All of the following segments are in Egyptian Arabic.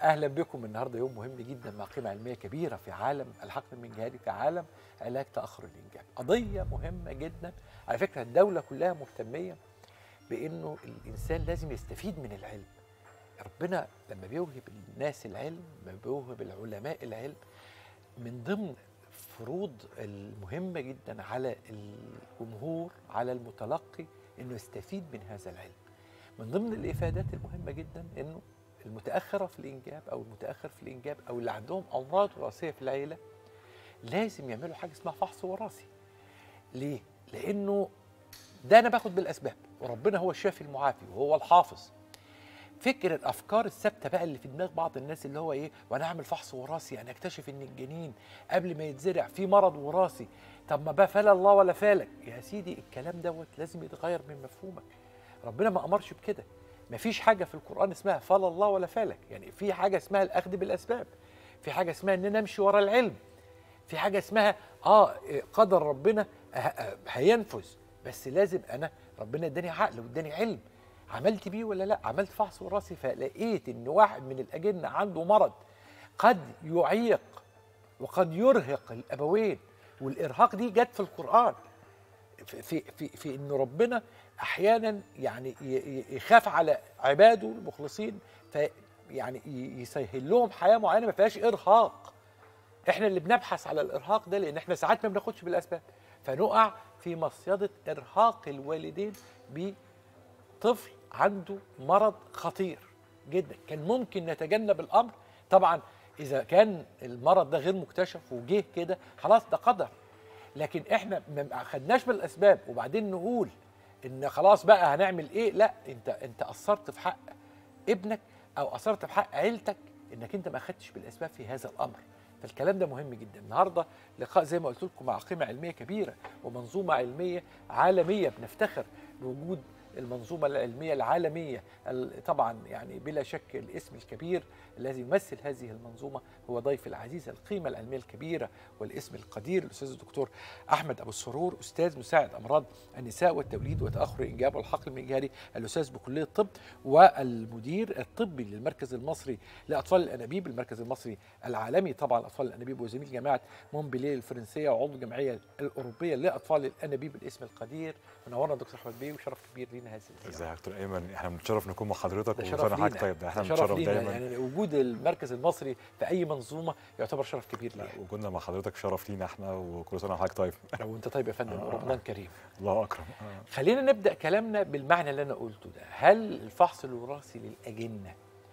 اهلا بكم النهارده يوم مهم جدا مع قيمه علميه كبيره في عالم الحقن المنجهري في عالم علاج تاخر الانجاب قضيه مهمه جدا على فكره الدوله كلها مهتميه بانه الانسان لازم يستفيد من العلم ربنا لما بيوهب الناس العلم لما بيوهب العلماء العلم من ضمن فروض المهمه جدا على الجمهور على المتلقي انه يستفيد من هذا العلم من ضمن الافادات المهمه جدا انه المتاخره في الانجاب او المتاخر في الانجاب او اللي عندهم امراض وراثيه في العيله لازم يعملوا حاجه اسمها فحص وراثي ليه لانه ده انا باخد بالاسباب وربنا هو الشافي المعافي وهو الحافظ فكر الافكار الثابته بقى اللي في دماغ بعض الناس اللي هو ايه وانا اعمل فحص وراثي يعني اكتشف ان الجنين قبل ما يتزرع في مرض وراثي طب ما بقى فلا الله ولا فالك يا سيدي الكلام دوت لازم يتغير من مفهومك ربنا ما امرش بكده ما فيش حاجه في القران اسمها فلا الله ولا فالك يعني في حاجه اسمها الاخذ بالاسباب في حاجه اسمها ان انا امشي ورا العلم في حاجه اسمها اه قدر ربنا هينفذ بس لازم انا ربنا اداني عقل واداني علم عملت بيه ولا لا عملت فحص وراثي فلقيت ان واحد من الاجنه عنده مرض قد يعيق وقد يرهق الابوين والارهاق دي جت في القران في في في ان ربنا احيانا يعني يخاف على عباده المخلصين في يعني يسهل لهم حياه معينه ما فيهاش ارهاق احنا اللي بنبحث على الارهاق ده لان احنا ساعات ما بناخدش بالاسباب فنقع في مصيده ارهاق الوالدين بطفل عنده مرض خطير جدا كان ممكن نتجنب الامر طبعا اذا كان المرض ده غير مكتشف وجه كده خلاص ده قدر لكن احنا ما خدناش بالاسباب وبعدين نقول ان خلاص بقى هنعمل ايه لا انت انت قصرت في حق ابنك او قصرت في حق عيلتك انك انت ما خدتش بالاسباب في هذا الامر فالكلام ده مهم جدا النهارده لقاء زي ما قلت لكم مع قيمه علميه كبيره ومنظومه علميه عالميه بنفتخر بوجود المنظومة العلمية العالمية طبعا يعني بلا شك الاسم الكبير الذي يمثل هذه المنظومة هو ضيف العزيز القيمة العلمية الكبيرة والاسم القدير الأستاذ الدكتور أحمد أبو السرور أستاذ مساعد أمراض النساء والتوليد وتأخر الإنجاب والحقل المجهري الأستاذ بكلية الطب والمدير الطبي للمركز المصري لأطفال الأنابيب المركز المصري العالمي طبعا أطفال الأنابيب وزميل جامعة مونبليه الفرنسية وعضو الجمعية الأوروبية لأطفال الأنابيب الاسم القدير منورنا دكتور أحمد بيه وشرف كبير لينا هذه ازيك يا دكتور ايمن احنا بنتشرف نكون مع حضرتك ده شرف وسنة لينا حضرتك طيب ده احنا ده شرف بنتشرف لينا دايما يعني وجود المركز المصري في اي منظومه يعتبر شرف كبير لا لينا وجودنا مع حضرتك شرف لينا احنا وكل سنه وحضرتك طيب لو انت طيب يا فندم آه. رمضان كريم الله اكرم آه. خلينا نبدا كلامنا بالمعنى اللي انا قلته ده هل الفحص الوراثي للاجنه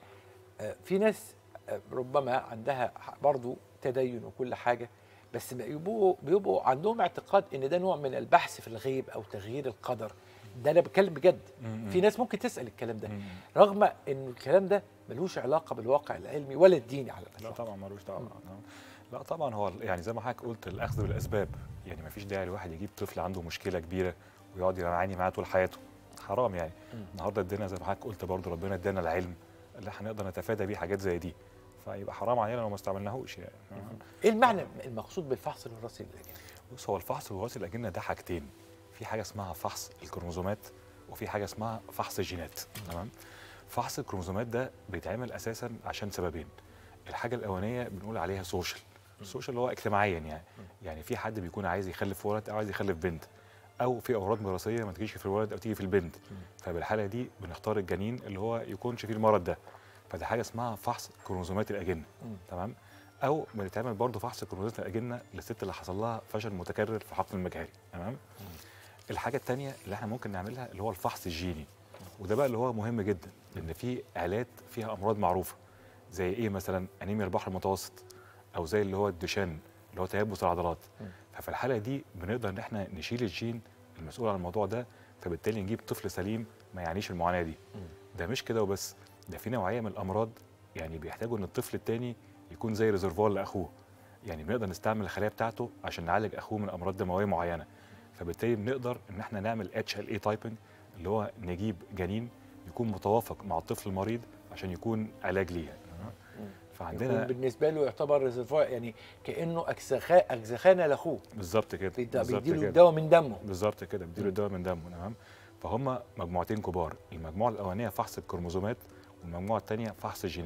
آه، في ناس آه، ربما عندها برضو تدين وكل حاجه بس بيبقوا بيبقوا عندهم اعتقاد ان ده نوع من البحث في الغيب او تغيير القدر ده انا بتكلم بجد م- م. في ناس ممكن تسال الكلام ده م- م. رغم ان الكلام ده ملوش علاقه بالواقع العلمي ولا الديني على لا الاطلاق طبعا ملوش دعوه لا طبعا هو يعني زي ما حضرتك قلت الاخذ بالاسباب يعني ما فيش داعي الواحد يجيب طفل عنده مشكله كبيره ويقعد يعاني معاه طول حياته حرام يعني مم. النهارده ادينا زي ما حضرتك قلت برضه ربنا ادانا العلم اللي هنقدر نتفادى بيه حاجات زي دي فيبقى حرام علينا لو ما استعملناهوش يعني ايه المعنى المقصود بالفحص الوراثي للاجنه بص هو الفحص الوراثي الاجنه ده حاجتين في حاجه اسمها فحص الكروموزومات وفي حاجه اسمها فحص الجينات تمام فحص الكروموزومات ده بيتعمل اساسا عشان سببين الحاجه الاولانيه بنقول عليها سوشيال السوشيال اللي هو اجتماعيا يعني يعني في حد بيكون عايز يخلف ولد او عايز يخلف بنت او في امراض وراثيه ما تجيش في الولد او تيجي في البنت فبالحاله دي بنختار الجنين اللي هو يكونش فيه المرض ده فده حاجه اسمها فحص كروموزومات الاجنه مم. تمام او بنتعمل برضه فحص كروموزومات الاجنه للست اللي حصل لها فشل متكرر في حقن المجهري تمام الحاجه الثانيه اللي احنا ممكن نعملها اللي هو الفحص الجيني وده بقى اللي هو مهم جدا لان في عائلات فيها امراض معروفه زي ايه مثلا انيميا البحر المتوسط او زي اللي هو الدوشان اللي هو تيبس العضلات مم. ففي الحاله دي بنقدر ان احنا نشيل الجين المسؤول عن الموضوع ده فبالتالي نجيب طفل سليم ما يعانيش المعاناه دي مم. ده مش كده وبس ده في نوعيه من الامراض يعني بيحتاجوا ان الطفل التاني يكون زي ريزرفوار لاخوه يعني بنقدر نستعمل الخلايا بتاعته عشان نعالج اخوه من امراض دمويه معينه فبالتالي بنقدر ان احنا نعمل اتش ال اي تايبنج اللي هو نجيب جنين يكون متوافق مع الطفل المريض عشان يكون علاج ليه يكون فعندنا بالنسبه له يعتبر ريزرفوار يعني كانه اجزخا اجزخانه لاخوه بالظبط كده بيد- بالظبط بيديله كده. الدواء من دمه بالظبط كده بيديله الدواء من دمه تمام فهم مجموعتين كبار المجموعه الاولانيه فحص الكروموزومات والمجموعه الثانيه فحص الجينات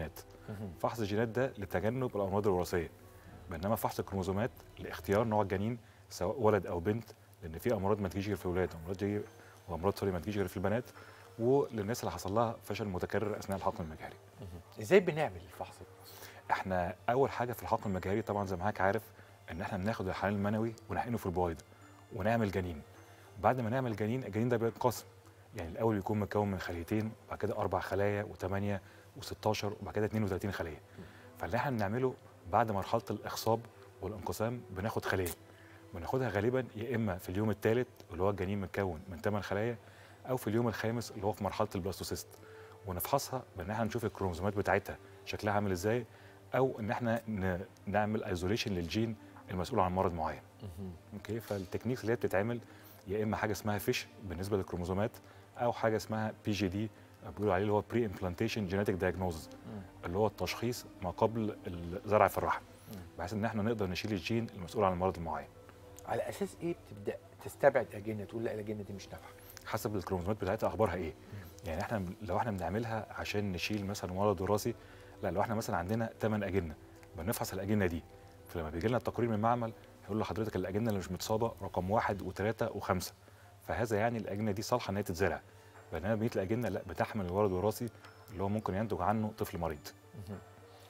مهم. فحص الجينات ده لتجنب الامراض الوراثيه بينما فحص الكروموزومات لاختيار نوع الجنين سواء ولد او بنت لان في امراض ما تجيش غير في الولاد وامراض تيجي وامراض سوري ما تجيش غير في البنات وللناس اللي حصل لها فشل متكرر اثناء الحقن المجهري مهم. ازاي بنعمل الفحص ده؟ احنا اول حاجه في الحقن المجهري طبعا زي ما حضرتك عارف ان احنا بناخد الحلال المنوي ونحقنه في البويضه ونعمل جنين بعد ما نعمل جنين الجنين ده بينقسم يعني الاول بيكون مكون من خليتين وبعد كده اربع خلايا و8 و16 وبعد كده 32 خليه فاللي احنا بنعمله بعد مرحله الاخصاب والانقسام بناخد خليه بناخدها غالبا يا اما في اليوم الثالث اللي هو الجنين متكون من 8 خلايا او في اليوم الخامس اللي هو في مرحله البلاستوسيست ونفحصها بان احنا نشوف الكروموسومات بتاعتها شكلها عامل ازاي او ان احنا ن- نعمل ايزوليشن للجين المسؤول عن مرض معين مهم. اوكي فالتكنيكس اللي هي بتتعمل يا اما حاجه اسمها فيش بالنسبه للكروموسومات او حاجه اسمها بي جي دي بيقولوا عليه اللي هو بري امبلانتيشن جينيتك دايجنوزز مم. اللي هو التشخيص ما قبل الزرع في الرحم مم. بحيث ان احنا نقدر نشيل الجين المسؤول عن المرض المعين على اساس ايه بتبدا تستبعد اجنه تقول لا الاجنه دي مش نافعه حسب الكروموسومات بتاعتها اخبارها ايه يعني احنا لو احنا بنعملها عشان نشيل مثلا مرض وراثي لا لو احنا مثلا عندنا 8 اجنه بنفحص الاجنه دي فلما بيجي لنا التقرير من المعمل هيقول لحضرتك الاجنه اللي مش متصابه رقم واحد وثلاثه وخمسه فهذا يعني الاجنه دي صالحه ان هي تتزرع بينما بقيه الاجنه لا بتحمل الورد الوراثي اللي هو ممكن ينتج عنه طفل مريض مهم.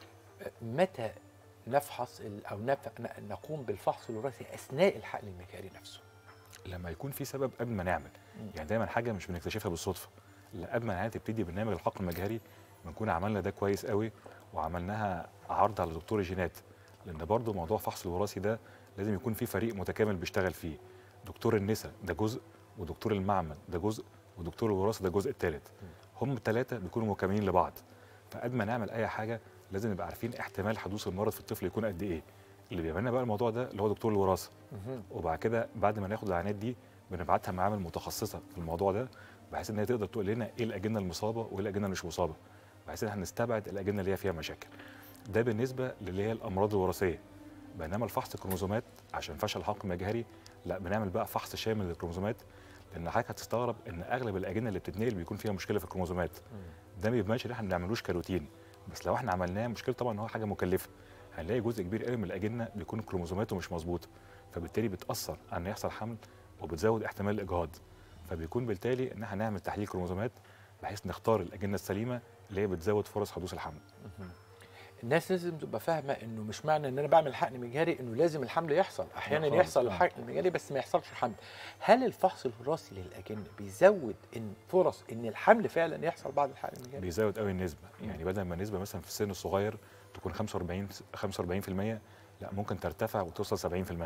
متى نفحص ال- او نف... ن- نقوم بالفحص الوراثي اثناء الحقن المجهري نفسه لما يكون في سبب قبل ما نعمل مم. يعني دايما حاجه مش بنكتشفها بالصدفه لا قبل ما العيادة تبتدي برنامج الحقن المجهري بنكون عملنا ده كويس قوي وعملناها عرض على دكتور الجينات لان برضو موضوع فحص الوراثي ده لازم يكون في فريق متكامل بيشتغل فيه دكتور النساء ده جزء ودكتور المعمل ده جزء ودكتور الوراثه ده الجزء الثالث هم الثلاثه بيكونوا مكملين لبعض فقبل ما نعمل اي حاجه لازم نبقى عارفين احتمال حدوث المرض في الطفل يكون قد ايه اللي بيعمل لنا بقى الموضوع ده اللي هو دكتور الوراثه مهم. وبعد كده بعد ما ناخد العينات دي بنبعتها معامل متخصصه في الموضوع ده بحيث ان هي تقدر تقول لنا ايه الاجنه المصابه وايه الاجنه اللي مش مصابه بحيث ان احنا نستبعد الاجنه اللي هي فيها مشاكل ده بالنسبه للي هي الامراض الوراثيه بينما الفحص الكروموزومات عشان فشل الحقن المجهري لا بنعمل بقى فحص شامل للكروموزومات لان حضرتك هتستغرب ان اغلب الاجنه اللي بتتنقل بيكون فيها مشكله في الكروموزومات ده ما بيبانش ان احنا ما بنعملوش كروتين بس لو احنا عملناه مشكله طبعا ان هو حاجه مكلفه هنلاقي جزء كبير قوي من الاجنه بيكون كروموزوماته مش مظبوطه فبالتالي بتاثر على ان يحصل حمل وبتزود احتمال الاجهاض فبيكون بالتالي ان احنا نعمل تحليل كروموزومات بحيث نختار الاجنه السليمه اللي هي بتزود فرص حدوث الحمل مهم. الناس لازم تبقى فاهمه انه مش معنى ان انا بعمل حقن مجهري انه لازم الحمل يحصل احيانا خالص، يحصل آه. الحقن المجهري بس ما يحصلش حمل هل الفحص الوراثي للاجنه بيزود ان فرص ان الحمل فعلا يحصل بعد الحقن المجهري بيزود قوي النسبه مم. يعني بدل ما النسبه مثلا في السن الصغير تكون 45 45% لا ممكن ترتفع وتوصل 70%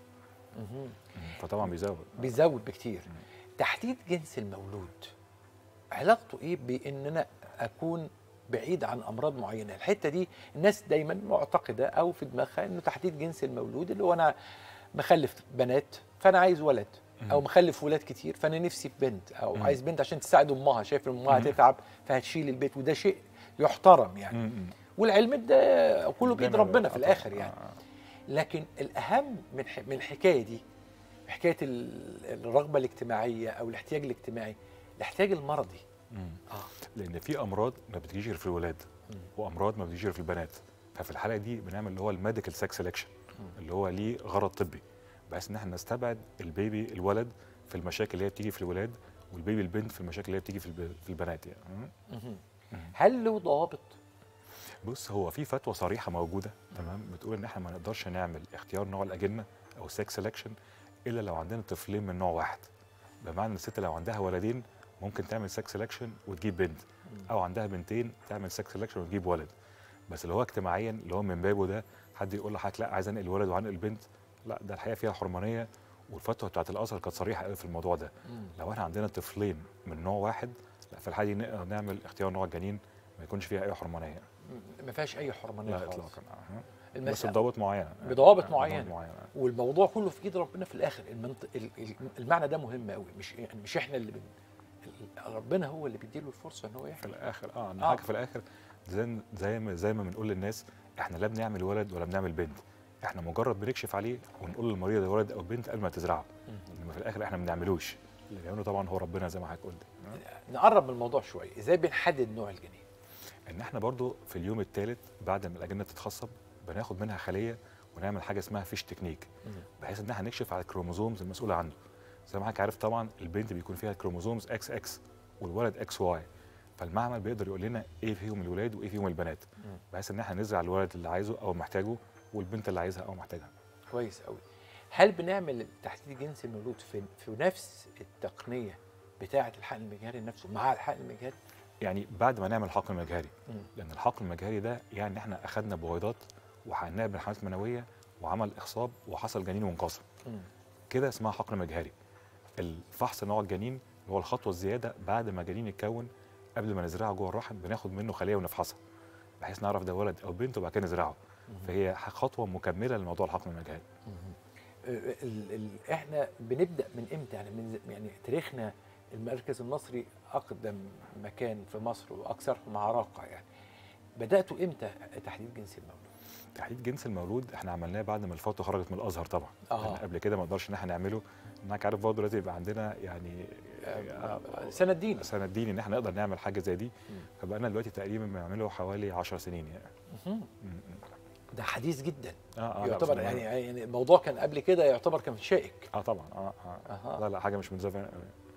مهم. فطبعا بيزود بيزود بكتير تحديد جنس المولود علاقته ايه بان انا اكون بعيد عن امراض معينه الحته دي الناس دايما معتقده او في دماغها انه تحديد جنس المولود اللي هو انا مخلف بنات فانا عايز ولد او مم. مخلف ولاد كتير فانا نفسي في بنت او مم. عايز بنت عشان تساعد امها شايف ان امها مم. هتتعب فهتشيل البيت وده شيء يحترم يعني مم. والعلم ده كله بايد دايماً ربنا في آه، الاخر آه، يعني آه. لكن الاهم من ح- من الحكايه دي حكايه ال- الرغبه الاجتماعيه او الاحتياج الاجتماعي الاحتياج المرضي مم. اه لان في امراض ما بتجيش غير في الولاد مم. وامراض ما بتجيش غير في البنات ففي الحاله دي بنعمل اللي هو الميديكال سكس سelection مم. اللي هو ليه غرض طبي بحيث ان احنا نستبعد البيبي الولد في المشاكل اللي هي بتيجي في الولاد والبيبي البنت في المشاكل اللي هي بتيجي في الب- في البنات يعني مم. مهم. مم. هل له ضوابط بص هو في فتوى صريحه موجوده تمام بتقول ان احنا ما نقدرش نعمل اختيار نوع الاجنه او سكس سelection الا لو عندنا طفلين من نوع واحد بمعنى ان الست لو عندها ولدين ممكن تعمل سكس سelection وتجيب بنت او عندها بنتين تعمل سكس سelection وتجيب ولد بس اللي هو اجتماعيا اللي هو من بابه ده حد يقول لحضرتك لا عايز انقل ولد وعنقل بنت لا ده الحقيقه فيها حرمانيه والفتوى بتاعت الازهر كانت صريحه قوي في الموضوع ده مم. لو احنا عندنا طفلين من نوع واحد لا في الحاله دي نقدر نعمل اختيار نوع الجنين ما يكونش فيها اي حرمانيه م- ما فيهاش اي حرمانيه لا خالص اطلاقا آه. بس المسألة بضوابط معينه بضوابط آه، معينة. معينه والموضوع كله في ايد ربنا في الاخر المنطق ال- ال- المعنى ده مهم قوي مش يعني مش احنا اللي بن ال- ربنا هو اللي بيديله الفرصه ان هو في يحمل الاخر اه ان آه. حاجه في الاخر زي زي ما زي ما بنقول للناس احنا لا بنعمل ولد ولا بنعمل بنت احنا مجرد بنكشف عليه ونقول للمريض ده ولد او بنت قبل ما تزرعه انما في الاخر احنا ما بنعملوش اللي بيعمله طبعا هو ربنا زي ما حضرتك قلت نقرب من الموضوع شويه ازاي بنحدد نوع الجنين ان احنا برضو في اليوم الثالث بعد ما الاجنه تتخصب بناخد منها خليه ونعمل حاجه اسمها فيش تكنيك بحيث ان احنا نكشف على الكروموزومز المسؤوله عنه زي ما حضرتك عارف طبعا البنت بيكون فيها الكروموزومز اكس اكس والولد اكس واي فالمعمل بيقدر يقول لنا ايه فيهم الولاد وايه فيهم البنات بحيث ان احنا نزرع الولد اللي عايزه او محتاجه والبنت اللي عايزها او محتاجها كويس قوي هل بنعمل تحديد جنس المولود في في نفس التقنيه بتاعه الحقن المجهري نفسه مع الحقن المجهري يعني بعد ما نعمل الحقن المجهري مم. لان الحقن المجهري ده يعني احنا اخذنا بويضات وحقناها بالحملات المنويه وعمل اخصاب وحصل جنين وانقسم مم. كده اسمها حقن مجهري الفحص نوع الجنين اللي هو الخطوه الزياده بعد ما الجنين يتكون قبل ما نزرعه جوه الرحم بناخد منه خليه ونفحصها بحيث نعرف ده ولد او بنت وبعد كده نزرعه فهي خطوه مكمله لموضوع الحقن المجهري ال ال احنا بنبدا من امتى يعني من يعني تاريخنا المركز المصري اقدم مكان في مصر واكثرهم عراقه يعني بداتوا امتى تحديد جنس المولود تحديد جنس المولود احنا عملناه بعد ما الفاطمه خرجت من الازهر طبعا آه. لأن قبل كده ما نقدرش ان احنا نعمله انك عارف برضه لازم يبقى عندنا يعني سنه الدين سند ديني ان احنا نقدر نعمل حاجه زي دي مم. فبقى دلوقتي تقريبا بنعمله حوالي 10 سنين يعني مهم. م- م. ده حديث جدا اه اه لا، يعتبر بس- يعني يعني الموضوع كان قبل كده يعتبر كان شائك اه طبعا اه اه أها. لا لا حاجه مش من زمان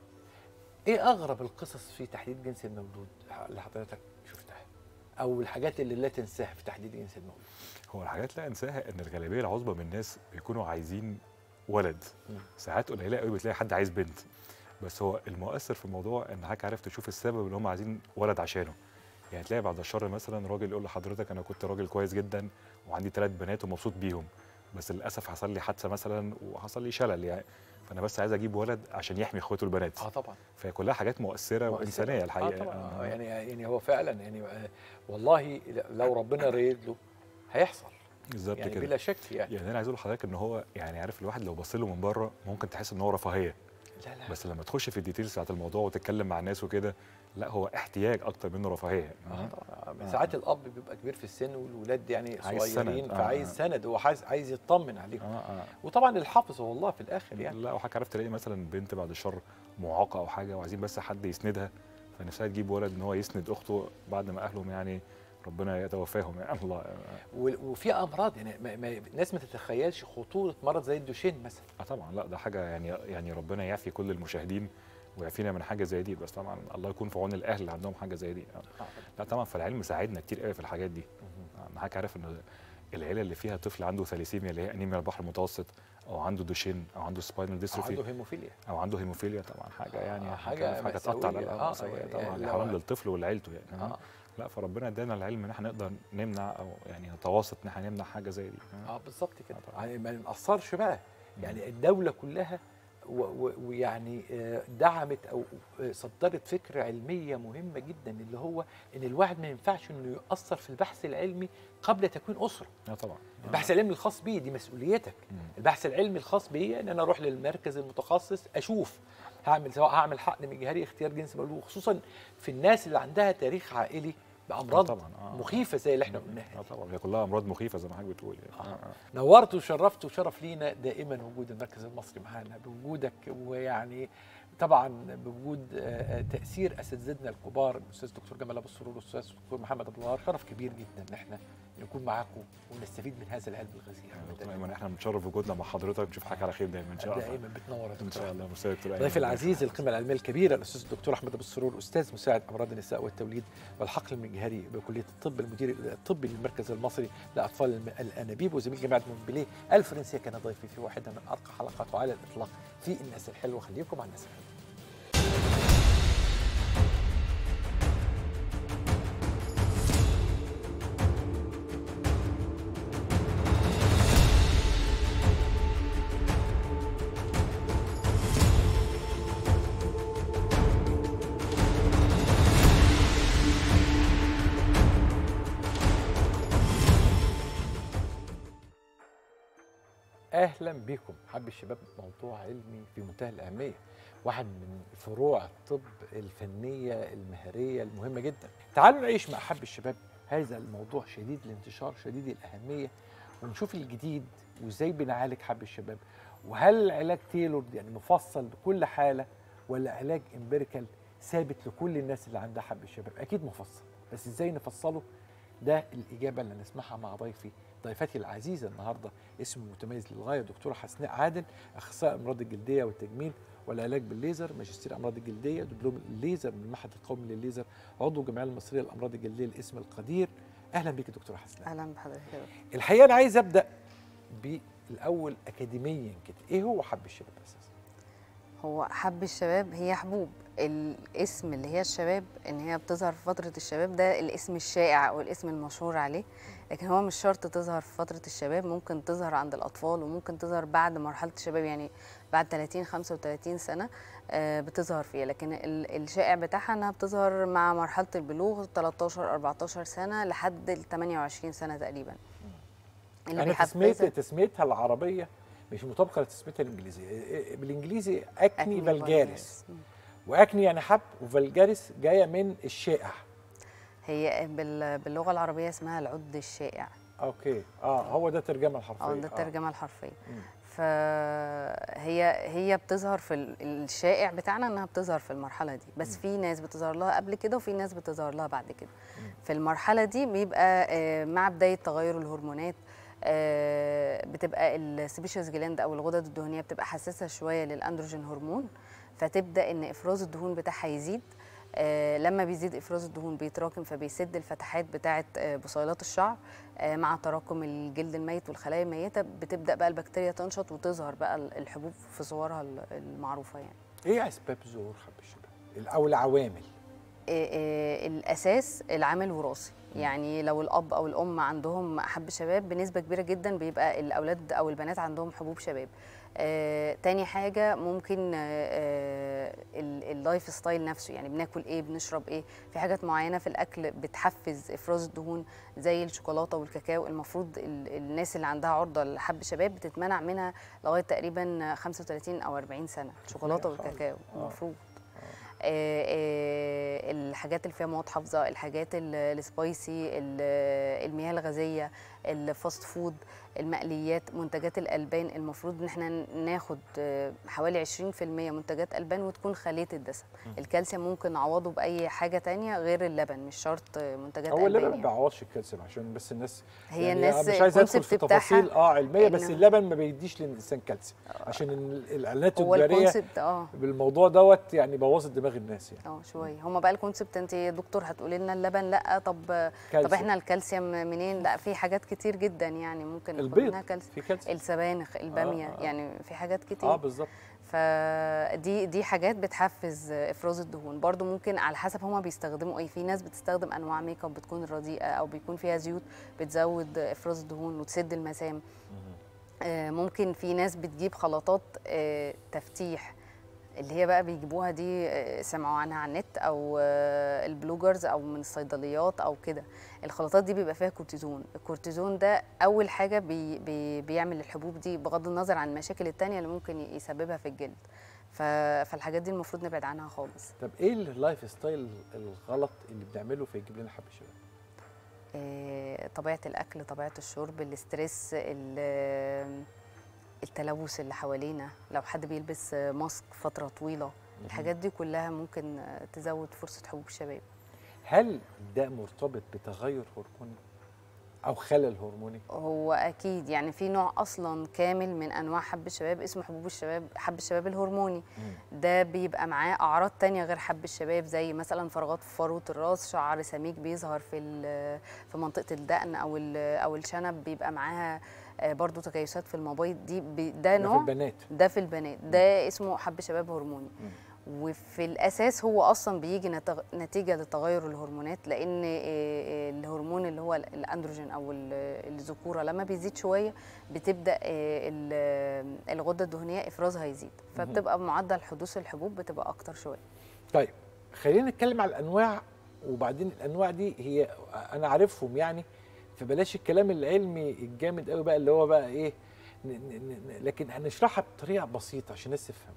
ايه اغرب القصص في تحديد جنس المولود اللي حضرتك شفتها او الحاجات اللي لا تنساها في تحديد جنس المولود هو الحاجات لا انساها ان الغالبيه العظمى من الناس بيكونوا عايزين ولد مم. ساعات قليله قوي بتلاقي حد عايز بنت بس هو المؤثر في الموضوع ان حضرتك عارف تشوف السبب اللي هم عايزين ولد عشانه يعني تلاقي بعد الشر مثلا راجل يقول لحضرتك انا كنت راجل كويس جدا وعندي ثلاث بنات ومبسوط بيهم بس للاسف حصل لي حادثه مثلا وحصل لي شلل يعني فانا بس عايز اجيب ولد عشان يحمي اخواته البنات اه طبعا فهي كلها حاجات مؤثره وانسانيه الحقيقه آه طبعا آه. آه يعني يعني هو فعلا يعني آه والله لو ربنا ريد له هيحصل بالظبط يعني كده بلا شك يعني يعني انا عايز اقول لحضرتك ان هو يعني عارف الواحد لو بص له من بره ممكن تحس ان هو رفاهيه لا لا بس لما تخش في الديتيلز بتاعت الموضوع وتتكلم مع الناس وكده لا هو احتياج اكتر منه رفاهيه آه طبعا آه. ساعات الاب بيبقى كبير في السن والولاد يعني عايز صغيرين سند. آه، فعايز آه. سند هو عايز عايز يطمن عليهم اه اه وطبعا الحافظ هو الله في الاخر يعني لا وحضرتك عارف تلاقي مثلا بنت بعد الشر معاقه او حاجه وعايزين بس حد يسندها فنفسها تجيب ولد ان هو يسند اخته بعد ما اهلهم يعني ربنا يتوفاهم يعني الله و- وفي امراض يعني ما ما الناس ما تتخيلش خطوره مرض زي الدوشين مثلا اه طبعا لا ده حاجه يعني يعني ربنا يعفي كل المشاهدين ويعفينا من حاجه زي دي بس طبعا الله يكون في عون الاهل اللي عندهم حاجه زي دي آه. لا طبعا فالعلم ساعدنا كتير قوي في الحاجات دي انا حضرتك عارف ان العيله اللي فيها طفل عنده ثاليسيميا اللي هي انيميا البحر المتوسط او عنده دوشين او عنده سباينال عنده ديستروفي هيموفيليا او عنده هيموفيليا طبعا حاجه آه، يعني حاجة حاجه تقطع مأساوية. القلب آه، مأساوية يعني طبعا لو- حرام للطفل ولعيلته يعني اه لا فربنا ادانا العلم ان احنا نقدر نمنع او يعني نتواصل ان احنا نمنع حاجه زي دي اه بالظبط كده آه، طبعاً. يعني ما نقصرش بقى يعني الدوله كلها و- و- ويعني آه، دعمت او آه، صدرت فكره علميه مهمه جدا اللي هو ان الواحد ما ينفعش انه يؤثر في البحث العلمي قبل تكوين اسره اه طبعا البحث العلمي الخاص بيه دي مسؤوليتك مم. البحث العلمي الخاص بيه ان انا اروح للمركز المتخصص اشوف هعمل سواء هعمل حقن مجهري اختيار جنس مولود وخصوصا في الناس اللي عندها تاريخ عائلي بامراض طبعا آه. مخيفه زي اللي احنا قلناها اه طبعا هي كلها امراض مخيفه زي ما حضرتك بتقول يعني. آه. آه. آه. نورت وشرفت وشرف لينا دائما وجود المركز المصري معانا بوجودك ويعني طبعا بوجود آه، آه، تاثير اساتذتنا الكبار الاستاذ دكتور جمال ابو السرور والاستاذ دكتور محمد ابو الغار شرف كبير جدا ان احنا نكون معاكم ونستفيد من هذا العلم الغزير دكتور ايمن احنا بنتشرف وجودنا مع حضرتك نشوف حضرتك على خير دايما ان شاء الله دائما بتنور يا ان دكتور شاء الله ميرسي يا دكتور ايمن ضيفي العزيز القيمة العلمية الكبيرة الأستاذ الدكتور أحمد أبو السرور أستاذ مساعد أمراض النساء والتوليد والحقل المجهري بكلية الطب المدير الطبي للمركز المصري لأطفال الم- الأنابيب وزميل جامعة مونبليه الفرنسية كان ضيفي في واحدة من أرقى حلقاته على الإطلاق في الناس الحلوة خليكم مع الناس الحلوة اهلا بكم حب الشباب موضوع علمي في منتهى الاهميه واحد من فروع الطب الفنيه المهريه المهمه جدا تعالوا نعيش مع حب الشباب هذا الموضوع شديد الانتشار شديد الاهميه ونشوف الجديد وازاي بنعالج حب الشباب وهل العلاج تيلور يعني مفصل لكل حاله ولا علاج امبيريكال ثابت لكل الناس اللي عندها حب الشباب اكيد مفصل بس ازاي نفصله ده الاجابه اللي هنسمعها مع ضيفي ضيفتي العزيزه النهارده اسمه متميز للغايه دكتوره حسناء عادل اخصائي امراض الجلديه والتجميل والعلاج بالليزر ماجستير امراض الجلديه دبلوم الليزر من المعهد القومي للليزر عضو الجمعيه المصريه للامراض الجلديه الاسم القدير اهلا بك دكتوره حسناء اهلا بحضرتك يا دكتور. الحقيقه انا عايز ابدا بالاول اكاديميا كده ايه هو حب الشباب اساسا هو حب الشباب هي حبوب الاسم اللي هي الشباب ان هي بتظهر في فتره الشباب ده الاسم الشائع او الاسم المشهور عليه لكن هو مش شرط تظهر في فتره الشباب ممكن تظهر عند الاطفال وممكن تظهر بعد مرحله الشباب يعني بعد 30 35 سنه آه، بتظهر فيها لكن ال- الشائع بتاعها انها بتظهر مع مرحله البلوغ 13 14 سنه لحد ال 28 سنه تقريبا اللي انا تسميه بيحفزها تسميتها العربيه مش مطابقه لتسميتها الانجليزيه إيه- بالانجليزي اكني فالجاريس مم. واكني يعني حب وفالجاريس جايه من الشائع هي بال- باللغه العربيه اسمها العد الشائع اوكي اه هو ده الترجمه الحرفيه اه ده الترجمه الحرفيه مم. فهي هي بتظهر في ال- الشائع بتاعنا انها بتظهر في المرحله دي بس في ناس بتظهر لها قبل كده وفي ناس بتظهر لها بعد كده في المرحله دي بيبقى آه، مع بدايه تغير الهرمونات آه، بتبقى السبيشيز جلاند او الغدد الدهنيه بتبقى حساسه شويه للاندروجين هرمون فتبدا ان افراز الدهون بتاعها يزيد آه، لما بيزيد افراز الدهون بيتراكم فبيسد الفتحات بتاعه آه، بصيلات الشعر آه، مع تراكم الجلد الميت والخلايا الميته بتبدا بقى البكتيريا تنشط وتظهر بقى الحبوب في صورها ال- المعروفه يعني ايه اسباب ظهور حب الشباب او العوامل آه، آه، الاساس العامل وراثي يعني لو الاب او الام عندهم حب شباب بنسبه كبيره جدا بيبقى الاولاد او البنات عندهم حبوب شباب آه، تاني حاجة ممكن آه، آه، ال- اللايف ستايل نفسه يعني بناكل ايه بنشرب ايه في حاجات معينة في الأكل بتحفز إفراز الدهون زي الشوكولاتة والكاكاو المفروض ال- الناس اللي عندها عرضة لحب شباب بتتمنع منها لغاية تقريبا 35 أو 40 سنة الشوكولاتة خالص. والكاكاو آه. المفروض آه، آه، الحاجات اللي فيها مواد حافظه الحاجات ال- السبايسي ال- المياه الغازيه الفاست فود المقليات منتجات الالبان المفروض ان احنا ناخد آه، حوالي 20% منتجات البان وتكون خاليه الدسم الكالسيوم ممكن نعوضه باي حاجه تانية غير اللبن مش شرط آه، منتجات هو البان اللبن ما يعني. بيعوضش الكالسيوم عشان بس الناس هي يعني الناس مش عايز ادخل في الكونسبت بتاعها تفاصيل اه علميه بس إن- اللبن ما بيديش للانسان كالسيوم عشان ال- الاعلانات هو التجاريه الكونسبت اه بالموضوع دوت يعني بوظت دماغ الناس يعني اه شويه هما بقى الكونسبت انت يا دكتور هتقولي لنا اللبن لا طب طب كالسيوم. احنا الكالسيوم منين لا في حاجات كتير جدا يعني ممكن ناخد البيض منها كالسيوم في كالسيوم السبانخ الباميه آه. يعني في حاجات كتير اه بالظبط فدي دي حاجات بتحفز افراز الدهون برضو ممكن على حسب هما بيستخدموا ايه في ناس بتستخدم انواع ميك اب بتكون رديئه او بيكون فيها زيوت بتزود افراز الدهون وتسد المسام آه، ممكن في ناس بتجيب خلطات آه، تفتيح اللي هي بقى بيجيبوها دي آه، سمعوا عنها على النت او آه، البلوجرز او من الصيدليات او كده الخلطات دي بيبقى فيها كورتيزون الكورتيزون ده اول حاجه بي بي بيعمل الحبوب دي بغض النظر عن المشاكل التانية اللي ممكن يسببها في الجلد ف- فالحاجات دي المفروض نبعد عنها خالص طب ايه اللايف ستايل الغلط اللي بنعمله فيجيب لنا حب الشباب آه، طبيعه الاكل طبيعه الشرب الاسترس ال- التلوث اللي حوالينا لو حد بيلبس آه، ماسك فتره طويله الحاجات دي كلها ممكن آه، تزود فرصه حبوب الشباب هل ده مرتبط بتغير هرموني او خلل هرموني هو اكيد يعني في نوع اصلا كامل من انواع حب الشباب اسمه حبوب الشباب حب الشباب الهرموني ده بيبقى معاه اعراض تانية غير حب الشباب زي مثلا فراغات في فروه الراس شعر سميك بيظهر في ال- في منطقه الدقن او ال- او الشنب بيبقى معاها آه، برضو تكيسات في المبايض دي بي- ده ده في نوع البنات ده في البنات ده اسمه حب شباب هرموني وفي الاساس هو اصلا بيجي نتغ- نتيجه لتغير الهرمونات لان آه، آه، الهرمون اللي هو ال- الاندروجين او ال- الذكوره لما بيزيد شويه بتبدا آه، ال- الغده الدهنيه افرازها يزيد فبتبقى معدل حدوث الحبوب بتبقى اكتر شويه طيب خلينا نتكلم على الانواع وبعدين الانواع دي هي انا عارفهم يعني فبلاش الكلام العلمي الجامد قوي بقى اللي هو بقى ايه ن- ن- ن- لكن هنشرحها بطريقه بسيطه عشان الناس تفهم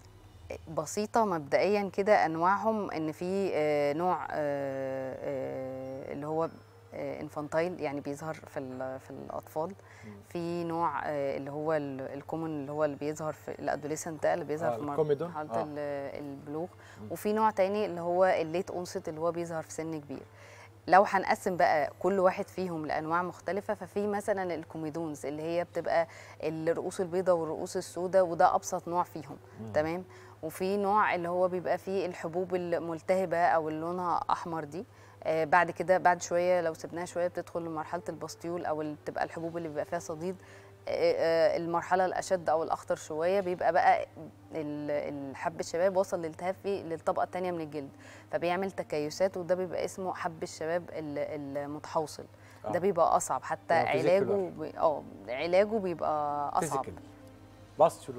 بسيطة مبدئيا كده أنواعهم إن في آه، نوع آه، آه، اللي هو انفانتايل يعني بيظهر في ال- في الأطفال في نوع آه، اللي هو الكومن اللي هو اللي بيظهر في الأدوليسنت ده اللي بيظهر آه، في مر- الكوميدون، مرحلة آه. ال- البلوغ وفي نوع تاني اللي هو الليت أونست اللي هو بيظهر في سن كبير لو هنقسم بقى كل واحد فيهم لانواع مختلفه ففي مثلا الكوميدونز اللي هي بتبقى الرؤوس البيضاء والرؤوس السوداء وده ابسط نوع فيهم تمام وفي نوع اللي هو بيبقى فيه الحبوب الملتهبه او اللي لونها احمر دي آه بعد كده بعد شويه لو سبناها شويه بتدخل لمرحله الباستيول او اللي بتبقى الحبوب اللي بيبقى فيها صديد آه، آه، المرحله الاشد او الاخطر شويه بيبقى بقى ال- الحب الشباب وصل للالتهاب في للطبقه الثانيه من الجلد فبيعمل تكيسات وده بيبقى اسمه حب الشباب ال- المتحوصل آه. ده بيبقى اصعب حتى آه، علاجه فيزيكولار. بي- اه علاجه بيبقى اصعب فيزيكال باستولو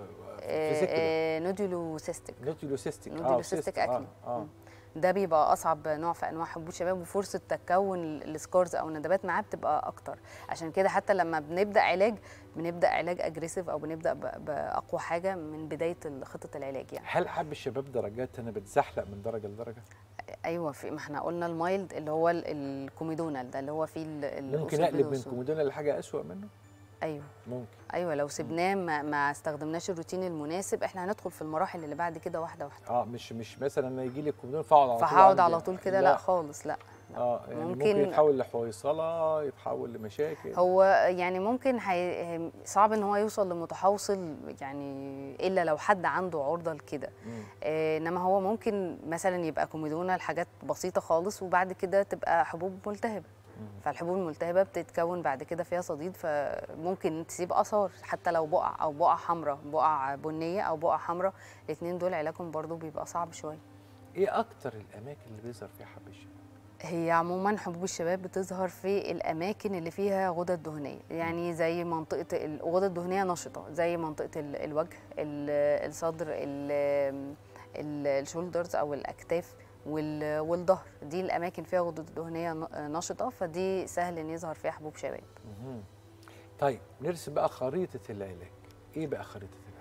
فيزيكال نودولو سيستيك نوتيلوسيستيك نودولوسيستيك اكني اه مم. ده بيبقى اصعب نوع في انواع حبوب الشباب وفرصه تكون السكارز او الندبات معاه بتبقى اكتر عشان كده حتى لما بنبدا علاج بنبدا علاج اجريسيف او بنبدا ب- باقوى حاجه من بدايه خطه العلاج يعني هل حب الشباب درجات انا بتزحلق من درجه لدرجه؟ ايوه في ما احنا قلنا المايلد اللي هو ال- الكوميدونال ده اللي هو فيه ال- الرؤوس ممكن البيضاء اقلب من والسود. كومودونا لحاجه اسوأ منه؟ ايوه ممكن ايوه لو سبناه ما, ما استخدمناش الروتين المناسب احنا هندخل في المراحل اللي بعد كده واحده واحده اه مش مش مثلا انا يجي لي الكومودون فاقعد على طول فهقعد عندي. على طول كده لا خالص لا اه يعني ممكن, ممكن- يتحول لحويصله يتحول لمشاكل هو يعني ممكن هي... صعب ان هو يوصل لمتحوصل يعني الا لو حد عنده عرضه لكده مم. آه، انما هو ممكن مثلا يبقى كوميدونا لحاجات بسيطه خالص وبعد كده تبقى حبوب ملتهبه فالحبوب الملتهبه بتتكون بعد كده فيها صديد فممكن تسيب اثار حتى لو بقع او بقع حمراء بقع بنيه او بقع حمراء الاثنين دول علاجهم برضو بيبقى صعب شويه ايه اكتر الاماكن اللي بيظهر فيها حب الشباب؟ هي عموما حبوب الشباب بتظهر في الاماكن اللي فيها غدد دهنيه يعني زي منطقه الغدد الدهنيه نشطه زي منطقه ال- الوجه ال- الصدر ال- ال- الشولدرز او الاكتاف وال- والظهر دي الاماكن فيها غدد دهنيه ن- نشطه فدي سهل ان يظهر فيها حبوب شباب مهم. طيب نرسم بقى خريطه العلاج ايه بقى خريطه العلاج؟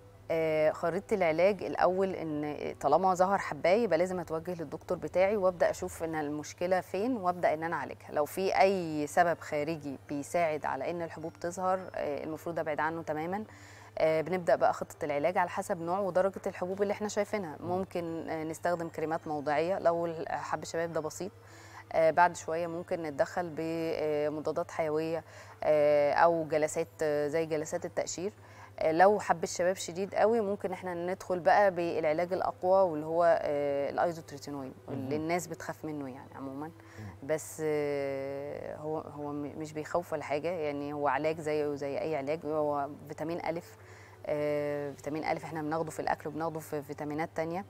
آه، خريطه العلاج الاول ان طالما ظهر حبايه يبقى لازم اتوجه للدكتور بتاعي وابدا اشوف ان المشكله فين وابدا ان انا اعالجها لو في اي سبب خارجي بيساعد على ان الحبوب تظهر آه، المفروض ابعد عنه تماما آه، بنبدا بقى خطه العلاج على حسب نوع ودرجه الحبوب اللي احنا شايفينها ممكن آه، نستخدم كريمات موضعيه لو حب الشباب ده بسيط آه، بعد شويه ممكن نتدخل بمضادات حيويه آه، او جلسات آه، زي جلسات التقشير آه، لو حب الشباب شديد قوي ممكن احنا ندخل بقى بالعلاج الاقوى واللي هو آه، الايزوتريتينوين اللي الناس بتخاف منه يعني عموما بس آه، هو هو م- مش بيخوف ولا حاجه يعني هو علاج زيه زي اي علاج هو فيتامين الف آه، فيتامين الف احنا بناخده في الاكل وبناخده في فيتامينات تانية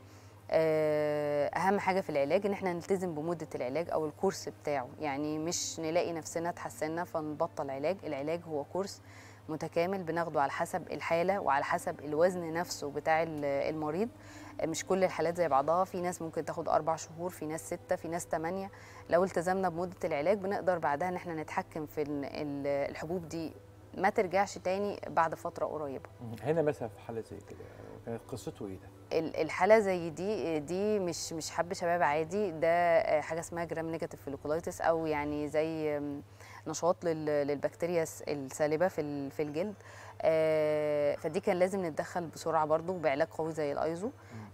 آه، اهم حاجه في العلاج ان احنا نلتزم بمده العلاج او الكورس بتاعه يعني مش نلاقي نفسنا اتحسنا فنبطل علاج العلاج هو كورس متكامل بناخده على حسب الحاله وعلى حسب الوزن نفسه بتاع ال- المريض مش كل الحالات زي بعضها في ناس ممكن تاخد أربع شهور في ناس ستة في ناس تمانية لو التزمنا بمدة العلاج بنقدر بعدها إن احنا نتحكم في ال- ال- الحبوب دي ما ترجعش تاني بعد فترة قريبة هنا مثلا في حاله زي كده كانت قصته ايه ده؟ ال- الحالة زي دي دي مش مش حب شباب عادي ده آه، حاجة اسمها جرام نيجاتيف فيلوكولايتس أو يعني زي آم، نشاط لل- للبكتيريا الس- السالبة في ال- في الجلد آه، فدي كان لازم نتدخل بسرعة برضو بعلاج قوي زي الأيزو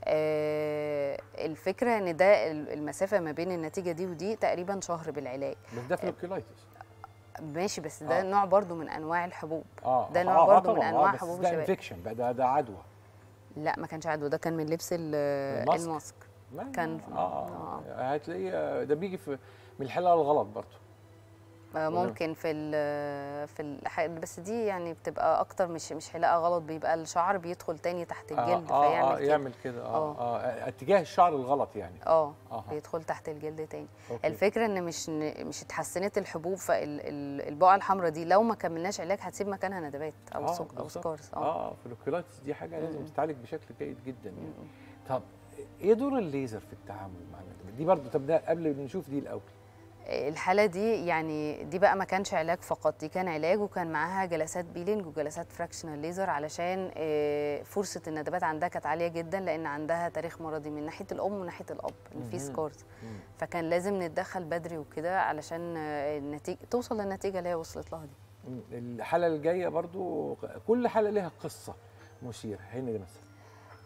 آه، الفكرة إن ده ال- المسافة ما بين النتيجة دي ودي تقريبا شهر بالعلاج بس ده فلوكيلايتس ماشي بس ده آه. نوع برضو من أنواع الحبوب اه ده آه، نوع آه، برضو من طبعاً، أنواع آه، بس حبوب ده الشباب. انفكشن بقى ده ده عدوى لا ما كانش عدوى ده كان من لبس ال- الماسك. الماسك ما- كان- اه, آه. هتلاقيه ده بيجي في من الحلقه الغلط برضه آه، ممكن في ال في ال بس دي يعني بتبقى اكتر مش مش حلاقه غلط بيبقى الشعر بيدخل تاني تحت الجلد آه فيعمل آه كده يعمل كده اه اه اتجاه الشعر الغلط يعني اه أها. بيدخل تحت الجلد تاني أوكي. الفكره ان مش ن- مش اتحسنت الحبوب فالبقعه الحمراء دي لو ما كملناش علاج هتسيب مكانها ندبات او آه، سك او بالظبط. سكارز اه اه فلوكيلايتس دي حاجه لازم م-م. تتعالج بشكل جيد جدا يعني طب ايه دور الليزر في التعامل مع الندبات؟ دي برضه طب ده قبل ما نشوف دي الاول الحاله دي يعني دي بقى ما كانش علاج فقط دي كان علاج وكان معاها جلسات بيلينج وجلسات فراكشنال ليزر علشان آه، فرصه الندبات عندها كانت عاليه جدا لان عندها تاريخ مرضي من ناحيه الام ومن ناحيه الاب ان في مهم. سكارز فكان لازم نتدخل بدري وكده علشان آه، النتيجه توصل للنتيجه اللي هي وصلت لها دي م، الحاله الجايه برضه كل حاله لها قصه مثيره هنا دي مثلا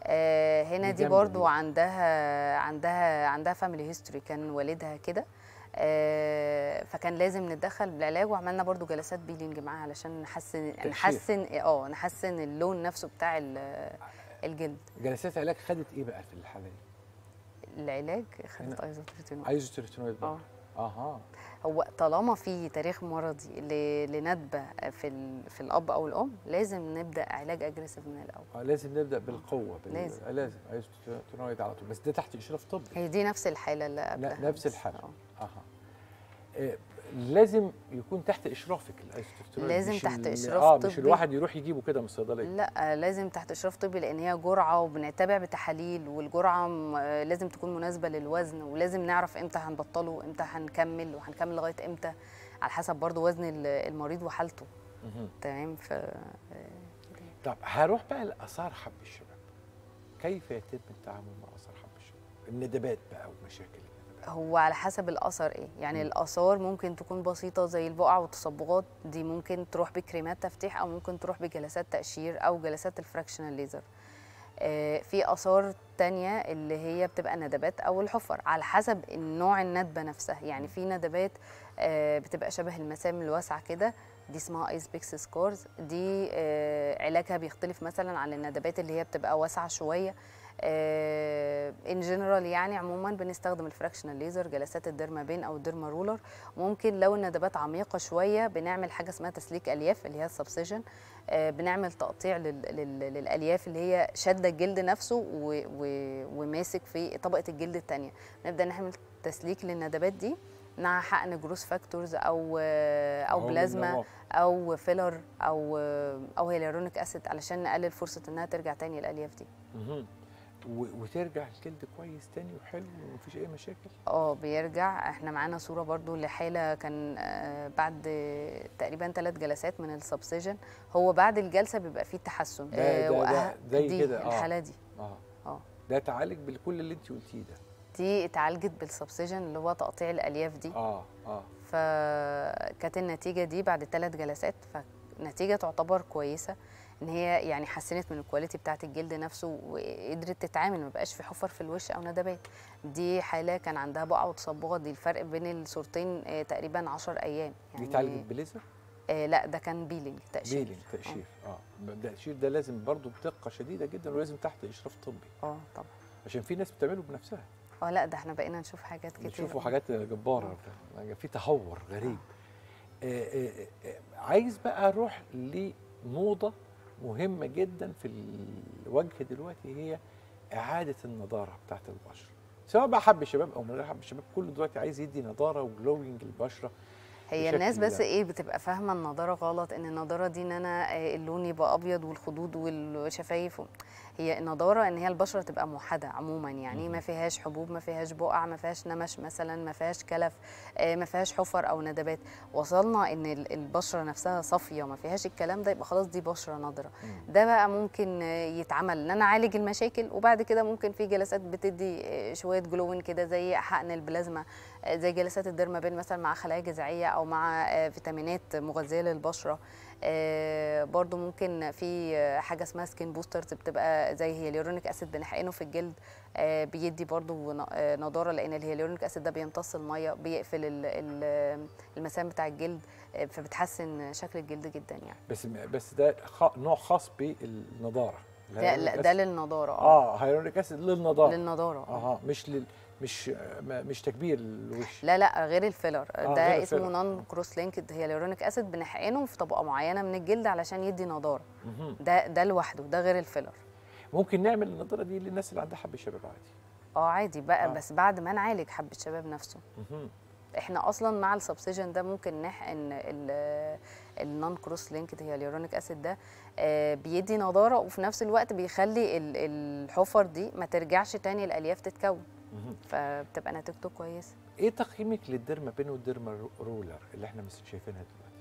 آه، هنا دي دي جامدة برضو دي. عندها عندها عندها فاميلي هيستوري كان والدها كده آه، فكان لازم نتدخل بالعلاج وعملنا برضو جلسات بيلينج معاها علشان نحسن تقشير. نحسن اه نحسن اللون نفسه بتاع ال- الجلد جلسات علاج خدت ايه بقى في الحاله دي؟ العلاج خدت ايزوتريتينول ايزوتريتينويد اه اها هو طالما في تاريخ مرضي ل- لندبه في ال- في الاب او الام لازم نبدا علاج اجريسيف من الاول آه لازم نبدا بالقوه بال... لازم. آه، لازم ايزوتريتينويد على طول بس ده تحت اشراف طبي هي دي نفس الحاله اللي قبلها نفس بس. الحالة. آه. اها آه، لازم يكون تحت اشرافك الايزوتريتينويد لازم مش تحت ال- إشراف اه مش طبي. الواحد يروح يجيبه كده من الصيدليه لا لازم تحت اشراف طبي لان هي جرعه وبنتابع بتحاليل والجرعه م- آه، لازم تكون مناسبه للوزن ولازم نعرف امتى هنبطله وامتى هنكمل وهنكمل لغايه امتى على حسب برضو وزن ال- المريض وحالته مهم. تمام ف طب هروح بقى لاثار حب الشباب كيف يتم التعامل مع اثار حب الشباب الندبات بقى ومشاكل الندبات هو على حسب الاثر ايه يعني مم. الاثار ممكن تكون بسيطه زي البقع والتصبغات دي ممكن تروح بكريمات تفتيح او ممكن تروح بجلسات تقشير او جلسات الفراكشنال ليزر آه، في اثار تانية اللي هي بتبقى ندبات او الحفر على حسب النوع الندبه نفسها يعني في ندبات آه، بتبقى شبه المسام الواسعه كده دي اسمها ايس بيكس سكورز دي آه، علاجها بيختلف مثلا عن الندبات اللي هي بتبقى واسعه شويه ان جنرال يعني عموما بنستخدم الفراكشنال ليزر جلسات الديرما بين او الديرما رولر ممكن لو الندبات عميقه شويه بنعمل حاجه اسمها تسليك الياف اللي هي السبسيجن بنعمل تقطيع لل- لل- للالياف اللي هي شاده الجلد نفسه و- و- وماسك في طبقه الجلد الثانيه نبدا نعمل تسليك للندبات دي مع حقن جروس فاكتورز او او أهو بلازما بالنوع. او فيلر او او هيلورونيك اسيد علشان نقلل فرصه انها ترجع تاني الالياف دي مهم. و- وترجع الجلد كويس تاني وحلو ومفيش اي مشاكل اه بيرجع احنا معانا صوره برضو لحاله كان آه، بعد تقريبا ثلاث جلسات من السبسيجن هو بعد الجلسه بيبقى فيه تحسن ده- آه، ده- ده وأه- زي دي كده، آه. الحاله دي اه اه ده تعالج بالكل اللي انت قلتيه ده دي اتعالجت بالسبسيجن اللي هو تقطيع الالياف دي اه اه فكانت النتيجه دي بعد ثلاث جلسات فنتيجه تعتبر كويسه ان هي يعني حسنت من الكواليتي بتاعه الجلد نفسه وقدرت تتعامل ما بقاش في حفر في الوش او ندبات دي حاله كان عندها بقع وتصبغات دي الفرق بين الصورتين آه، تقريبا 10 ايام دي اتعالجت بليزر آه لا ده كان بيلينج تقشير بيلينج تقشير اه ده التقشير ده لازم برضو بدقه شديده جدا ولازم تحت اشراف طبي اه طبعا عشان في ناس بتعمله بنفسها اه لا ده احنا بقينا نشوف حاجات كتير بتشوفوا حاجات جباره في تهور غريب آه آه آه عايز بقى اروح لموضه مهمه جدا في الوجه دلوقتي هي اعاده النضاره بتاعت البشره سواء بقى حب الشباب او من غير حب الشباب كله دلوقتي عايز يدي نضاره وجلوينج للبشره هي بشكل الناس بس لا. ايه بتبقى فاهمه النضاره غلط ان النضاره دي ان انا آه، اللون يبقى ابيض والخدود والشفايف و- هي النضاره ان هي البشره تبقى موحده عموما يعني ما فيهاش حبوب ما فيهاش بقع ما فيهاش نمش مثلا ما فيهاش كلف آه، ما فيهاش حفر او ندبات وصلنا ان ال- البشره نفسها صافيه ما فيهاش الكلام ده يبقى خلاص دي بشره نضره ده بقى ممكن آه، يتعمل ان انا اعالج المشاكل وبعد كده ممكن في جلسات بتدي آه، شويه جلوين كده زي حقن البلازما آه، زي جلسات الديرمابين مثلا مع خلايا جذعيه او مع آه، فيتامينات مغذيه للبشره آه، برضو ممكن في آه، حاجه اسمها سكين بوسترز بتبقى زي هيالورونيك اسيد بنحقنه في الجلد آه، بيدي برضو ن- آه، نضاره لان الهيالورونيك اسيد ده بيمتص الميه بيقفل ال- ال- المسام بتاع الجلد آه، فبتحسن شكل الجلد جدا يعني بس بس ده خ... نوع خاص بالنضاره ده لا الهيالورونيك ده أسيد. للنضاره اه هيرونيك اسيد للنضاره للنضاره آه. اها مش لل مش ما- مش تكبير الوش لا لا غير الفيلر آه، ده غير اسمه الفيلر. نون كروس لينكد هيالورونيك اسيد بنحقنه في طبقه معينه من الجلد علشان يدي نضاره مهم. ده ده لوحده ده غير الفيلر ممكن نعمل النضاره دي للناس اللي عندها حب الشباب عادي اه عادي بقى آه. بس بعد ما نعالج حب الشباب نفسه مهم. احنا اصلا مع السبسيجن ده ممكن نحقن النون كروس لينكد هيالورونيك اسيد ده آه، بيدي نضاره وفي نفس الوقت بيخلي ال- الحفر دي ما ترجعش تاني الالياف تتكون مهم. فبتبقى نتيجته كويسه ايه تقييمك للديرما بين والديرما رو- رولر اللي احنا مش شايفينها دلوقتي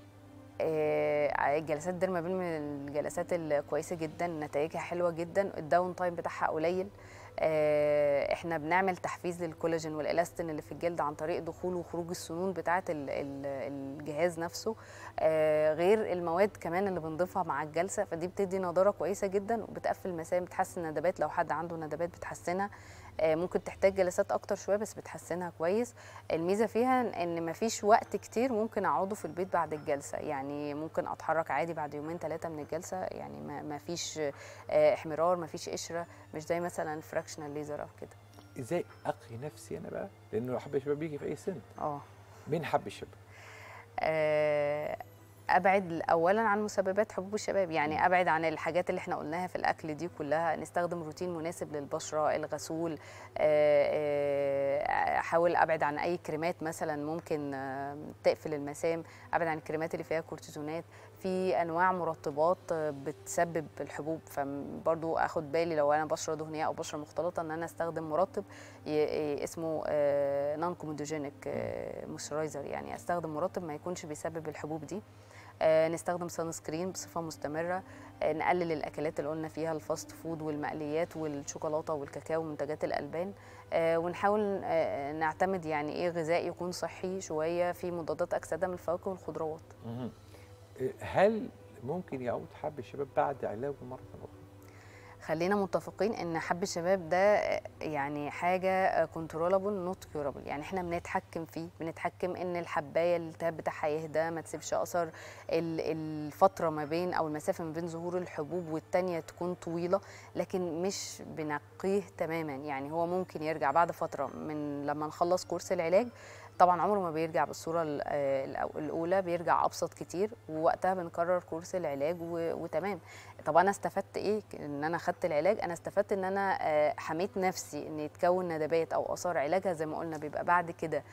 آه، جلسات ديرمابين من الجلسات الكويسه جدا نتائجها حلوه جدا الداون تايم بتاعها قليل آه، احنا بنعمل تحفيز للكولاجين والالاستين اللي في الجلد عن طريق دخول وخروج السنون بتاعه ال- ال- الجهاز نفسه آه، غير المواد كمان اللي بنضيفها مع الجلسه فدي بتدي نضاره كويسه جدا وبتقفل مسام بتحسن ندبات لو حد عنده ندبات بتحسنها آه، ممكن تحتاج جلسات اكتر شويه بس بتحسنها كويس الميزه فيها ان مفيش وقت كتير ممكن اقعده في البيت بعد الجلسه يعني ممكن اتحرك عادي بعد يومين ثلاثه من الجلسه يعني ما مفيش آه، احمرار مفيش قشره مش زي مثلا فراكشنال ليزر او كده ازاي اقي نفسي انا بقى لانه حب الشباب بيجي في اي سن اه مين حب الشباب آه، ابعد اولا عن مسببات حبوب الشباب يعني ابعد عن الحاجات اللي احنا قلناها في الاكل دي كلها نستخدم روتين مناسب للبشره الغسول آه، آه، احاول ابعد عن اي كريمات مثلا ممكن آه، تقفل المسام ابعد عن الكريمات اللي فيها كورتيزونات في انواع مرطبات آه، بتسبب الحبوب فبرضو اخد بالي لو انا بشره دهنيه او بشره مختلطه ان انا استخدم مرطب ي- ي- اسمه نون كومودوجينيك مويسترايزر يعني استخدم مرطب ما يكونش بيسبب الحبوب دي آه، نستخدم سان سكرين بصفه مستمره آه، نقلل الاكلات اللي قلنا فيها الفاست فود والمقليات والشوكولاته والكاكاو ومنتجات الالبان آه، ونحاول آه، نعتمد يعني ايه غذاء يكون صحي شويه في مضادات اكسده من الفواكه والخضروات مهم. هل ممكن يعود حب الشباب بعد علاجه مره اخرى خلينا متفقين ان حب الشباب ده يعني حاجه كنترولابل نوت كيورابل يعني احنا بنتحكم فيه بنتحكم ان الحبايه الالتهاب بتاعها يهدى ما تسيبش اثر ال- الفتره ما بين او المسافه ما بين ظهور الحبوب والتانيه تكون طويله لكن مش بنقيه تماما يعني هو ممكن يرجع بعد فتره من لما نخلص كورس العلاج طبعا عمره ما بيرجع بالصوره ال- آه، الأو- الاولى بيرجع ابسط كتير ووقتها بنكرر كورس العلاج و- وتمام طب انا استفدت ايه ان انا خدت العلاج انا استفدت ان انا آه، حميت نفسي ان يتكون ندبات او اثار علاجها زي ما قلنا بيبقى بعد كده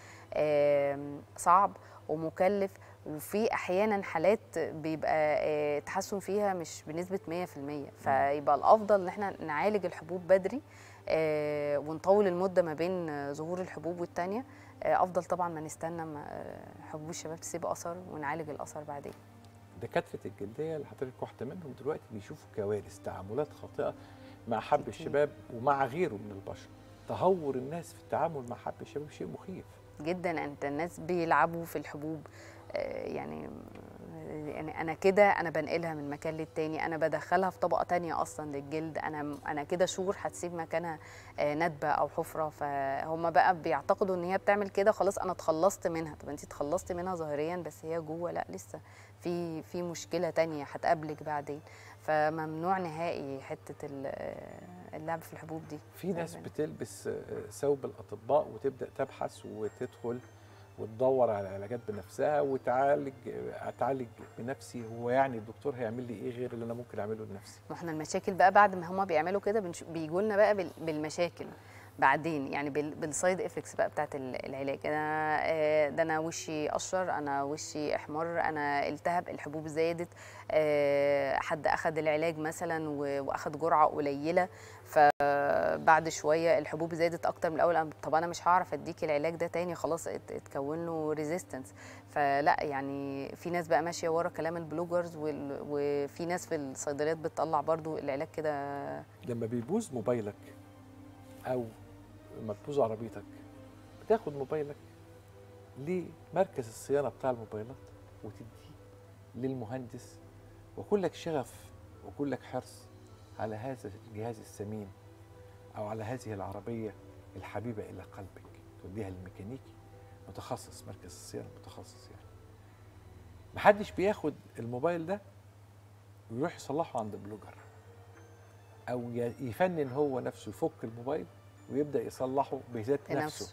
آم، صعب ومكلف وفي احيانا حالات بيبقى آه، تحسن فيها مش بنسبه 100% فيبقى الافضل ان احنا نعالج الحبوب بدري آه، ونطول المده ما بين آه، ظهور الحبوب والتانيه آه، افضل طبعا ما نستنى ما آه، حبوب الشباب تسيب اثر ونعالج الاثر بعدين دكاتره الجلديه اللي حضرتك واحده منهم دلوقتي بيشوفوا كوارث تعاملات خاطئه مع حب كتير. الشباب ومع غيره من البشر تهور الناس في التعامل مع حب الشباب شيء مخيف جدا انت الناس بيلعبوا في الحبوب آه، يعني يعني انا كده انا بنقلها من مكان للتاني انا بدخلها في طبقه تانية اصلا للجلد انا انا كده شهور هتسيب مكانها آه، ندبه او حفره فهم بقى بيعتقدوا ان هي بتعمل كده خلاص انا اتخلصت منها طب انت اتخلصتي منها ظاهريا بس هي جوه لا لسه في في مشكله تانية هتقابلك بعدين فممنوع نهائي حته ال- آه، اللعب في الحبوب دي في ناس تمام. بتلبس آه، ثوب الاطباء وتبدا تبحث وتدخل وتدور على علاجات بنفسها وتعالج آه، اتعالج بنفسي هو يعني الدكتور هيعمل لي ايه غير اللي انا ممكن اعمله لنفسي ما احنا المشاكل بقى بعد ما هما بيعملوا كده بيجوا لنا بقى بال- بالمشاكل بعدين يعني بال- بالسايد افكتس بقى بتاعت ال- العلاج انا آه، ده انا وشي قشر انا وشي احمر انا التهب الحبوب زادت آه، حد اخذ العلاج مثلا و- واخد جرعه قليله فبعد شويه الحبوب زادت اكتر من الاول أنا- طب انا مش هعرف اديك العلاج ده تاني خلاص ات- اتكون له ريزيستنس فلا يعني في ناس بقى ماشيه ورا كلام البلوجرز وال- وفي ناس في الصيدليات بتطلع برضو العلاج كده لما بيبوظ موبايلك او لما تبوظ عربيتك بتاخد موبايلك لمركز الصيانه بتاع الموبايلات وتديه للمهندس وكلك شغف وكلك حرص على هذا الجهاز الثمين او على هذه العربيه الحبيبه الى قلبك توديها للميكانيكي متخصص مركز الصيانه متخصص يعني محدش بياخد الموبايل ده ويروح يصلحه عند بلوجر او ي- يفنن هو نفسه يفك الموبايل ويبدا يصلحه بذات لنفسه. نفسه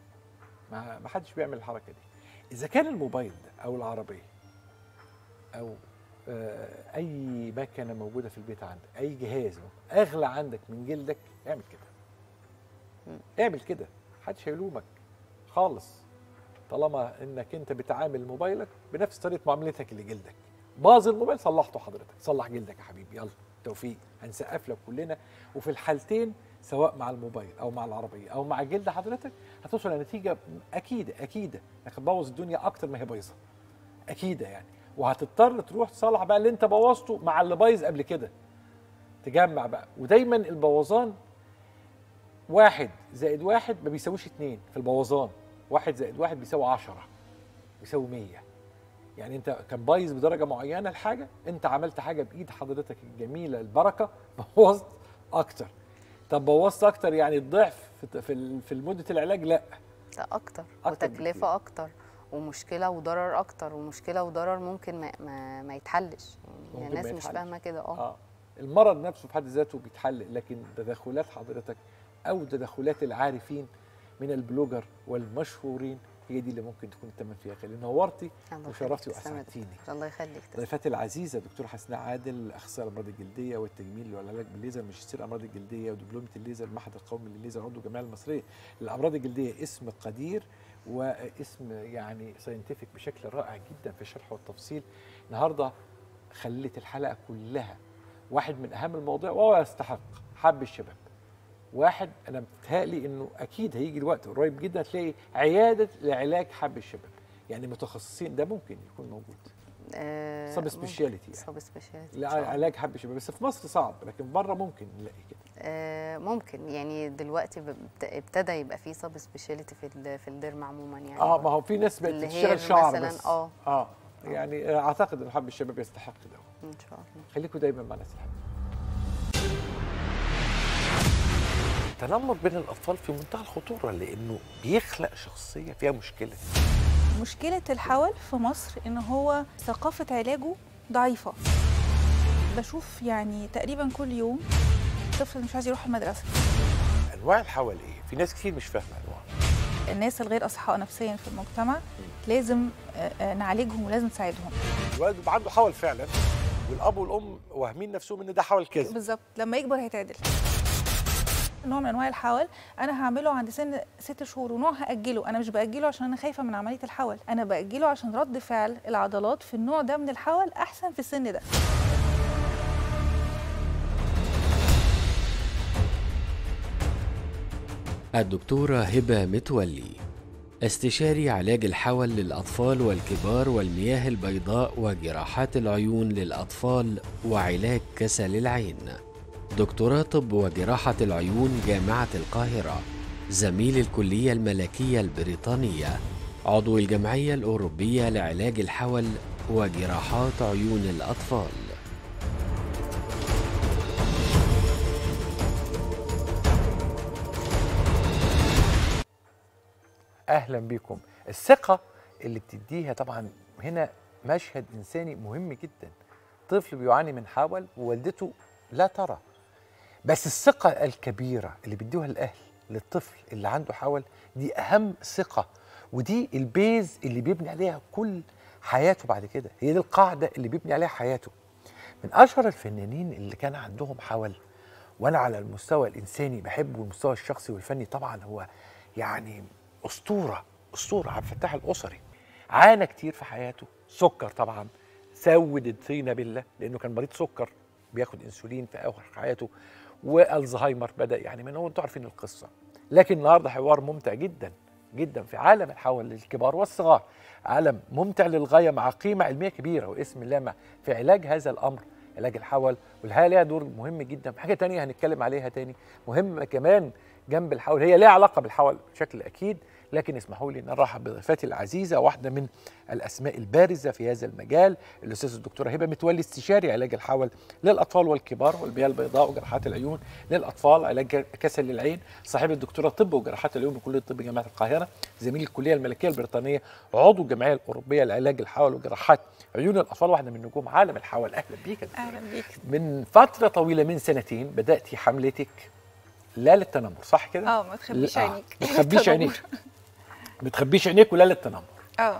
ما ما حدش بيعمل الحركه دي اذا كان الموبايل ده او العربيه او آه، اي مكنه موجوده في البيت عندك اي جهاز اغلى عندك من جلدك اعمل كده مم. اعمل كده محدش هيلومك خالص طالما انك انت بتعامل موبايلك بنفس طريقه معاملتك لجلدك باظ الموبايل صلحته حضرتك صلح جلدك يا حبيبي يلا توفيق هنسقف لك كلنا وفي الحالتين سواء مع الموبايل او مع العربيه او مع جلد حضرتك هتوصل لنتيجه اكيده اكيده انك هتبوظ الدنيا اكتر ما هي بايظه اكيده يعني وهتضطر تروح تصلح بقى اللي انت بوظته مع اللي بايظ قبل كده تجمع بقى ودايما البوظان واحد زائد واحد ما بيساويش اتنين في البوظان واحد زائد واحد بيساوي عشرة بيساوي مية يعني انت كان بايظ بدرجة معينة الحاجة انت عملت حاجة بإيد حضرتك الجميلة البركة بوظت أكتر طب بوظت أكتر يعني الضعف في في في مده العلاج لا لا اكتر أكتر وتكلفه اكتر ومشكله وضرر اكتر ومشكله وضرر ممكن ما, ما, ما يتحلش يعني ممكن ما الناس مش يتحلش. فاهمه كده اه اه المرض نفسه في حد ذاته بيتحل لكن تدخلات حضرتك او تدخلات العارفين من البلوجر والمشهورين هي دي اللي ممكن تكون الثمن فيها خلي نورتي الله وشرفتي يخليك، تسلم يا واسعدتيني دكتور. الله يخليك تسلم. ضيفتي العزيزه دكتور حسناء عادل اخصائي الامراض الجلديه والتجميل والعلاج بالليزر ماجستير الامراض الجلديه ودبلومه الليزر المعهد القومي للليزر عضو الجمعيه المصريه للامراض الجلديه اسم قدير واسم يعني ساينتفك بشكل رائع جدا في الشرح والتفصيل النهارده خلت الحلقه كلها واحد من اهم المواضيع وهو يستحق حب الشباب واحد انا متهيألي انه اكيد هيجي الوقت قريب جدا تلاقي عياده لعلاج حب الشباب يعني متخصصين ده ممكن يكون موجود آه، سب ممكن. سبيشاليتي يعني. سب سبيشاليتي لا علاج حب الشباب بس في مصر صعب لكن بره ممكن نلاقي كده آه، ممكن يعني دلوقتي ب- بت- ابتدى يبقى في سب سبيشاليتي في ال- في الديرما عموما يعني اه ما هو في ناس بقت اللي هي تشتغل شعر مثلاً بس آه. اه يعني اعتقد ان حب الشباب يستحق ده ان شاء الله خليكم دايما مع ناس الحب التنمر بين الاطفال في منتهى الخطوره لانه بيخلق شخصيه فيها مشكله مشكلة الحول في مصر إن هو ثقافة علاجه ضعيفة بشوف يعني تقريبا كل يوم طفل مش عايز يروح المدرسة انواع الحول ايه في ناس كتير مش فاهمه انواع الناس الغير أصحاء نفسيا في المجتمع لازم آه، آه، نعالجهم ولازم نساعدهم الولد بيبقى عنده حول فعلا والاب والام واهمين نفسهم ان ده حول كذا بالظبط لما يكبر هيتعدل نوع من انواع الحول انا هعمله عند سن ست شهور ونوع هاجله انا مش باجله عشان انا خايفه من عمليه الحول انا باجله عشان رد فعل العضلات في النوع ده من الحول احسن في السن ده الدكتورة هبة متولي استشاري علاج الحول للأطفال والكبار والمياه البيضاء وجراحات العيون للأطفال وعلاج كسل العين دكتوراه طب وجراحة العيون جامعة القاهرة زميل الكلية الملكية البريطانية عضو الجمعية الأوروبية لعلاج الحول وجراحات عيون الأطفال اهلا بكم الثقه اللي بتديها طبعا هنا مشهد انساني مهم جدا طفل بيعاني من حول ووالدته لا ترى بس الثقه الكبيره اللي بيدوها الاهل للطفل اللي عنده حول دي اهم ثقه ودي البيز اللي بيبني عليها كل حياته بعد كده هي دي القاعده اللي بيبني عليها حياته من اشهر الفنانين اللي كان عندهم حول وانا على المستوى الانساني بحبه والمستوى الشخصي والفني طبعا هو يعني اسطوره اسطوره عبد الفتاح الاسري عانى كتير في حياته سكر طبعا سود الطينه بالله لانه كان مريض سكر بياخد انسولين في اخر حياته والزهايمر بدا يعني من هو انتوا عارفين القصه لكن النهارده حوار ممتع جدا جدا في عالم الحول للكبار والصغار عالم ممتع للغايه مع قيمه علميه كبيره واسم لامع في علاج هذا الامر علاج الحول والحقيقه ليها دور مهم جدا حاجه تانية هنتكلم عليها تاني مهمه كمان جنب الحول هي ليها علاقه بالحول بشكل اكيد لكن اسمحوا لي ان ارحب بضيفتي العزيزه واحده من الاسماء البارزه في هذا المجال الاستاذ الدكتوره هبه متولي استشاري علاج الحول للاطفال والكبار والبيئه البيضاء وجراحات العيون للاطفال علاج كسل العين صاحبه الدكتوراه طب وجراحات العيون بكليه الطب جامعه القاهره زميل الكليه الملكيه البريطانيه عضو الجمعيه الاوروبيه لعلاج الحول وجراحات عيون الاطفال واحده من نجوم عالم الحول اهلا بيك يا دكتورة. اهلا بيك من فتره طويله من سنتين بداتي حملتك لا للتنمر صح كده اه ما تخبيش آه، عينيك ما تخبيش عينيك ما تخبيش عينيك ولا للتنمر اه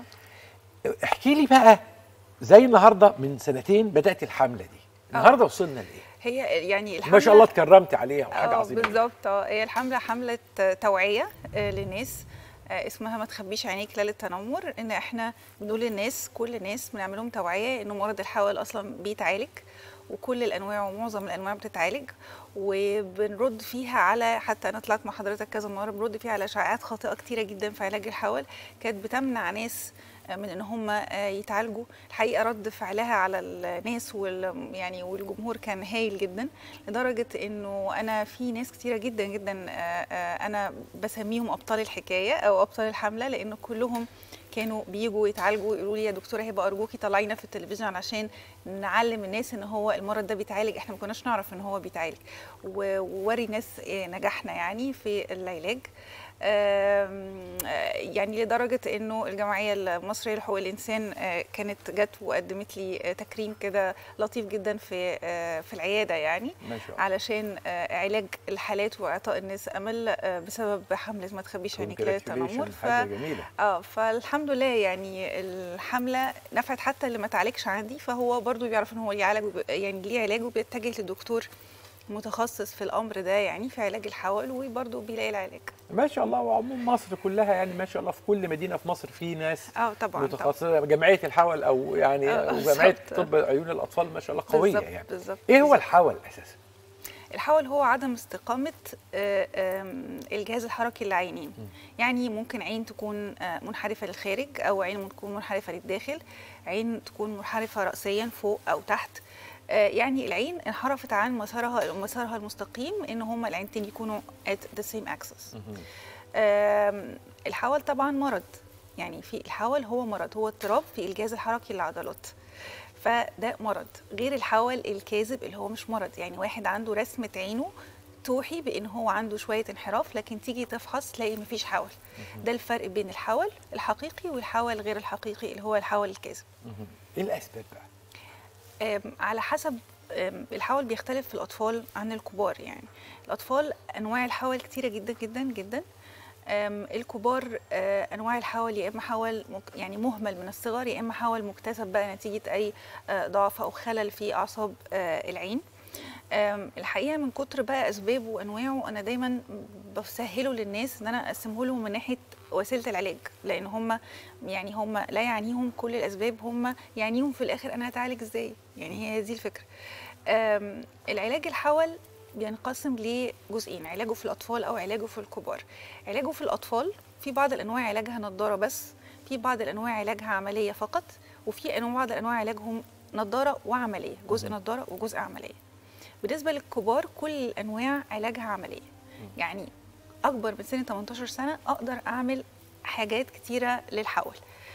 احكي لي بقى زي النهارده من سنتين بدات الحمله دي النهارده وصلنا لايه هي يعني ما شاء الله اتكرمتي عليها وحاجه اه عظيمه بالظبط اه هي الحمله حمله آه، توعيه آه، للناس آه، اسمها ما تخبيش عينيك لا للتنمر ان احنا بنقول للناس كل الناس بنعمل لهم توعيه انه مرض الحول اصلا بيتعالج وكل الانواع ومعظم الانواع بتتعالج وبنرد فيها على حتى انا طلعت مع حضرتك كذا مره بنرد فيها على شائعات خاطئه كتيره جدا في علاج الحول كانت بتمنع ناس من ان هم يتعالجوا الحقيقه رد فعلها على الناس وال يعني والجمهور كان هايل جدا لدرجه انه انا في ناس كتيره جدا جدا آه، آه، انا بسميهم ابطال الحكايه او ابطال الحمله لان كلهم كانوا بيجوا يتعالجوا يقولوا لي يا دكتوره هبه ارجوكي طلعينا في التلفزيون علشان نعلم الناس ان هو المرض ده بيتعالج احنا ما كناش نعرف ان هو بيتعالج و- ووري الناس إيه نجاحنا يعني في العلاج آم، آه، يعني لدرجه انه الجمعيه المصريه لحقوق الانسان آه، كانت جت وقدمت لي آه، تكريم كده لطيف جدا في آه، في العياده يعني ما شاء الله علشان آه، علاج الحالات واعطاء الناس امل آه، بسبب حمله ما تخبيش عينيك لا التنمر Congratulations، حاجه جميله اه فالحمد لله يعني الحمله نفعت حتى اللي ما تعالجش عندي فهو برضو بيعرف ان هو ليه علاج وب- يعني ليه علاج وبيتجه لدكتور متخصص في الامر ده يعني في علاج الحول وبرضو بيلاقي العلاج ما شاء الله وعموم مصر كلها يعني ما شاء الله في كل مدينه في مصر في ناس اه طبعا طبعا متخصصه جمعيه الحول او يعني آه، وجمعيه بالظبط. طب عيون الاطفال ما شاء الله قويه بالظبط، يعني بالظبط ايه هو بالظبط. الحول اساسا الحول هو عدم استقامة آه، آم، الجهاز الحركي للعينين يعني ممكن عين تكون آه، منحرفة للخارج أو عين تكون منحرفة للداخل عين تكون منحرفة رأسيا فوق أو تحت آه، يعني العين انحرفت عن مسارها مسارها المستقيم ان هما العينتين يكونوا at the same axis آم، الحول طبعا مرض يعني في الحول هو مرض هو اضطراب في الجهاز الحركي للعضلات فده مرض غير الحول الكاذب اللي هو مش مرض يعني واحد عنده رسمة عينه توحي بان هو عنده شويه انحراف لكن تيجي تفحص تلاقي مفيش حول ده الفرق بين الحول الحقيقي والحول غير الحقيقي اللي هو الحول الكاذب ايه الاسباب بقى آم، على حسب آم، الحول بيختلف في الأطفال عن الكبار يعني الأطفال أنواع الحول كتيرة جدا جدا جدا آم، الكبار آه، أنواع الحول يا إما حول مك- يعني مهمل من الصغر يا إما حول مكتسب بقى نتيجة أي آه، ضعف أو خلل في أعصاب آه، العين آم، الحقيقه من كتر بقى اسبابه وانواعه انا دايما بسهله للناس ان انا اقسمه لهم من ناحيه وسيله العلاج لان هم يعني هم لا يعنيهم كل الاسباب هم يعنيهم في الاخر انا هتعالج ازاي يعني هي دي الفكره آم، العلاج الحول بينقسم لجزئين علاجه في الاطفال او علاجه في الكبار علاجه في الاطفال في بعض الانواع علاجها نضاره بس في بعض الانواع علاجها عمليه فقط وفي انواع بعض الانواع علاجهم نضاره وعمليه جزء نضاره وجزء عمليه بالنسبه للكبار كل الانواع علاجها عمليه يعني اكبر من سن 18 سنه اقدر اعمل حاجات كتيره للحول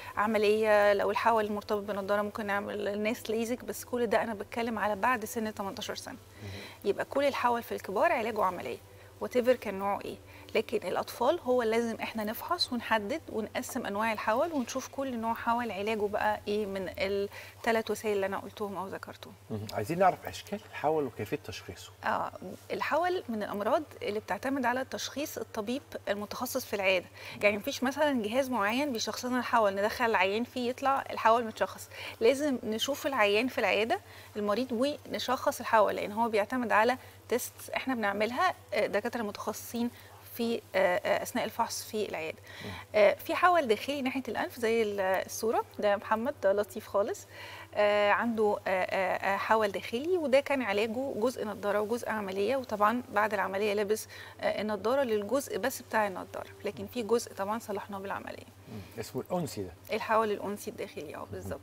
عمليه لو الحول مرتبط بنضاره ممكن نعمل الناس ليزك بس كل ده انا بتكلم على بعد سن 18 سنه يبقى كل الحول في الكبار علاجه عمليه وتفر كان نوعه ايه لكن الاطفال هو لازم احنا نفحص ونحدد ونقسم انواع الحول ونشوف كل نوع حول علاجه بقى ايه من الثلاث وسائل اللي انا قلتهم او ذكرتهم عايزين نعرف اشكال الحول وكيفيه تشخيصه آه الحول من الامراض اللي بتعتمد على تشخيص الطبيب المتخصص في العياده يعني مفيش مثلا جهاز معين بيشخص لنا الحول ندخل العيان فيه يطلع الحول متشخص لازم نشوف العيان في العياده المريض ونشخص الحول لان هو بيعتمد على تيست احنا بنعملها آه، دكاتره متخصصين في آه، آه، اثناء الفحص في العياده آه، في حول داخلي ناحيه الانف زي ال- الصوره ده محمد ده لطيف خالص آه، عنده آه، آه، آه، حول داخلي وده كان علاجه جزء نضاره وجزء عمليه وطبعا بعد العمليه لابس آه، النضاره للجزء بس بتاع النضاره لكن في جزء طبعا صلحناه بالعمليه اسمه الانسي ده الحول الانسي الداخلي اه بالظبط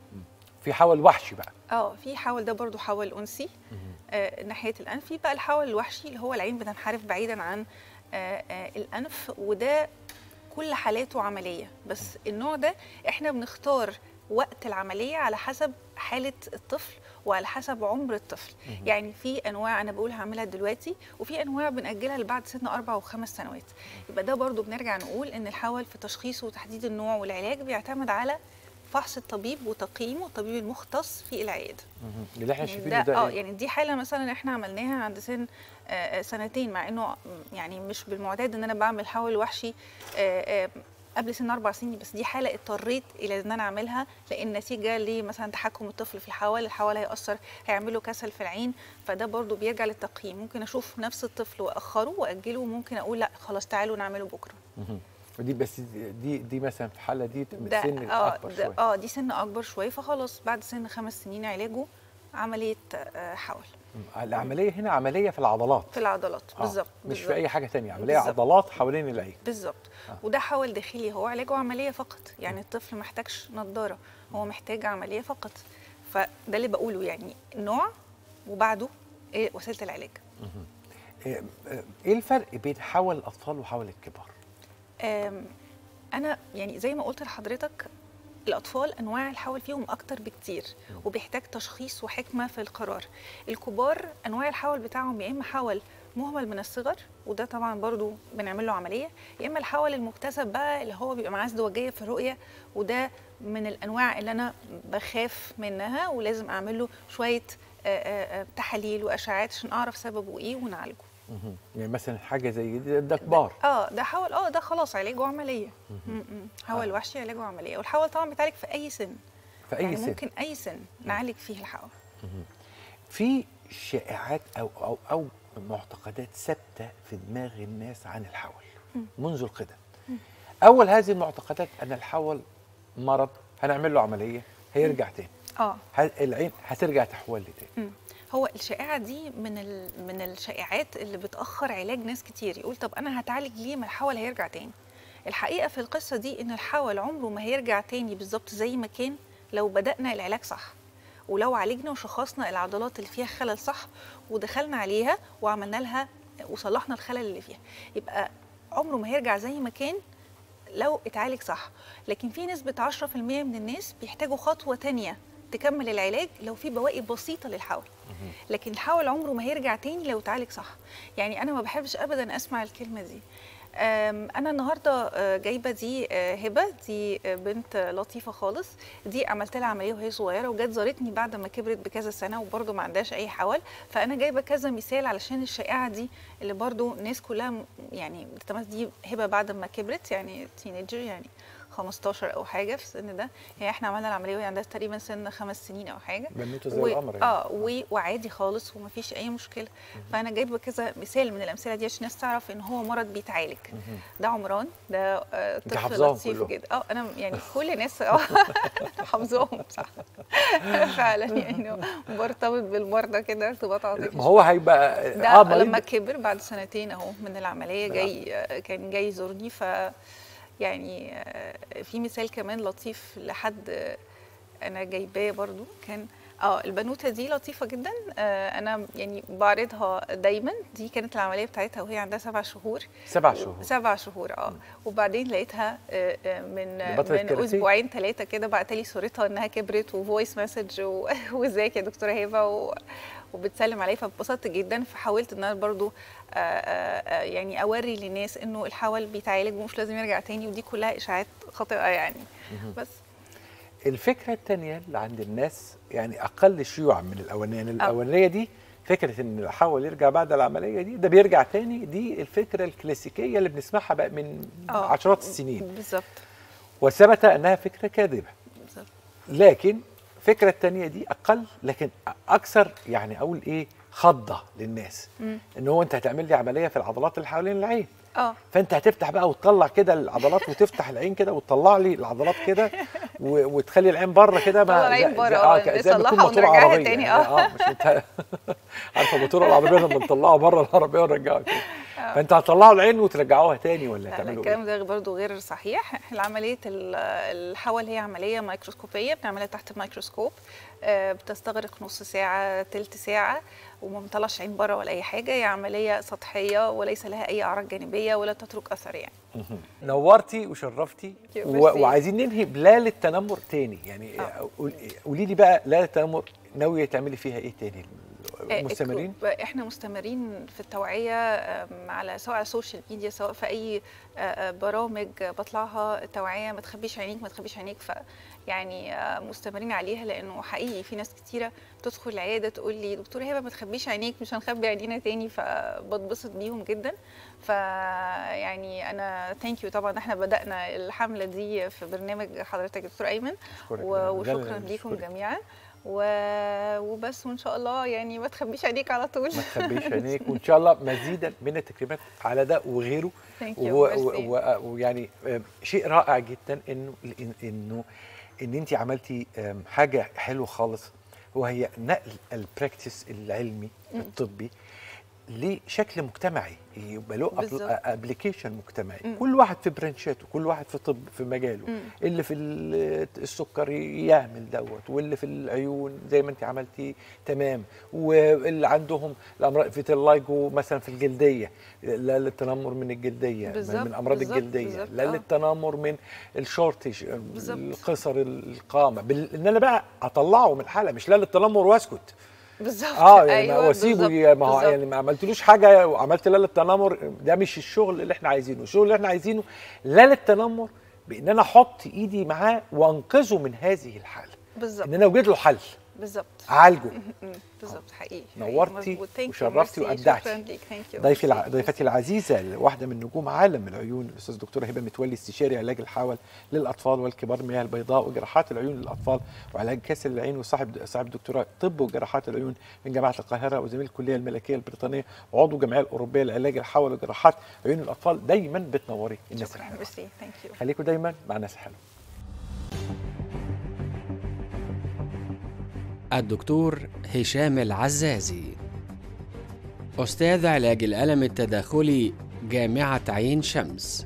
في حول وحشي بقى اه في حول ده برضو حول انسي آه ناحيه الانف في بقى الحول الوحشي اللي هو العين بتنحرف بعيدا عن آه آه الانف وده كل حالاته عمليه بس النوع ده احنا بنختار وقت العمليه على حسب حاله الطفل وعلى حسب عمر الطفل يعني في انواع انا بقول هعملها دلوقتي وفي انواع بناجلها لبعد سن اربع وخمس سنوات يبقى ده برضو بنرجع نقول ان الحول في تشخيصه وتحديد النوع والعلاج بيعتمد على فحص الطبيب وتقييمه الطبيب المختص في العياده اللي احنا يعني شايفينه ده ده اه إيه؟ يعني دي حاله مثلا احنا عملناها عند سن آه، آه، سنتين مع انه يعني مش بالمعتاد ان انا بعمل حول وحشي آه، آه، قبل سن اربع سنين بس دي حاله اضطريت الى ان انا اعملها لان نتيجه لمثلا تحكم الطفل في الحول الحول هيأثر هيعمل له كسل في العين فده برضو بيرجع للتقييم ممكن اشوف نفس الطفل واخره واجله وممكن اقول لا خلاص تعالوا نعمله بكره مهم. ودي بس دي دي مثلا في الحاله دي من ده سن اه اكبر ده شويه اه دي سن اكبر شويه فخلاص بعد سن خمس سنين علاجه عمليه آه، حول مم. العمليه هنا عمليه في العضلات في العضلات آه، بالظبط مش في بالظبط. اي حاجه تانية عمليه بالظبط. عضلات حوالين العين بالظبط وده حول داخلي هو علاجه عمليه فقط يعني الطفل ما محتاجش نظاره هو محتاج عمليه فقط فده اللي بقوله يعني نوع وبعده إيه وسيله العلاج إيه إيه الفرق بين حول الاطفال وحول الكبار آم، انا يعني زي ما قلت لحضرتك الاطفال انواع الحول فيهم اكتر بكتير وبيحتاج تشخيص وحكمه في القرار الكبار انواع الحول بتاعهم يا اما حول مهمل من الصغر وده طبعا برضو بنعمل له عمليه يا اما الحول المكتسب بقى اللي هو بيبقى معاه ازدواجيه في الرؤيه وده من الانواع اللي انا بخاف منها ولازم اعمل له شويه آه، آه، آه، تحاليل واشعاعات عشان اعرف سببه ايه ونعالجه مهم. يعني مثلا حاجه زي دي ده كبار اه ده حول اه ده خلاص علاجه عمليه م- م. حول آه. وحشي علاجه عمليه والحول طبعا بيتعالج في اي سن في اي يعني سن ممكن اي سن نعالج فيه الحول في شائعات او او او معتقدات ثابته في دماغ الناس عن الحول منذ القدم اول هذه المعتقدات ان الحول مرض هنعمل له عمليه هيرجع تاني اه ه- العين هترجع تحول لي تاني مم. هو الشائعه دي من ال... من الشائعات اللي بتاخر علاج ناس كتير يقول طب انا هتعالج ليه ما الحول هيرجع تاني الحقيقه في القصه دي ان الحول عمره ما هيرجع تاني بالظبط زي ما كان لو بدانا العلاج صح ولو عالجنا وشخصنا العضلات اللي فيها خلل صح ودخلنا عليها وعملنا لها وصلحنا الخلل اللي فيها يبقى عمره ما هيرجع زي ما كان لو اتعالج صح لكن في نسبة 10% من الناس بيحتاجوا خطوة تانية تكمل العلاج لو في بواقي بسيطة للحول لكن الحول عمره ما هيرجع تاني لو اتعالج صح يعني أنا ما بحبش أبدا أسمع الكلمة دي أم، أنا النهاردة آه، جايبة دي آه، هبة دي آه، بنت لطيفة خالص دي عملت لها عملية وهي صغيرة وجت زارتني بعد ما كبرت بكذا سنة وبرضه ما عندهاش أي حول فأنا جايبة كذا مثال علشان الشائعة دي اللي برضه الناس كلها م- يعني بتتمس دي هبة بعد ما كبرت يعني تينيجر يعني 15 او حاجه في السن ده يعني احنا عملنا العمليه وهي عندها تقريبا سن خمس سنين او حاجه بنوته زي و- القمر يعني. اه و- وعادي خالص ومفيش اي مشكله فانا جايبه كذا مثال من الامثله دي عشان الناس تعرف ان هو مرض بيتعالج ده عمران ده آه، انت طفل حافظاهم لطيف كلهم. جدا اه انا يعني كل الناس اه حافظاهم صح فعلا يعني مرتبط بالمرضى كده ارتباط عاطفي ما هو هيبقى ده اه مريض لما كبر بعد سنتين اهو من العمليه نعم. جاي آه، كان جاي يزورني ف يعني آه، في مثال كمان لطيف لحد آه، انا جايباه برضو كان اه البنوته دي لطيفه جدا آه، انا يعني بعرضها دايما دي كانت العمليه بتاعتها وهي عندها سبع شهور سبع شهور سبع شهور اه وبعدين لقيتها آه، آه، من بطلة من كاراتيه. اسبوعين ثلاثه كده بعت لي صورتها انها كبرت وفويس مسج و- وازيك يا دكتوره هبه و... وبتسلم عليا فاتبسطت جدا فحاولت ان انا برضو آه، آه، آه، يعني اوري للناس انه الحول بيتعالج ومش لازم يرجع تاني ودي كلها اشاعات خاطئه يعني بس الفكره الثانيه اللي عند الناس يعني اقل شيوعا من الاولانيه يعني الاولانيه دي فكره ان الحول يرجع بعد العمليه دي ده بيرجع تاني دي الفكره الكلاسيكيه اللي بنسمعها بقى من آه. عشرات السنين بالظبط وثبت انها فكره كاذبه بالظبط لكن الفكره الثانيه دي اقل لكن اكثر يعني اقول ايه خضه للناس ان هو انت هتعمل لي عمليه في العضلات اللي حوالين العين اه فانت هتفتح بقى وتطلع كده العضلات وتفتح العين كده وتطلع لي العضلات كده و- وتخلي العين بره كده طلع العين زي- بره، زي- آه، ك- زي ما نصلحها تكون موتور ونرجعها عربيه تاني، يعني آه. اه مش انت عارفه موتور العربيه لما نطلعه بره العربيه ونرجعه تاني فانت هتطلعوا العين وترجعوها تاني ولا لا لا تعملوا الكلام ايه؟ ده برضه غير صحيح احنا عمليه ال- الحول هي عمليه ميكروسكوبيه بنعملها تحت الميكروسكوب آه، بتستغرق نص ساعه تلت ساعه وما بنطلعش عين بره ولا اي حاجه هي عمليه سطحيه وليس لها اي اعراض جانبيه ولا تترك اثر يعني نورتي وشرفتي يا و... ميرسي. وعايزين ننهي بلالة التنمر تاني يعني آه. قول- قولي لي بقى لالة التنمر ناويه تعملي فيها ايه تاني آه، مستمرين الكو- احنا مستمرين في التوعيه آم، على سواء على السوشيال ميديا سواء في اي آه، آه، برامج بطلعها توعيه ما تخبيش عينيك ما تخبيش عينيك ف يعني آه، مستمرين عليها لانه حقيقي في ناس كتيره تدخل العياده تقول لي دكتوره هبه ما تخبيش عينيك مش هنخبي عينينا تاني فبتبسط بيهم جدا ف يعني انا ثانك يو طبعا احنا بدانا الحمله دي في برنامج حضرتك دكتور ايمن أشكرك و- جداً. وشكرا لا، ليكم أشكرك. جميعا و- وبس وان شاء الله يعني ما تخبيش عينيك على طول ما تخبيش عينيك وان شاء الله مزيدا من التكريمات على ده وغيره Thank you. و- Merci. و- و- ويعني آم، شيء رائع جدا انه إن- انه ان انت عملتي آم، حاجه حلوه خالص وهي نقل البراكتس العلمي الطبي لشكل مجتمعي يبقى له بالظبط. ابلكيشن مجتمعي مم. كل واحد في برانشاته كل واحد في طب في مجاله مم. اللي في ال- السكر يعمل دوت واللي في العيون زي ما انت عملتي تمام واللي عندهم الامراض فيتيلايجو مثلا في الجلديه لا للتنمر من الجلديه بالظبط، من امراض بالظبط، الجلديه بالظبط، لا آه. للتنمر من الشورتج بالظبط. القصر القامه بال... ان انا بقى اطلعه من الحاله مش لا للتنمر واسكت بالظبط اه يعني أيوة، أيوة واسيبه بالظبط، ي- ما هو بالظبط. يعني ما عملتلوش حاجه وعملت لا للتنمر ده مش الشغل اللي احنا عايزينه الشغل اللي احنا عايزينه لا للتنمر بان انا احط ايدي معاه وانقذه من هذه الحاله بالظبط ان انا اوجد له حل بالظبط اعالجه مم، بالظبط حقيقي نورتي مظبوط. Thank you, وشرفتي merci. وأبدعتي. شكرا ليك Thank you. ضيفي الع... merci. ضيفتي العزيزه واحده من نجوم عالم العيون الاستاذ دكتوره هبه متولي استشاري علاج الحول للاطفال والكبار المياه البيضاء وجراحات العيون للاطفال وعلاج كسر العين وصاحب صاحب دكتوراه طب وجراحات العيون من جامعه القاهره وزميل الكليه الملكيه البريطانيه وعضو الجمعيه الاوروبيه لعلاج الحول وجراحات عيون الاطفال دايما بتنوري الناس شكرا الحلوه ميرسي ثانك يو خليكم دايما مع الناس الحلوه الدكتور هشام العزازي أستاذ علاج الألم التداخلي جامعة عين شمس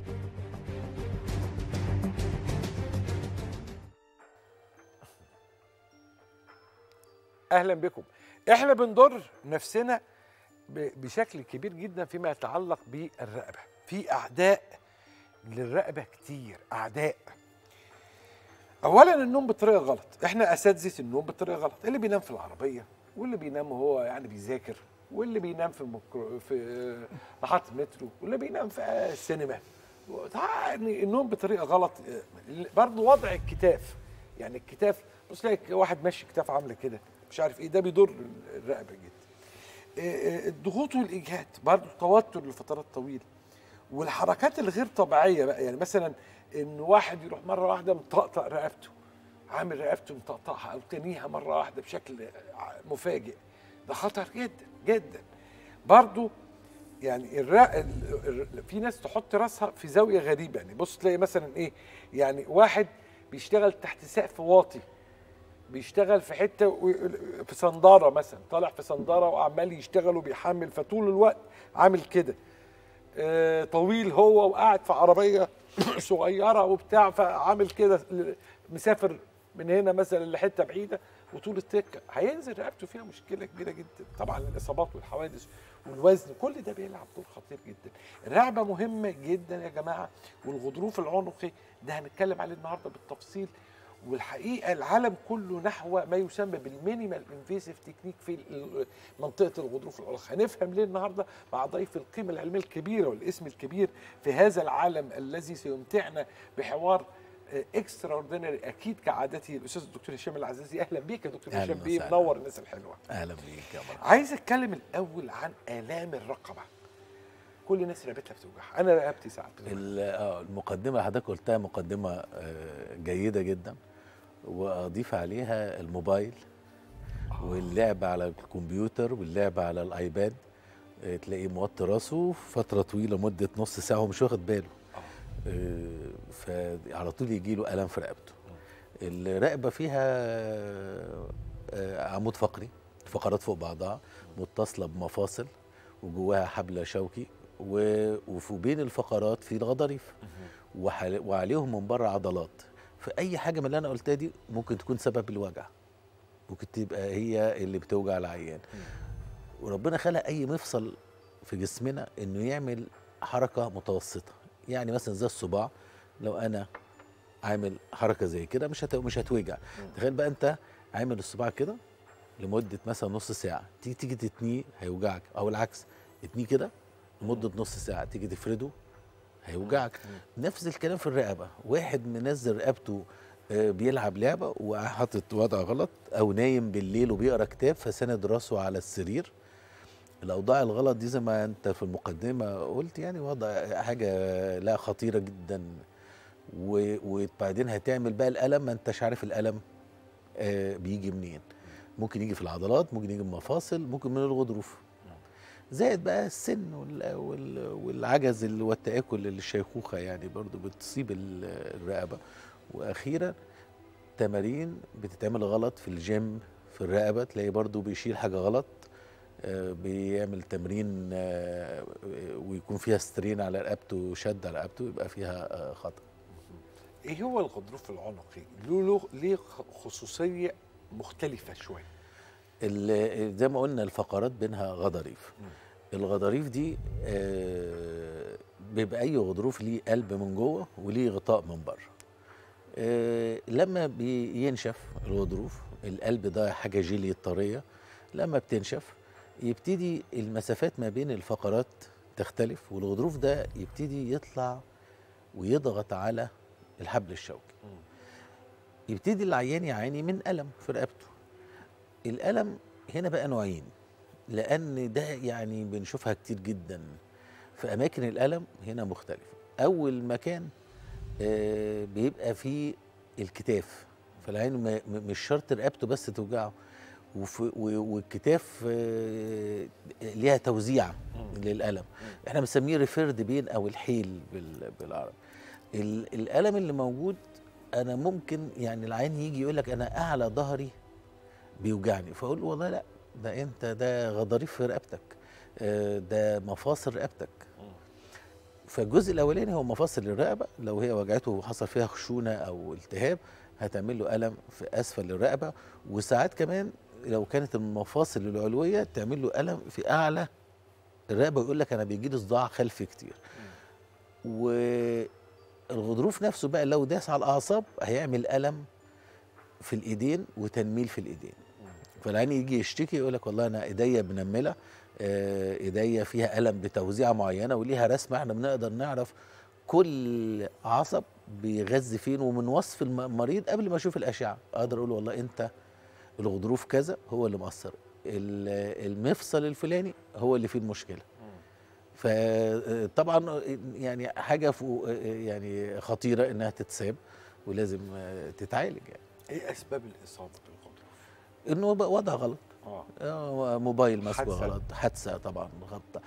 اهلا بكم احنا بنضر نفسنا ب- بشكل كبير جدا فيما يتعلق بالرقبه في اعداء للرقبه كتير اعداء اولا النوم بطريقه غلط احنا اساتذه النوم بطريقه غلط اللي بينام في العربيه واللي بينام وهو يعني بيذاكر واللي بينام في مكرو في محطه مترو واللي بينام في السينما يعني النوم بطريقه غلط برضه وضع الكتاف يعني الكتاف بص تلاقي واحد ماشي كتاف عامله كده مش عارف ايه ده بيضر الرقبه جدا إيه إيه الضغوط والاجهاد برضه توتر لفترات طويله والحركات الغير طبيعيه بقى يعني مثلا ان واحد يروح مره واحده مطقطق رقبته عامل رقبته مطقطقها او تنيها مره واحده بشكل مفاجئ ده خطر جدا جدا برضه يعني الرق... ال... ال... في ناس تحط راسها في زاويه غريبه يعني بص تلاقي مثلا ايه يعني واحد بيشتغل تحت سقف واطي بيشتغل في حته و- في صنداره مثلا طالع في صنداره وعمال يشتغل وبيحمل فطول الوقت عامل كده آه، طويل هو وقاعد في عربيه صغيره وبتاع فعامل كده ل- مسافر من هنا مثلا لحته بعيده وطول السكه هينزل رقبته فيها مشكله كبيره جدا طبعا الاصابات والحوادث والوزن كل ده بيلعب دور خطير جدا الرقبه مهمه جدا يا جماعه والغضروف العنقي ده هنتكلم عليه النهارده بالتفصيل والحقيقه العالم كله نحو ما يسمى بالمينيمال انفيسيف تكنيك في ال- منطقه الغضروف العنقي هنفهم ليه النهارده مع ضيف القيمه العلميه الكبيره والاسم الكبير في هذا العالم الذي سيمتعنا بحوار اكسترا اوردينري اكيد كعادته الاستاذ الدكتور هشام العزازي اهلا بيك يا دكتور أهلاً هشام بيه وسهلاً. منور الناس الحلوه اهلا بيك يا مرحبا عايز اتكلم الاول عن الام الرقبه كل الناس رقبتها بتوجعها انا رقبتي ساعات بتوجع. ال- آه، المقدمه اللي حضرتك قلتها مقدمه آه، جيده جدا واضيف عليها الموبايل واللعب على الكمبيوتر واللعب على الايباد آه، تلاقيه موطي راسه فتره طويله مده نص ساعه ومش واخد باله آه، فعلى طول يجي له الم في رقبته الرقبه فيها آه، عمود فقري فقرات فوق بعضها متصله بمفاصل وجواها حبل شوكي و- وفي بين الفقرات في الغضاريف وحل- وعليهم من بره عضلات فاي حاجه من اللي انا قلتها دي ممكن تكون سبب الوجع ممكن تبقى هي اللي بتوجع العيان وربنا خلق اي مفصل في جسمنا انه يعمل حركه متوسطه يعني مثلا زي الصباع لو انا عامل حركه زي كده مش هت... مش هتوجع تخيل بقى انت عامل الصباع كده لمده مثلا نص ساعه تيجي تيجي تتنيه هيوجعك او العكس اتنيه كده لمده نص ساعه تيجي تفرده هيوجعك نفس الكلام في الرقبه واحد منزل رقبته آه، بيلعب لعبه وحاطط وضع غلط او نايم بالليل وبيقرا كتاب فسند راسه على السرير الاوضاع الغلط دي زي ما انت في المقدمه قلت يعني وضع حاجه لا خطيره جدا و- وبعدين هتعمل بقى الالم ما انتش عارف الالم آه، بيجي منين ممكن يجي في العضلات ممكن يجي من المفاصل ممكن من الغضروف زائد بقى السن وال- وال- والعجز ال- والتآكل الشيخوخة يعني برضو بتصيب ال- الرقبة وأخيرا تمارين بتتعمل غلط في الجيم في الرقبة تلاقي برضو بيشيل حاجة غلط آه، بيعمل تمرين آه، ويكون فيها سترين على رقبته وشد على رقبته يبقى فيها آه، خطأ ايه هو الغضروف العنقي له له ليه خصوصيه مختلفه شويه ال- زي ما قلنا الفقرات بينها غضاريف الغضاريف دي آه، بيبقى اي غضروف ليه قلب من جوه وليه غطاء من بره آه، لما بينشف الغضروف القلب ده حاجه جيلي طريه لما بتنشف يبتدي المسافات ما بين الفقرات تختلف والغضروف ده يبتدي يطلع ويضغط على الحبل الشوكي يبتدي العيان يعاني من ألم في رقبته الألم هنا بقى نوعين لأن ده يعني بنشوفها كتير جدا في أماكن الألم هنا مختلفة أول مكان آه، بيبقى فيه الكتاف فالعين ما- م- مش شرط رقبته بس توجعه وف- و- والكتاف آه، ليها توزيع للألم احنا بنسميه ريفيرد بين أو الحيل بال- بالعربي ال- الألم اللي موجود أنا ممكن يعني العين يجي يقول لك أنا أعلى ظهري بيوجعني فاقول له والله لا ده انت ده غضاريف في رقبتك آه، ده مفاصل رقبتك فالجزء الاولاني هو مفاصل الرقبه لو هي وجعته وحصل فيها خشونه او التهاب هتعمل له الم في اسفل الرقبه وساعات كمان لو كانت المفاصل العلويه تعمل له الم في اعلى الرقبه ويقول لك انا بيجي لي صداع خلفي كتير والغضروف نفسه بقى لو داس على الاعصاب هيعمل الم في الايدين وتنميل في الايدين فالعين يجي يشتكي يقول لك والله انا ايديا منمله آه، ايديا فيها الم بتوزيعه معينه وليها رسمه احنا بنقدر نعرف كل عصب بيغذي فين ومن وصف الم- المريض قبل ما اشوف الاشعه اقدر اقول والله انت الغضروف كذا هو اللي مأثر ال- المفصل الفلاني هو اللي فيه المشكله فطبعا يعني حاجه فوق يعني خطيره انها تتساب ولازم آه، تتعالج يعني ايه اسباب الاصابه بالغضروف انه بقى وضع غلط اه آه، موبايل ماسكه حادثة. غلط حادثه طبعا غلط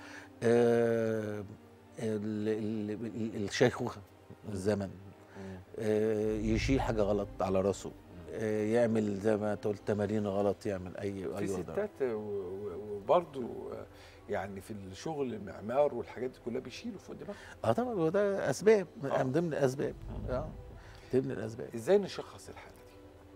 آه ال- ال- ال- الشيخوخه الزمن آه يشيل حاجه غلط على راسه آه يعمل زي ما تقول تمارين غلط يعمل اي في اي وضع ستات و- و- وبرضو يعني في الشغل المعمار والحاجات دي كلها بيشيلوا فوق دماغهم اه طبعا وده اسباب آه. من ضمن الاسباب اه ضمن الاسباب ازاي نشخص الحاله دي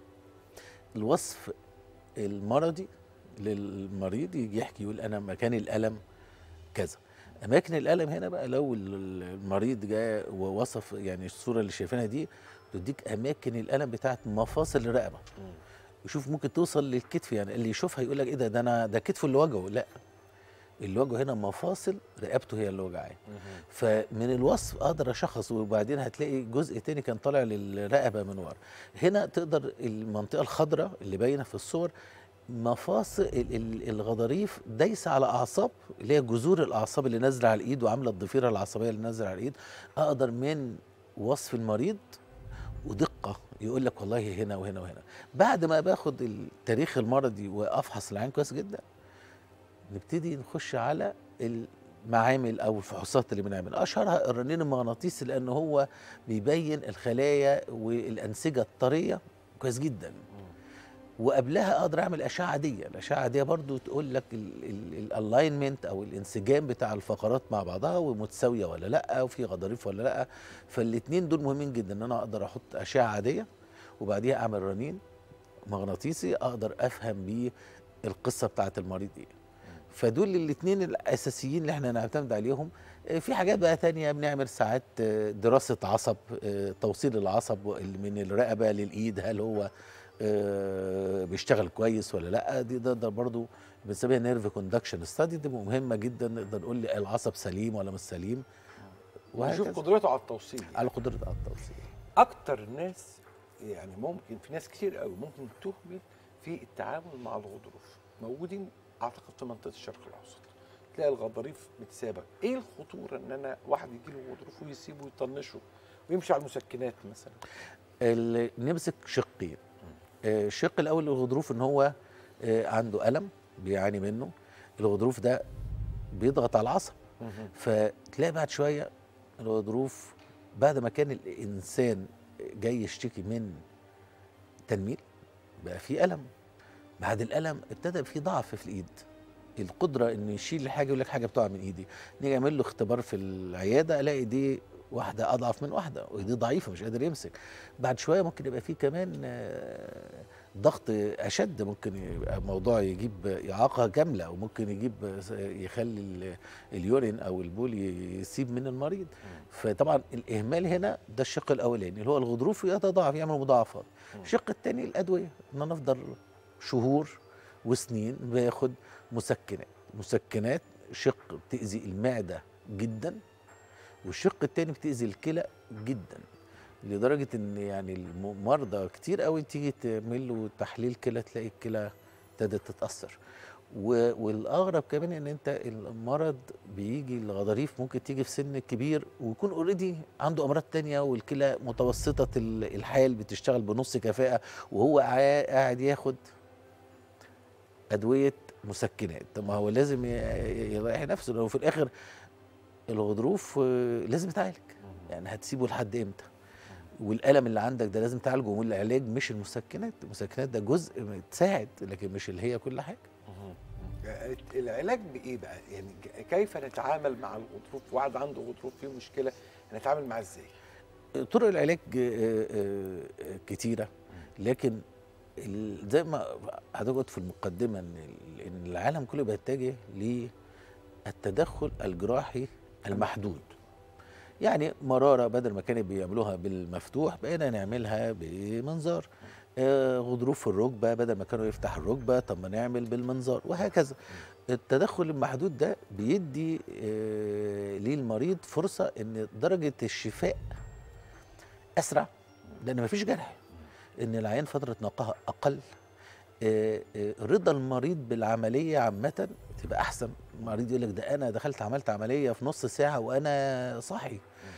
الوصف المرضي للمريض يجي يحكي يقول انا مكان الالم كذا اماكن الالم هنا بقى لو ال- المريض جاء ووصف يعني الصوره اللي شايفينها دي تديك اماكن الالم بتاعت مفاصل الرقبه يشوف ممكن توصل للكتف يعني اللي يشوفها يقول لك ايه ده ده انا ده كتفه اللي وجعه لا اللي وجعه هنا مفاصل رقبته هي اللي وجعاه فمن الوصف اقدر اشخص وبعدين هتلاقي جزء تاني كان طالع للرقبه من ورا هنا تقدر المنطقه الخضراء اللي باينه في الصور مفاصل ال- ال- الغضاريف دايسه على اعصاب اللي هي جذور الاعصاب اللي نازله على الايد وعامله الضفيره العصبيه اللي نازله على الايد اقدر من وصف المريض ودقه يقول لك والله هنا وهنا وهنا بعد ما باخد التاريخ المرضي وافحص العين كويس جدا نبتدي نخش على المعامل او الفحوصات اللي بنعملها اشهرها الرنين المغناطيسي لان هو بيبين الخلايا والانسجه الطريه كويس جدا وقبلها اقدر اعمل اشعه عاديه الاشعه العاديه برضو تقول لك الالاينمنت او الانسجام بتاع الفقرات مع بعضها ومتساويه ولا لا وفي غضاريف ولا لا فالاثنين دول مهمين جدا ان انا اقدر احط اشعه عاديه وبعديها اعمل رنين مغناطيسي اقدر افهم بيه القصه بتاعت المريض ايه فدول الاثنين الاساسيين اللي احنا نعتمد عليهم آه، في حاجات بقى تانية بنعمل ساعات آه، دراسة عصب آه، توصيل العصب من الرقبة للإيد هل هو آه، بيشتغل كويس ولا لا دي ده, ده برضو بنسميها نيرف كوندكشن ستادي دي مهمة جدا نقدر نقول لي العصب سليم ولا مش سليم ونشوف وهكذا قدرته على التوصيل يعني. على قدرة على التوصيل اكتر الناس يعني ممكن في ناس كتير قوي ممكن تهمل في التعامل مع الغضروف موجودين اعتقد في منطقه الشرق الاوسط تلاقي الغضاريف متسابه ايه الخطوره ان انا واحد يجي له غضروف ويسيبه ويطنشه ويمشي على المسكنات مثلا ال- نمسك شقين آه، الشق الاول للغضروف ان هو آه، عنده الم بيعاني منه الغضروف ده بيضغط على العصب فتلاقي بعد شويه الغضروف بعد ما كان الانسان جاي يشتكي من تنميل بقى في الم بعد الالم ابتدى في ضعف في الايد القدره انه يشيل الحاجه يقول لك حاجه بتقع من ايدي نيجي اعمل له اختبار في العياده الاقي دي واحده اضعف من واحده ودي ضعيفه مش قادر يمسك بعد شويه ممكن يبقى فيه كمان آه، ضغط اشد ممكن يبقى موضوع يجيب اعاقه كامله وممكن يجيب يخلي ال- اليورين او البول يسيب من المريض فطبعا الاهمال هنا ده الشق الاولاني اللي هو الغضروف يتضاعف يعمل مضاعفات الشق الثاني الادويه ان انا افضل شهور وسنين باخد مسكنات مسكنات شق بتاذي المعده جدا والشق الثاني بتاذي الكلى جدا لدرجه ان يعني المرضى كتير قوي تيجي تعمل له تحليل كلى تلاقي الكلى ابتدت تتاثر و- والاغرب كمان ان انت المرض بيجي الغضاريف ممكن تيجي في سن كبير ويكون اوريدي عنده امراض تانية والكلى متوسطه ال- الحال بتشتغل بنص كفاءه وهو قاع- قاعد ياخد ادويه مسكنات طب ما هو لازم ي- ي- يريح نفسه لو في الاخر الغضروف آه، لازم يتعالج يعني هتسيبه لحد امتى والالم اللي عندك ده لازم تعالجه والعلاج مش المسكنات المسكنات ده جزء تساعد لكن مش اللي هي كل حاجه العلاج بايه بقى يعني ك- كيف نتعامل مع الغضروف واحد عنده غضروف فيه مشكله نتعامل معاه ازاي طرق العلاج آه، آه، آه، كتيره لكن ال- زي ما حضرتك قلت في المقدمه ان ال- إن العالم كله بيتجه للتدخل الجراحي المحدود يعني مراره بدل ما كانوا بيعملوها بالمفتوح بقينا نعملها بمنظار آه، غضروف في الركبه بدل ما كانوا يفتح الركبه طب ما نعمل بالمنظار وهكذا التدخل المحدود ده بيدي آه، للمريض فرصه ان درجه الشفاء اسرع لان مفيش جرح ان العيان فتره نقاهه اقل آه، آه، رضا المريض بالعمليه عامه تبقى احسن المريض يقول لك ده انا دخلت عملت عمليه في نص ساعه وانا صاحي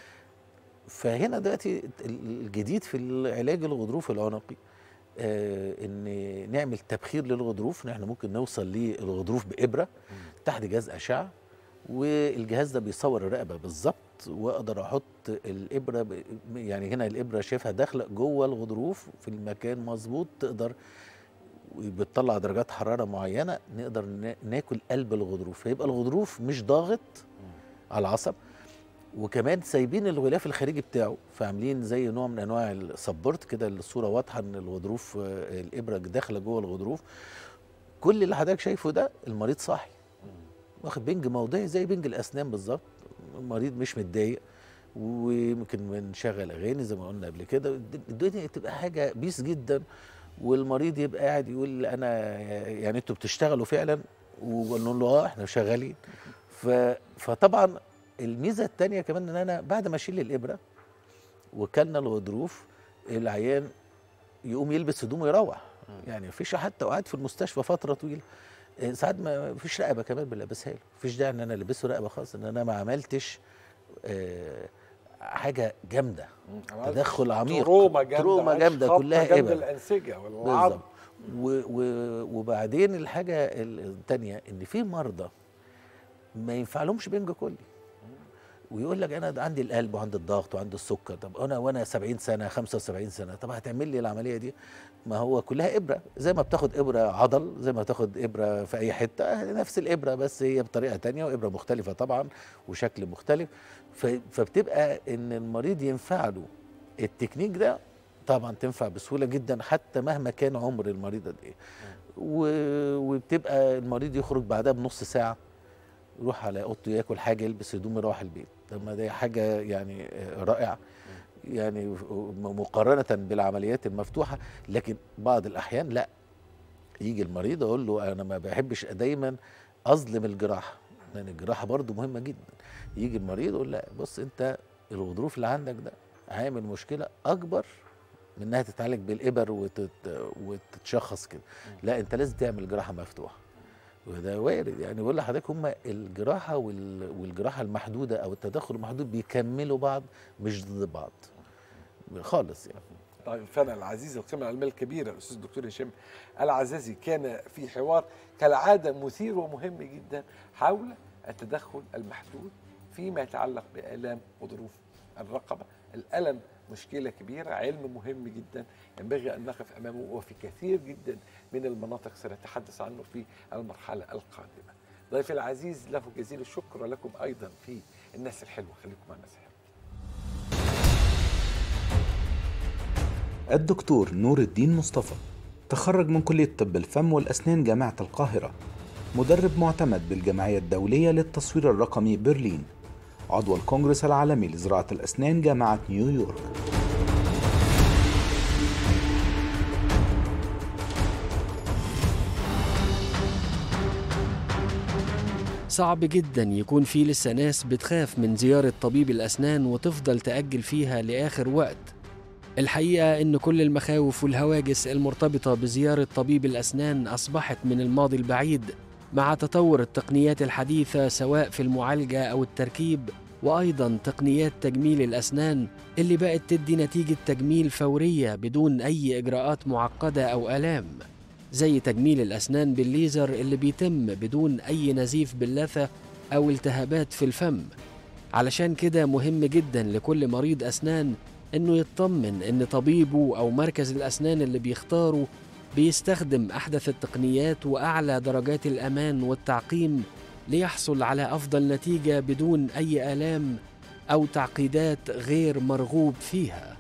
فهنا دلوقتي الجديد في العلاج الغضروف العنقي آه ان نعمل تبخير للغضروف نحن ممكن نوصل للغضروف بابره تحت جهاز اشعه والجهاز ده بيصور الرقبه بالظبط واقدر احط الابره ب- يعني هنا الابره شايفها داخله جوه الغضروف في المكان مظبوط تقدر بتطلع درجات حراره معينه نقدر نا- ناكل قلب الغضروف فيبقى الغضروف مش ضاغط على العصب وكمان سايبين الغلاف الخارجي بتاعه فعاملين زي نوع من انواع السبورت كده الصوره واضحه ان الغضروف آه، الابره داخله جوه الغضروف كل اللي حضرتك شايفه ده المريض صاحي واخد بنج موضعي زي بنج الاسنان بالظبط المريض مش متضايق وممكن بنشغل اغاني زي ما قلنا قبل كده الد- الدنيا تبقى حاجه بيس جدا والمريض يبقى قاعد يقول انا يعني انتوا بتشتغلوا فعلا ونقول له اه احنا شغالين ف فطبعا الميزه الثانيه كمان ان انا بعد ما اشيل الابره وكلنا الغضروف العيان يقوم يلبس هدومه يروح يعني مفيش حتى قاعد في المستشفى فتره طويله إيه، ساعات ما فيش رقبه كمان بنلبسها له مفيش داعي ان انا البسه رقبه خالص ان انا ما عملتش آه، حاجه جامده تدخل عميق تروما جامده تروما عايش جامده خبطة كلها جنب ابر الانسجه والعظم بالظبط و- و- وبعدين الحاجه الثانيه ان في مرضى ما ينفعلهمش بنج كلي ويقول لك انا عندي القلب وعندي الضغط وعندي السكر طب انا وانا 70 سنه 75 سنه طب هتعمل لي العمليه دي ما هو كلها ابره زي ما بتاخد ابره عضل زي ما تاخد ابره في اي حته نفس الابره بس هي بطريقه تانية وابره مختلفه طبعا وشكل مختلف ف- فبتبقى ان المريض ينفع له التكنيك ده طبعا تنفع بسهوله جدا حتى مهما كان عمر المريض قد ايه و- وبتبقى المريض يخرج بعدها بنص ساعه يروح على اوضته ياكل حاجه يلبس هدوم يروح البيت طب ما دي حاجه يعني آه، رائعه يعني م- مقارنه بالعمليات المفتوحه لكن بعض الاحيان لا يجي المريض اقول له انا ما بحبش دايما اظلم الجراحه لان الجراحه برضو مهمه جدا يجي المريض يقول لا بص انت الغضروف اللي عندك ده عامل مشكله اكبر من انها تتعالج بالابر وتت... وتتشخص كده لا انت لازم تعمل جراحه مفتوحه وده وارد يعني بقول لحضرتك هم الجراحه وال... والجراحه المحدوده او التدخل المحدود بيكملوا بعض مش ضد بعض خالص يعني طيب الفنان العزيز القيمة العلمية الكبيرة الأستاذ الدكتور هشام العزازي كان في حوار كالعادة مثير ومهم جدا حول التدخل المحدود فيما يتعلق بآلام وظروف الرقبة الألم مشكلة كبيرة علم مهم جدا ينبغي أن نقف أمامه وفي كثير جدا من المناطق سنتحدث عنه في المرحلة القادمة ضيفي العزيز له جزيل الشكر ولكم ايضا في الناس الحلوه خليكم مع الناس الحلوه الدكتور نور الدين مصطفى تخرج من كلية طب الفم والأسنان جامعة القاهرة مدرب معتمد بالجمعية الدولية للتصوير الرقمي برلين عضو الكونغرس العالمي لزراعة الأسنان جامعة نيويورك صعب جدا يكون في لسه ناس بتخاف من زيارة طبيب الأسنان وتفضل تأجل فيها لآخر وقت الحقيقة إن كل المخاوف والهواجس المرتبطة بزيارة طبيب الأسنان أصبحت من الماضي البعيد مع تطور التقنيات الحديثة سواء في المعالجة أو التركيب وأيضا تقنيات تجميل الأسنان اللي بقت تدي نتيجة تجميل فورية بدون أي إجراءات معقدة أو آلام زي تجميل الأسنان بالليزر اللي بيتم بدون أي نزيف باللثة أو التهابات في الفم علشان كده مهم جدا لكل مريض أسنان إنه يطمن إن طبيبه أو مركز الأسنان اللي بيختاره بيستخدم أحدث التقنيات وأعلى درجات الأمان والتعقيم ليحصل على أفضل نتيجة بدون أي آلام أو تعقيدات غير مرغوب فيها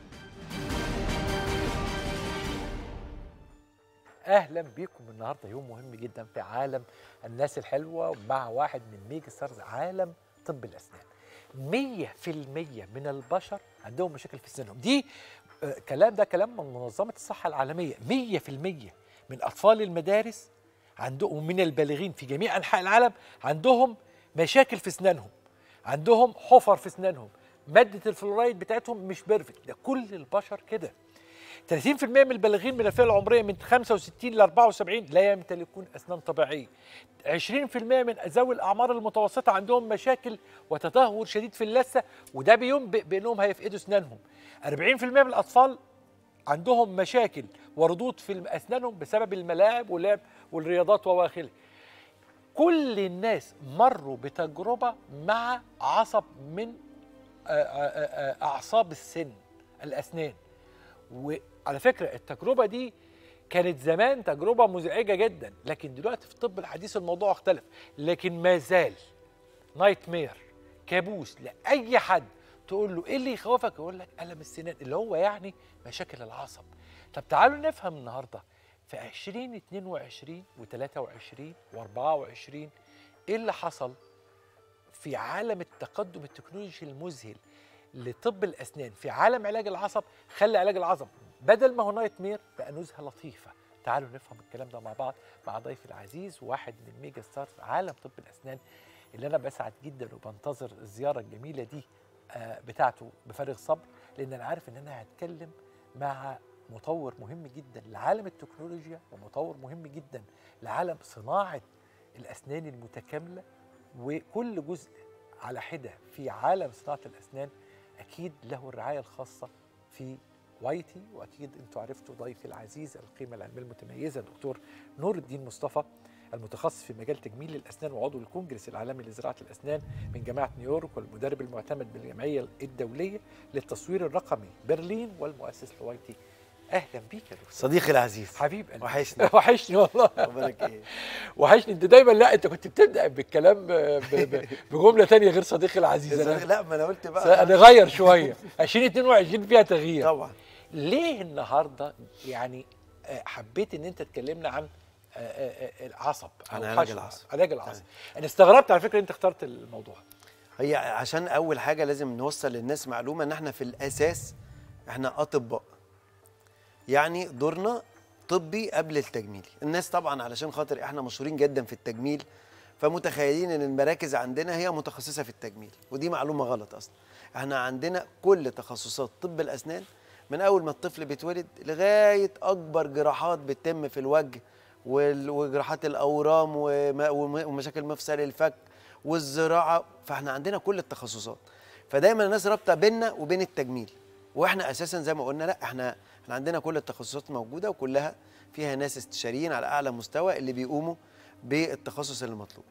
اهلا بيكم النهارده يوم مهم جدا في عالم الناس الحلوه مع واحد من ميجا ستارز عالم طب الاسنان 100% من البشر عندهم مشاكل في اسنانهم دي آه، كلام ده كلام من منظمه الصحه العالميه 100% من اطفال المدارس عندهم ومن البالغين في جميع انحاء العالم عندهم مشاكل في اسنانهم عندهم حفر في اسنانهم ماده الفلورايد بتاعتهم مش بيرفكت ده كل البشر كده 30% من البالغين من الفئه العمريه من 65 ل 74 لا يمتلكون اسنان طبيعيه 20% من ذوي الاعمار المتوسطه عندهم مشاكل وتدهور شديد في اللثه وده بينبئ بانهم هيفقدوا اسنانهم 40% من الاطفال عندهم مشاكل وردود في اسنانهم بسبب الملاعب واللعب والرياضات واخره كل الناس مروا بتجربه مع عصب من آه، آه، آه، اعصاب السن الاسنان وعلى فكره التجربه دي كانت زمان تجربه مزعجه جدا لكن دلوقتي في الطب الحديث الموضوع اختلف لكن ما زال نايت مير كابوس لاي حد تقول له ايه اللي يخوفك يقول لك الم السنان اللي هو يعني مشاكل العصب طب تعالوا نفهم النهارده في 2022 و23 و24 ايه اللي حصل في عالم التقدم التكنولوجي المذهل لطب الاسنان في عالم علاج العصب خلى علاج العصب بدل ما هو نايت مير بقى نزهه لطيفه تعالوا نفهم الكلام ده مع بعض مع ضيفي العزيز واحد من ميجا ستارز عالم طب الاسنان اللي انا بسعد جدا وبنتظر الزياره الجميله دي آه، بتاعته بفارغ صبر لان انا عارف ان انا هتكلم مع مطور مهم جدا لعالم التكنولوجيا ومطور مهم جدا لعالم صناعه الاسنان المتكامله وكل جزء على حده في عالم صناعه الاسنان اكيد له الرعايه الخاصه في وايتي واكيد انتوا عرفتوا ضيفي العزيز القيمه العلميه المتميزه دكتور نور الدين مصطفى المتخصص في مجال تجميل الاسنان وعضو الكونجرس العالمي لزراعه الاسنان من جامعه نيويورك والمدرب المعتمد بالجمعيه الدوليه للتصوير الرقمي برلين والمؤسس لوايتي اهلا بيك يا دكتور صديقي العزيز حبيب قلبي. وحشني. وحشني والله اخبارك ايه وحشني انت دايما لا انت كنت بتبدا بالكلام ب- ب- بجمله تانية غير صديقي العزيز انا لا ما انا قلت بقى انا غير شويه 2022 فيها تغيير طبعا ليه النهارده يعني آه، حبيت ان انت تكلمنا عن آه، آه، آه، العصب أو عن علاج حشو- العصب. علاج العصب انا استغربت على فكره انت اخترت الموضوع هي عشان اول حاجه لازم نوصل للناس معلومه ان احنا في الاساس احنا اطباء يعني دورنا طبي قبل التجميلي الناس طبعا علشان خاطر احنا مشهورين جدا في التجميل فمتخيلين ان المراكز عندنا هي متخصصه في التجميل ودي معلومه غلط اصلا احنا عندنا كل تخصصات طب الاسنان من اول ما الطفل بيتولد لغايه اكبر جراحات بتتم في الوجه وال- وجراحات الاورام وم- وم- ومشاكل مفصل الفك والزراعه فاحنا عندنا كل التخصصات فدايما الناس رابطه بيننا وبين التجميل واحنا اساسا زي ما قلنا لا احنا احنا عندنا كل التخصصات موجوده وكلها فيها ناس استشاريين على اعلى مستوى اللي بيقوموا بالتخصص اللي مطلوب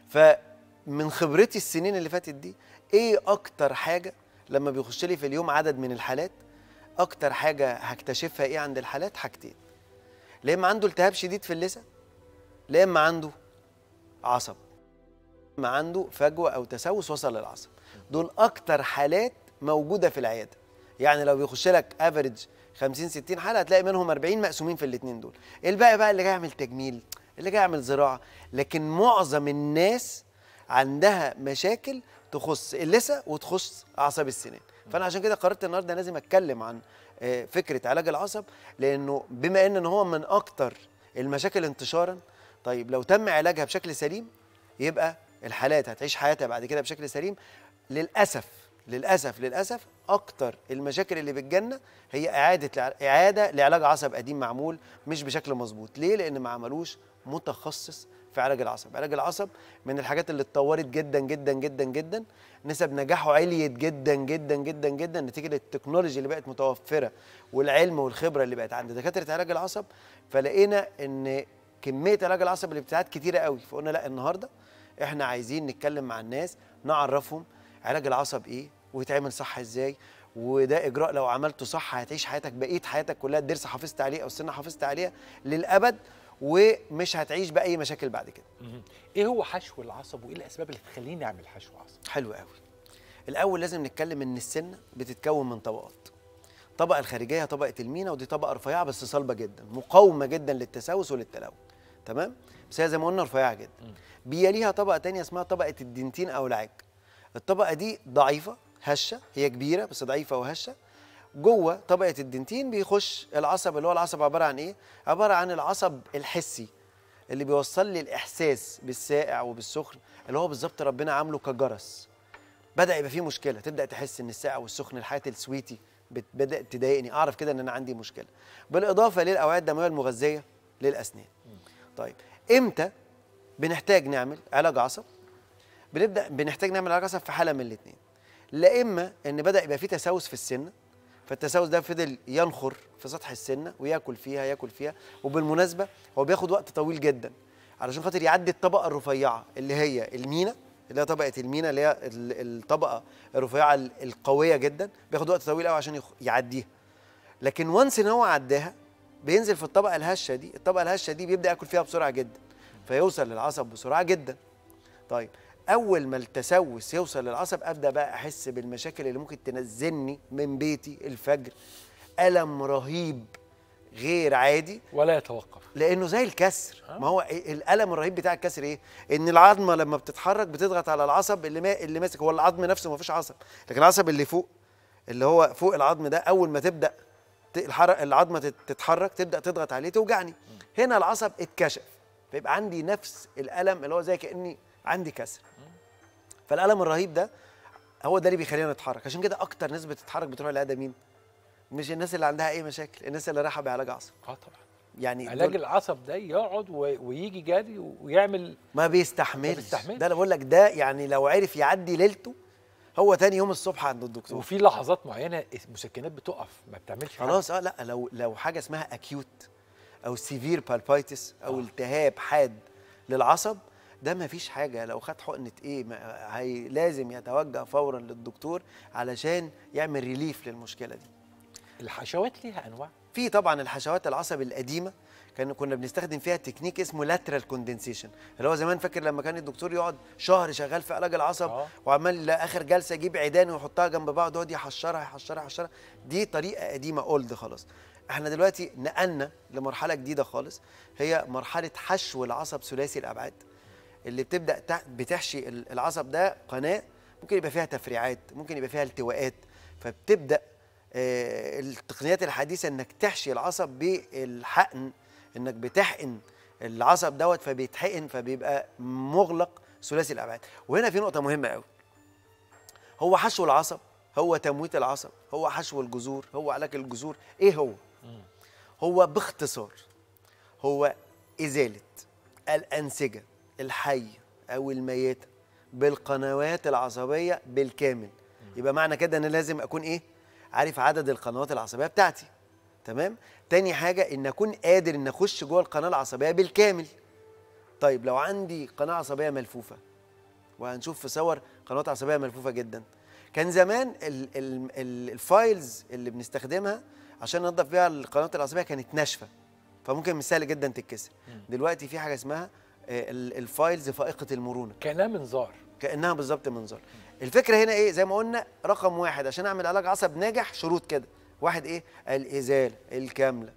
فمن خبرتي السنين اللي فاتت دي ايه اكتر حاجه لما بيخش لي في اليوم عدد من الحالات اكتر حاجه هكتشفها ايه عند الحالات حاجتين لا اما عنده التهاب شديد في اللثه لا اما عنده عصب ما عنده فجوه او تسوس وصل للعصب دول اكتر حالات موجوده في العياده يعني لو بيخش لك افريج 50 60 حاله هتلاقي منهم 40 مقسومين في الاثنين دول الباقي بقى اللي جاي يعمل تجميل اللي جاي يعمل زراعه لكن معظم الناس عندها مشاكل تخص اللثه وتخص اعصاب السنان فانا عشان كده قررت النهارده لازم اتكلم عن آه، فكره علاج العصب لانه بما ان هو من اكتر المشاكل انتشارا طيب لو تم علاجها بشكل سليم يبقى الحالات هتعيش حياتها بعد كده بشكل سليم للاسف للاسف للاسف اكتر المشاكل اللي بتجيلنا هي اعاده لع- اعاده لعلاج عصب قديم معمول مش بشكل مظبوط ليه لان ما عملوش متخصص في علاج العصب علاج العصب من الحاجات اللي اتطورت جدا جدا جدا جدا نسب نجاحه عليت جدا جدا جدا جدا نتيجه للتكنولوجيا اللي بقت متوفره والعلم والخبره اللي بقت عند دكاتره علاج العصب فلقينا ان كميه علاج العصب اللي بتاعت كتيره قوي فقلنا لا النهارده احنا عايزين نتكلم مع الناس نعرفهم علاج العصب ايه ويتعمل صح ازاي وده اجراء لو عملته صح هتعيش حياتك بقيه حياتك كلها الضرس حافظت عليه او السنه حافظت عليها للابد ومش هتعيش باي مشاكل بعد كده ايه هو حشو العصب وايه الاسباب اللي تخليني نعمل حشو عصب حلو قوي الاول لازم نتكلم ان السنه بتتكون من طبقات الطبقه الخارجيه طبقه المينا ودي طبقه رفيعه بس صلبه جدا مقاومه جدا للتسوس وللتلون تمام بس هي زي ما قلنا رفيعه جدا بيليها طبقه تانية اسمها طبقه الدنتين او العاج الطبقه دي ضعيفه هشه هي كبيره بس ضعيفه وهشه جوه طبقه الدنتين بيخش العصب اللي هو العصب عباره عن ايه عباره عن العصب الحسي اللي بيوصل لي الاحساس بالسائع وبالسخن اللي هو بالظبط ربنا عامله كجرس بدا يبقى فيه مشكله تبدا تحس ان الساقع والسخن الحاجات السويتي بت- بدات تضايقني اعرف كده ان انا عندي مشكله بالاضافه للاوعيه الدمويه المغذيه للاسنان طيب امتى بنحتاج نعمل علاج عصب بنبدا بنحتاج نعمل علاج عصب في حاله من الاثنين لا اما ان بدا يبقى فيه تسوس في السنه فالتسوس ده فضل ينخر في سطح السنه وياكل فيها ياكل فيها وبالمناسبه هو بياخد وقت طويل جدا علشان خاطر يعدي الطبقه الرفيعه اللي هي المينا اللي هي طبقه المينا اللي هي ال- الطبقه الرفيعه ال- القويه جدا بياخد وقت طويل قوي عشان يخ- يعديها لكن وانس ان هو عداها بينزل في الطبقه الهشه دي الطبقه الهشه دي بيبدا ياكل فيها بسرعه جدا فيوصل للعصب بسرعه جدا طيب اول ما التسوس يوصل للعصب ابدا بقى احس بالمشاكل اللي ممكن تنزلني من بيتي الفجر الم رهيب غير عادي ولا يتوقف لانه زي الكسر ما هو إيه- الالم الرهيب بتاع الكسر ايه ان العظمه لما بتتحرك بتضغط على العصب اللي ما اللي ماسك هو العظم نفسه ما فيش عصب لكن العصب اللي فوق اللي هو فوق العظم ده اول ما تبدا ت- الحرق العظمه تت- تتحرك تبدا تضغط عليه توجعني هنا العصب اتكشف فيبقى عندي نفس الالم اللي هو زي كاني عندي كسر فالالم الرهيب ده هو ده اللي بيخلينا نتحرك عشان كده اكتر ناس بتتحرك بتروح العياده مين مش الناس اللي عندها اي مشاكل الناس اللي رايحه بعلاج عصب اه طبعا يعني علاج دول- العصب ده يقعد و- ويجي جاري ويعمل ما بيستحملش ما بيستحملش. ده انا بقول لك ده يعني لو عرف يعدي ليلته هو تاني يوم الصبح عند الدكتور وفي لحظات معينه المسكنات بتقف ما بتعملش حاجة. خلاص اه لا لو لو حاجه اسمها اكيوت او سيفير بالبايتس او التهاب حاد للعصب ده ما فيش حاجه لو خد حقنه ايه ما هي لازم يتوجه فورا للدكتور علشان يعمل ريليف للمشكله دي الحشوات ليها انواع في طبعا الحشوات العصب القديمه كان كنا بنستخدم فيها تكنيك اسمه لاترال كوندنسيشن اللي هو زمان فاكر لما كان الدكتور يقعد شهر شغال في علاج العصب آه. وعمال اخر جلسه يجيب عيدان ويحطها جنب بعض ويقعد يحشرها يحشرها يحشرها دي طريقه قديمه اولد خلاص احنا دلوقتي نقلنا لمرحله جديده خالص هي مرحله حشو العصب ثلاثي الابعاد اللي بتبدا تع- بتحشي ال- العصب ده قناه ممكن يبقى فيها تفريعات ممكن يبقى فيها التواءات فبتبدا آه، التقنيات الحديثه انك تحشي العصب بالحقن انك بتحقن العصب دوت فبيتحقن فبيبقى مغلق ثلاثي الابعاد وهنا في نقطه مهمه قوي هو حشو العصب هو تمويت العصب هو حشو الجذور هو علاج الجذور ايه هو هو باختصار هو ازاله الانسجه الحيه او الميته بالقنوات العصبيه بالكامل يبقى معنى كده ان لازم اكون ايه عارف عدد القنوات العصبيه بتاعتي تمام تاني حاجه ان اكون قادر ان اخش جوه القناه العصبيه بالكامل طيب لو عندي قناه عصبيه ملفوفه وهنشوف في صور قنوات عصبيه ملفوفه جدا كان زمان ال ال ال الفايلز اللي بنستخدمها عشان ننظف بيها القنوات العصبيه كانت ناشفه فممكن من سهل جدا تتكسر دلوقتي في حاجه اسمها آه، ال- الفايلز فائقه المرونه كانها منظار كانها بالظبط منظار الفكره هنا ايه زي ما قلنا رقم واحد عشان اعمل علاج عصب ناجح شروط كده واحد ايه الازاله الكامله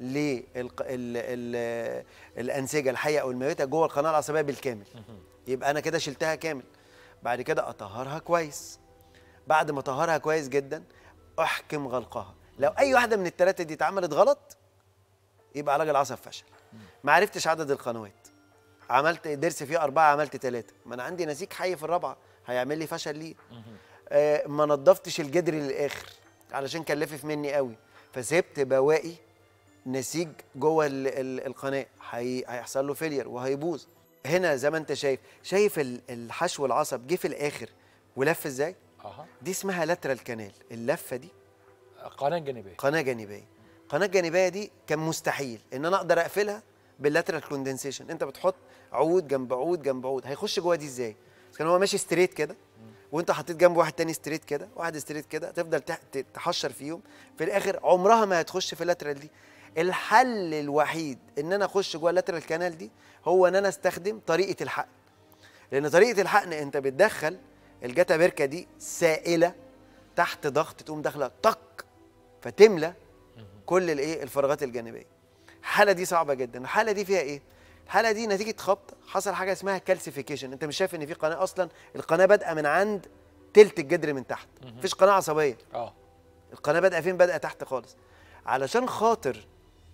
للانسجه الحيه او الميته جوه القناه العصبيه بالكامل يبقى انا كده شلتها كامل بعد كده اطهرها كويس بعد ما اطهرها كويس جدا احكم غلقها لو اي واحده من الثلاثه دي اتعملت غلط يبقى علاج العصب فشل ما عرفتش عدد القنوات عملت درس فيه أربعة عملت ثلاثة ما أنا عندي نسيج حي في الرابعة هيعمل لي فشل ليه آه ما نضفتش الجدر للآخر علشان كلفف مني قوي فسبت بواقي نسيج جوه ال- ال- القناة هي- هيحصل له فيلير وهيبوظ هنا زي ما انت شايف شايف ال- الحشو العصب جه في الآخر ولف ازاي اها دي اسمها لاترال كانال اللفة دي قناه جانبيه قناه جانبيه القناه الجانبيه دي كان مستحيل ان انا اقدر اقفلها باللاترال كوندنسيشن انت بتحط عود جنب عود جنب عود هيخش جوه دي ازاي بس كان هو ماشي ستريت كده وانت حطيت جنبه واحد تاني ستريت كده واحد ستريت كده تفضل تح- ت- تحشر فيهم في الاخر عمرها ما هتخش في اللاترال دي الحل الوحيد ان انا اخش جوه اللاترال كانال دي هو ان انا استخدم طريقه الحقن لان طريقه الحقن انت بتدخل الجاتا بيركا دي سائله تحت ضغط تقوم داخله طق فتملى كل الايه الفراغات الجانبيه الحاله دي صعبه جدا الحاله دي فيها ايه الحاله دي نتيجه خبط حصل حاجه اسمها كالسيفيكيشن انت مش شايف ان في قناه اصلا القناه بادئه من عند تلت الجدر من تحت مفيش قناه عصبيه اه القناه بادئه فين بادئه تحت خالص علشان خاطر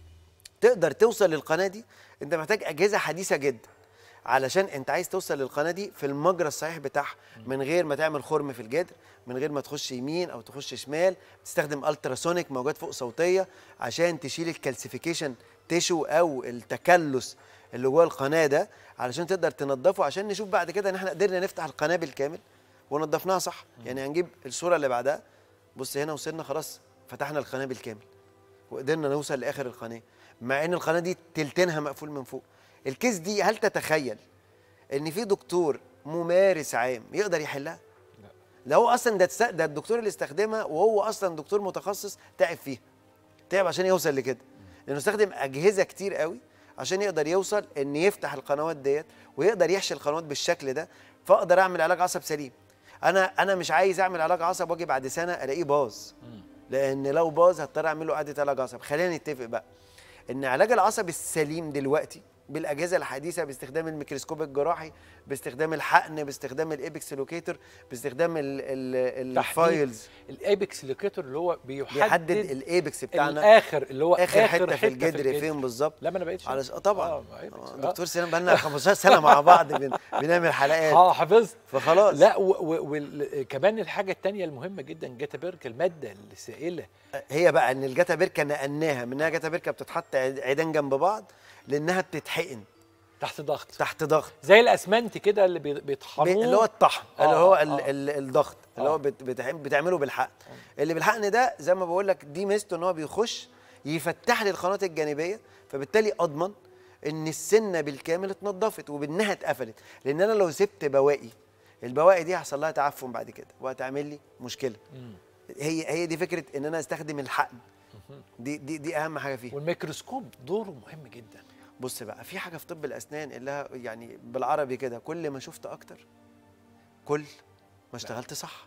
تقدر توصل للقناه دي انت محتاج اجهزه حديثه جدا علشان انت عايز توصل للقناه دي في المجرى الصحيح بتاعها من غير ما تعمل خرم في الجدر من غير ما تخش يمين او تخش شمال تستخدم التراسونيك موجات فوق صوتيه عشان تشيل الكالسيفيكيشن تيشو او التكلس اللي جوه القناه ده علشان تقدر تنضفه عشان نشوف بعد كده ان احنا قدرنا نفتح القناه بالكامل ونضفناها صح يعني هنجيب الصوره اللي بعدها بص هنا وصلنا خلاص فتحنا القناه بالكامل وقدرنا نوصل لاخر القناه مع ان القناه دي تلتينها مقفول من فوق الكيس دي هل تتخيل ان في دكتور ممارس عام يقدر يحلها لا هو اصلا ده تس- ده الدكتور اللي استخدمها وهو اصلا دكتور متخصص تعب فيها تعب عشان يوصل لكده لانه استخدم اجهزه كتير قوي عشان يقدر يوصل ان يفتح القنوات ديت ويقدر يحشي القنوات بالشكل ده فاقدر اعمل علاج عصب سليم انا انا مش عايز اعمل علاج عصب واجي بعد سنه الاقيه باظ لان لو باظ هضطر اعمل له اعاده علاج عصب خلينا نتفق بقى ان علاج العصب السليم دلوقتي بالاجهزه الحديثه باستخدام الميكروسكوب الجراحي باستخدام الحقن باستخدام الايبكس لوكيتور باستخدام ال- ال- تحديد الفايلز الايبكس لوكيتور اللي هو بيحدد, بيحدد الايبكس بتاعنا الاخر اللي هو اخر حته في الجدر فين بالظبط لا ما انا بقيتش على اه طبعا آه، ما أيبكس. آه، آه. دكتور سلام بقالنا 15 سنه مع بعض بن... بنعمل حلقات اه حفظت فخلاص لا وكمان الحاجه الثانيه المهمه جدا جاتا بيرك الماده السائله هي بقى ان الجاتا بيركا نقلناها منها جاتا بيركا بتتحط عيد- عيدان جنب بعض لانها بتتحقن تحت ضغط تحت ضغط زي الاسمنت كده اللي بي- بيطحنوه اللي هو الطحن آه، اللي هو آه، ال آه. ال الضغط اللي آه. هو بت- بتعم- بتعمله بالحقن اللي بالحقن ده زي ما بقول لك دي ميزته ان هو بيخش يفتح لي القناه الجانبيه فبالتالي اضمن ان السنه بالكامل اتنضفت وبانها اتقفلت لان انا لو سبت بواقي البواقي دي هيحصل لها تعفن بعد كده وهتعمل لي مشكله هي هي دي فكره ان انا استخدم الحقن دي دي دي اهم حاجه فيها والميكروسكوب دوره مهم جدا بص بقى في حاجه في طب الاسنان اللي ها- يعني بالعربي كده كل ما شفت اكتر كل ما اشتغلت صح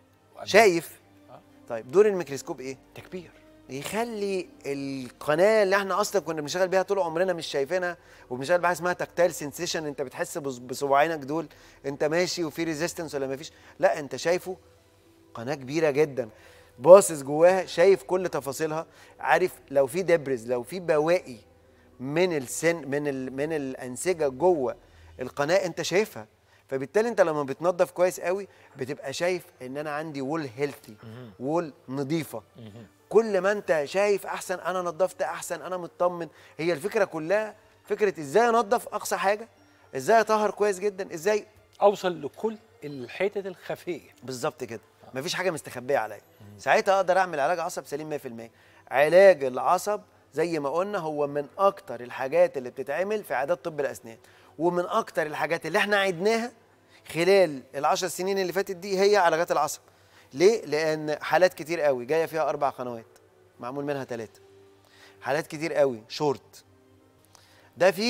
شايف آه. طيب دور الميكروسكوب ايه تكبير يخلي القناه اللي احنا اصلا كنا بنشتغل بيها طول عمرنا مش شايفينها وبنشتغل بحاجه اسمها تكتايل سنسيشن انت بتحس بص- بصباعينك دول انت ماشي وفي ريزيستنس ولا مفيش لا انت شايفه قناه كبيره جدا باصص جواها شايف كل تفاصيلها عارف لو في دبرز لو في بواقي من السن من ال من الانسجه جوه القناه انت شايفها فبالتالي انت لما بتنظف كويس قوي بتبقى شايف ان انا عندي وول هيلثي وول نظيفه كل ما انت شايف احسن انا نظفت احسن انا مطمن هي الفكره كلها فكره ازاي انظف اقصى حاجه ازاي اطهر كويس جدا ازاي اوصل لكل الحتت الخفيه بالظبط كده مفيش حاجه مستخبيه عليا ساعتها اقدر اعمل علاج عصب سليم 100% علاج العصب زي ما قلنا هو من اكتر الحاجات اللي بتتعمل في عيادات طب الاسنان ومن اكتر الحاجات اللي احنا عدناها خلال العشر سنين اللي فاتت دي هي علاجات العصب ليه لان حالات كتير قوي جايه فيها اربع قنوات معمول منها ثلاثه حالات كتير قوي شورت ده في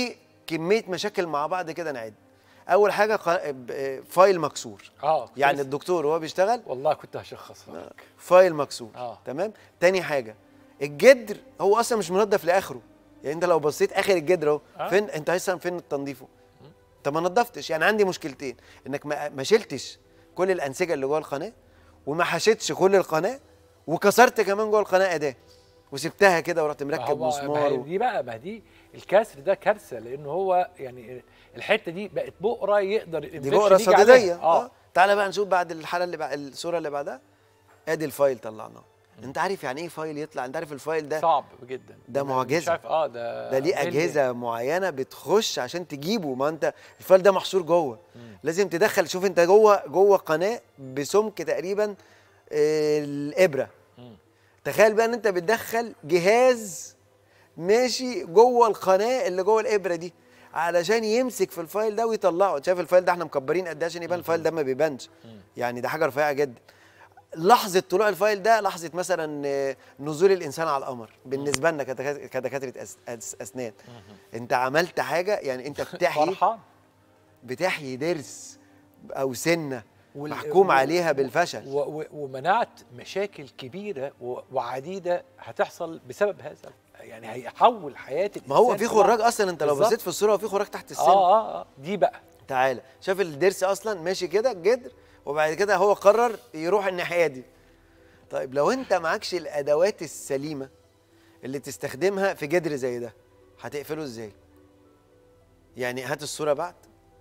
كميه مشاكل مع بعض كده نعد اول حاجه ق- ب- فايل مكسور اه يعني كويس. الدكتور وهو بيشتغل والله كنت هشخصها لك فايل مكسور آه. تمام تاني حاجه الجدر هو اصلا مش منضف لاخره يعني انت لو بصيت اخر الجدر اهو آه. فين انت اصلا فين تنظيفه انت ما نضفتش يعني عندي مشكلتين انك ما ما شلتش كل الانسجه اللي جوه القناه وما حشيتش كل القناه وكسرت كمان جوه القناه اداه وسبتها كده ورحت مركب هو- ما مسمار هي و... دي بقى ما دي الكسر ده كارثه لانه هو يعني الحته دي بقت بقره يقدر دي الانفكشن بقره يجي عليها. صديديه اه اه تعالى بقى نشوف بعد الحاله اللي بعد الصوره اللي بعدها ادي الفايل طلعناه انت عارف يعني ايه فايل يطلع انت عارف الفايل ده صعب جدا ده مش معجزة. عارف اه ده ده ليه ملي. اجهزه معينه بتخش عشان تجيبه ما انت الفايل ده محشور جوه لازم تدخل شوف انت جوه جوه قناه بسمك تقريبا آه، الابره تخيل بقى ان انت بتدخل جهاز ماشي جوه القناه اللي جوه الابره دي علشان يمسك في الفايل ده ويطلعه انت شايف الفايل ده احنا مكبرين قد ايه عشان يبان الفايل ده ما بيبانش يعني ده حاجه رفيعه جدا لحظه طلوع الفايل ده لحظه مثلا آه، نزول الانسان على القمر بالنسبه لنا كدكات- كدكاتره أس- أس- اسنان انت عملت حاجه يعني انت بتحيي فرحان بتحيي ضرس او سنه وال- محكوم و- عليها بالفشل و- و- ومنعت مشاكل كبيره و- وعديده هتحصل بسبب هذا يعني هيحول حياه ما هو الإنسان في طبعاً. خراج اصلا انت لو بالظبط. بصيت في الصوره هو في خراج تحت السن اه اه اه دي بقى تعالى شاف الضرس اصلا ماشي كده الجدر وبعد كده هو قرر يروح الناحيه دي طيب لو انت معكش الادوات السليمه اللي تستخدمها في جدر زي ده هتقفله ازاي يعني هات الصوره بعد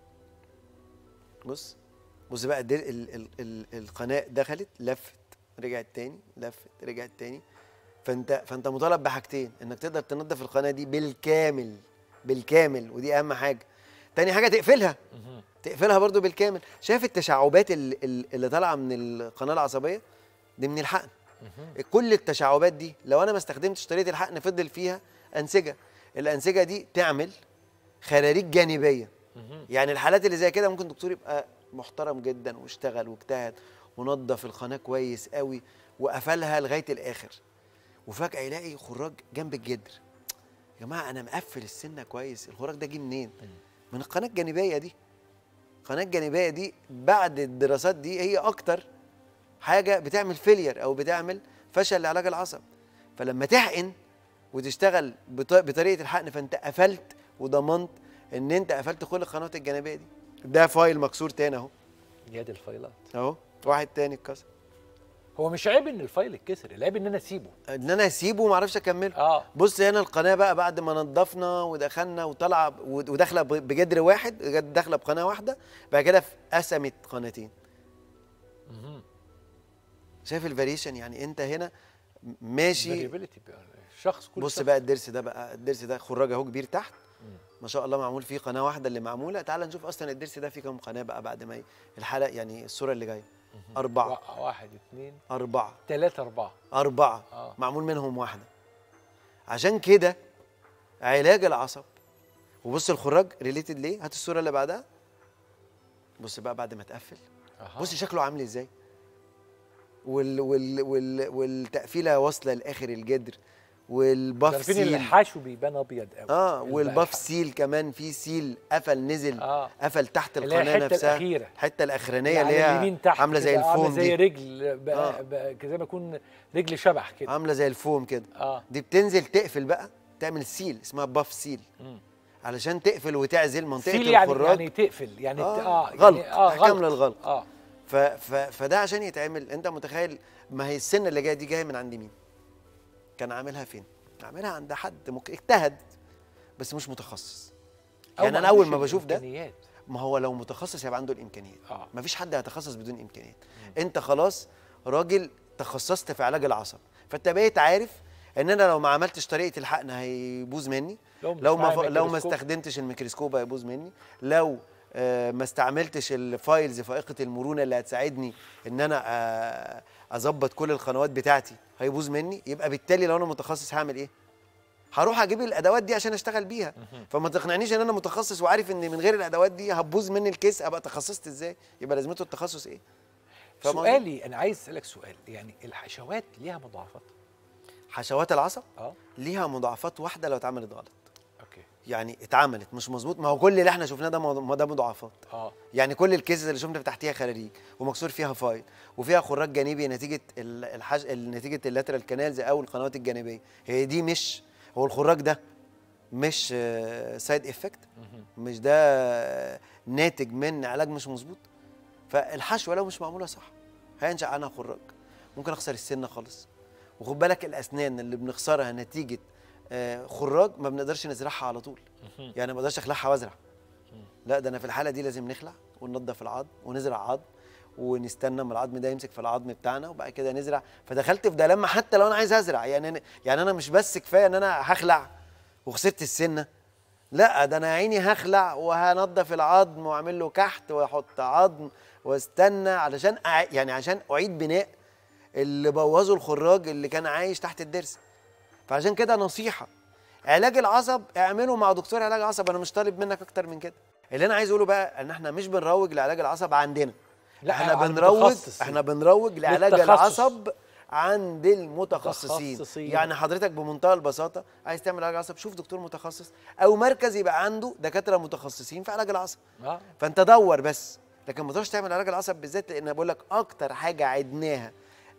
بص بص بقى الدر... ال... ال... ال... القناه دخلت لفت رجعت تاني لفت رجعت تاني فانت فانت مطالب بحاجتين انك تقدر تنظف القناه دي بالكامل بالكامل ودي اهم حاجه تاني حاجه تقفلها تقفلها برضو بالكامل شايف التشعبات ال- ال- اللي طالعه من القناه العصبيه دي من الحقن كل التشعبات دي لو انا ما استخدمتش طريقه الحقن فضل فيها انسجه الانسجه دي تعمل خراريج جانبيه يعني الحالات اللي زي كده ممكن دكتور يبقى محترم جدا واشتغل واجتهد ونظف القناه كويس قوي وقفلها لغايه الاخر وفجاه يلاقي خراج جنب الجدر يا جماعه انا مقفل السنه كويس الخراج ده جه منين من القناه الجانبيه دي القناه الجانبيه دي بعد الدراسات دي هي اكتر حاجه بتعمل فيلير او بتعمل فشل لعلاج العصب فلما تحقن وتشتغل بط- بطريقه الحقن فانت قفلت وضمنت ان انت قفلت كل القنوات الجانبيه دي ده فايل مكسور تاني اهو يد الفايلات اهو واحد تاني اتكسر هو مش عيب ان الفايل يتكسر العيب ان انا اسيبه ان انا اسيبه وما اعرفش اكمله اه بص هنا القناه بقى بعد ما نضفنا ودخلنا وطلع ب- وداخله ب- بجدر واحد جد- داخله بقناه واحده بعد كده قسمت قناتين شايف الفاريشن يعني انت هنا ماشي variability بقى. الشخص كل بص شخص. بقى الضرس ده بقى الضرس ده خراج اهو كبير تحت ما شاء الله معمول فيه قناه واحده اللي معموله تعال نشوف اصلا الضرس ده فيه كام قناه بقى بعد ما ي- الحلقه يعني الصوره اللي جايه اربعه وا- واحد اثنين اربعه ثلاثة أربعة أربعة آه. معمول منهم واحدة عشان كده علاج العصب وبص الخراج ريليتد ليه هات الصورة اللي بعدها بص بقى بعد ما تقفل أها. بص شكله عامل ازاي وال وال وال والتقفيله واصله لاخر الجدر والباف عارفين اللي سيل حاشه بيبان ابيض قوي اه البقى والباف الح- سيل كمان في سيل قفل نزل اه قفل تحت اللي هي القناه الحتة نفسها الأخيرة. الحته الاخرانيه يعني اللي هي اليمين تحت عامله زي كده، عاملة الفوم زي دي رجل بقى آه. بقى زي ما يكون رجل شبح كده عامله زي الفوم كده اه دي بتنزل تقفل بقى تعمل سيل اسمها باف سيل مم. علشان تقفل وتعزل منطقه سيل يعني الخراج يعني تقفل يعني آه، ت- اه غلق، يعني اه أحكام غلق للغلق. اه ف ف فده عشان يتعمل انت متخيل ما هي السنه اللي جايه دي جايه من عند مين كان عاملها فين عاملها عند حد مك... اجتهد بس مش متخصص أو يعني انا عندوش اول ما بشوف ده الإمكانيات. ما هو لو متخصص يبقى عنده الامكانيات آه. مفيش حد هيتخصص بدون امكانيات انت خلاص راجل تخصصت في علاج العصب فانت بقيت عارف ان انا لو ما عملتش طريقه الحقن هيبوظ مني لو مش لو ما معايا ف... لو ما ميكروسكوب. استخدمتش الميكروسكوب هيبوظ مني لو آه، ما استعملتش الفايلز فائقه المرونه اللي هتساعدني ان انا آه، اظبط كل القنوات بتاعتي هيبوظ مني يبقى بالتالي لو انا متخصص هعمل ايه هروح اجيب الادوات دي عشان اشتغل بيها فما تقنعنيش ان انا متخصص وعارف ان من غير الادوات دي هتبوظ مني الكيس ابقى تخصصت ازاي يبقى لازمته التخصص ايه فاهم قصدي؟ سؤالي انا عايز اسالك سؤال يعني الحشوات ليها مضاعفات حشوات العصب اه ليها مضاعفات واحده لو اتعملت غلط اوكي يعني اتعملت مش مظبوط ما هو كل اللي احنا شفناه ده مض- ما ده مضاعفات اه يعني كل الكيسز اللي شفنا تحتيها خراريج ومكسور فيها فايل وفيها خراج جانبي نتيجه ال- الحج نتيجه اللاترال كانالز او القنوات الجانبيه هي دي مش هو الخراج ده مش سايد افكت مش ده آه، ناتج من علاج مش مظبوط فالحشوه لو مش معموله صح هينشا عنها خراج ممكن اخسر السنه خالص وخد بالك الاسنان اللي بنخسرها نتيجه آه، خراج ما بنقدرش نزرعها على طول يعني ما اقدرش اخلعها وازرع لا ده انا في الحاله دي لازم نخلع وننضف العظم ونزرع عظم ونستنى ما العظم ده يمسك في العظم بتاعنا وبعد كده نزرع فدخلت في دلما حتى لو انا عايز ازرع يعني أنا يعني انا مش بس كفايه ان انا هخلع وخسرت السنه لا ده انا يا عيني هخلع وهنضف العظم واعمل له كحت واحط عظم واستنى علشان أع... يعني عشان اعيد بناء اللي بوظوا الخراج اللي كان عايش تحت الضرس فعشان كده نصيحه علاج العصب اعمله مع دكتور علاج عصب انا مش طالب منك اكتر من كده اللي انا عايز اقوله بقى ان احنا مش بنروج لعلاج العصب عندنا لا، احنا عند بنروج متخصص. احنا بنروج لعلاج للتخصص. العصب عند المتخصصين متخصصين. يعني حضرتك بمنتهى البساطه عايز تعمل علاج عصب شوف دكتور متخصص او مركز يبقى عنده دكاتره متخصصين في علاج العصب اه فانت دور بس لكن ما تروحش تعمل علاج العصب بالذات لان بقول لك اكتر حاجه عدناها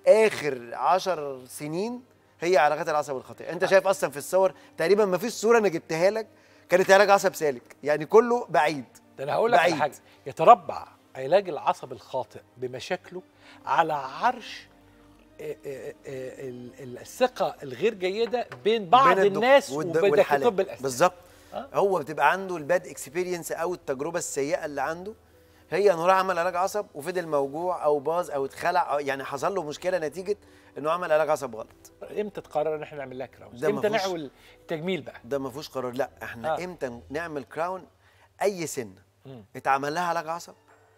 اخر عشر سنين هي علاجات العصب الخاطئه انت شايف اصلا في الصور تقريبا ما فيش صوره انا جبتها لك كانت علاج عصب سالك يعني كله بعيد ده انا هقول لك على بعيد. حاجه يتربع علاج العصب الخاطئ بمشاكله على عرش آه، آه، آه، ال- ال- الثقه الغير جيده بين بعض بين الدك- الناس والد- وبين والحالات. طب الاسنان بالظبط آه. هو بتبقى عنده الباد اكسبيرينس او التجربه السيئه اللي عنده هي انه راح عمل علاج عصب وفضل موجوع او باظ او اتخلع أو يعني حصل له مشكله نتيجه انه عمل علاج عصب غلط امتى تقرر ان احنا نعمل لها كراونز ده امتى مفهوش- نعمل تجميل بقى ده ما فيهوش قرار لا احنا آه. آه. امتى نعمل كراون اي سن مم. اتعمل لها علاج عصب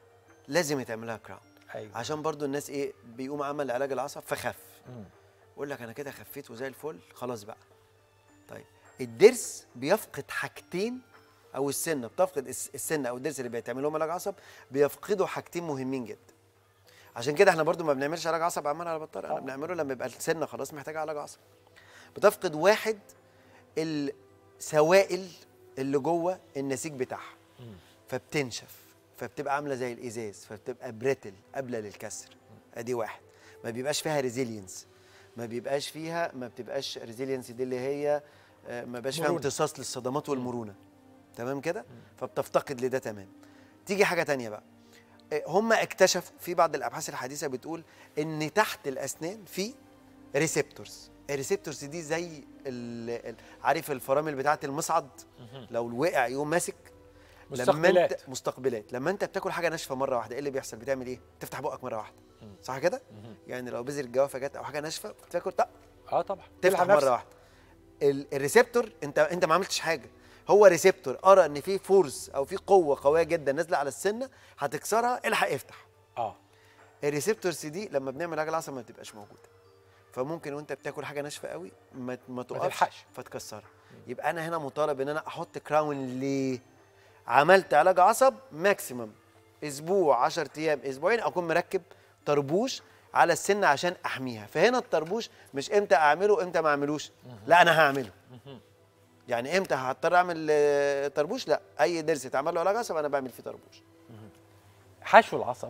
لازم يتعمل لها كراون ايوه عشان برضو الناس ايه بيقوم عمل علاج العصب فخف مم. يقول لك انا كده خفيت وزي الفل خلاص بقى طيب الضرس بيفقد حاجتين او السنه بتفقد الس- السنه او الضرس اللي بيتعمل لهم علاج عصب بيفقدوا حاجتين مهمين جدا عشان كده احنا برضو ما بنعملش علاج عصب عمال على بطال احنا بنعمله لما يبقى السنه خلاص محتاجه علاج عصب بتفقد واحد السوائل اللي جوه النسيج بتاعها فبتنشف فبتبقى عامله زي الازاز فبتبقى بريتل قابله للكسر ادي واحد ما بيبقاش فيها ريزيلينس ما بيبقاش فيها ما بتبقاش ريزيلينس دي اللي هي آه، ما بيبقاش فيها مرونة. امتصاص للصدمات والمرونه تمام كده فبتفتقد لده تمام تيجي حاجه تانية بقى آه، هم اكتشفوا في بعض الابحاث الحديثه بتقول ان تحت الاسنان في ريسبتورز الريسبتورز دي زي ال- ال- عارف الفرامل بتاعه المصعد لو وقع يقوم ماسك لما مستقبلات. انت مستقبلات لما انت بتاكل حاجه ناشفه مره واحده ايه اللي بيحصل بتعمل ايه تفتح بقك مره واحده صح كده يعني لو بذر الجوافه جت او حاجه ناشفه بتاكل طق اه طبعا تفتح تلحق نفسك. مره واحده ال- الريسبتور انت انت ما عملتش حاجه هو ريسبتور ارى ان في فورس او في قوه قويه جدا نازله على السنه هتكسرها الحق افتح اه الريسبتورز دي لما بنعمل علاج العصب ما بتبقاش موجوده فممكن وانت بتاكل حاجه ناشفه قوي ما ما تقفش تلحقش. فتكسرها يبقى انا هنا مطالب ان انا احط كراون ليه عملت علاج عصب ماكسيمم اسبوع 10 ايام اسبوعين اكون مركب طربوش على السن عشان احميها فهنا الطربوش مش امتى اعمله امتى ما اعملوش لا انا هعمله يعني امتى هضطر اعمل آه، طربوش لا اي ضرس اتعمل له علاج عصب انا بعمل فيه طربوش حشو العصب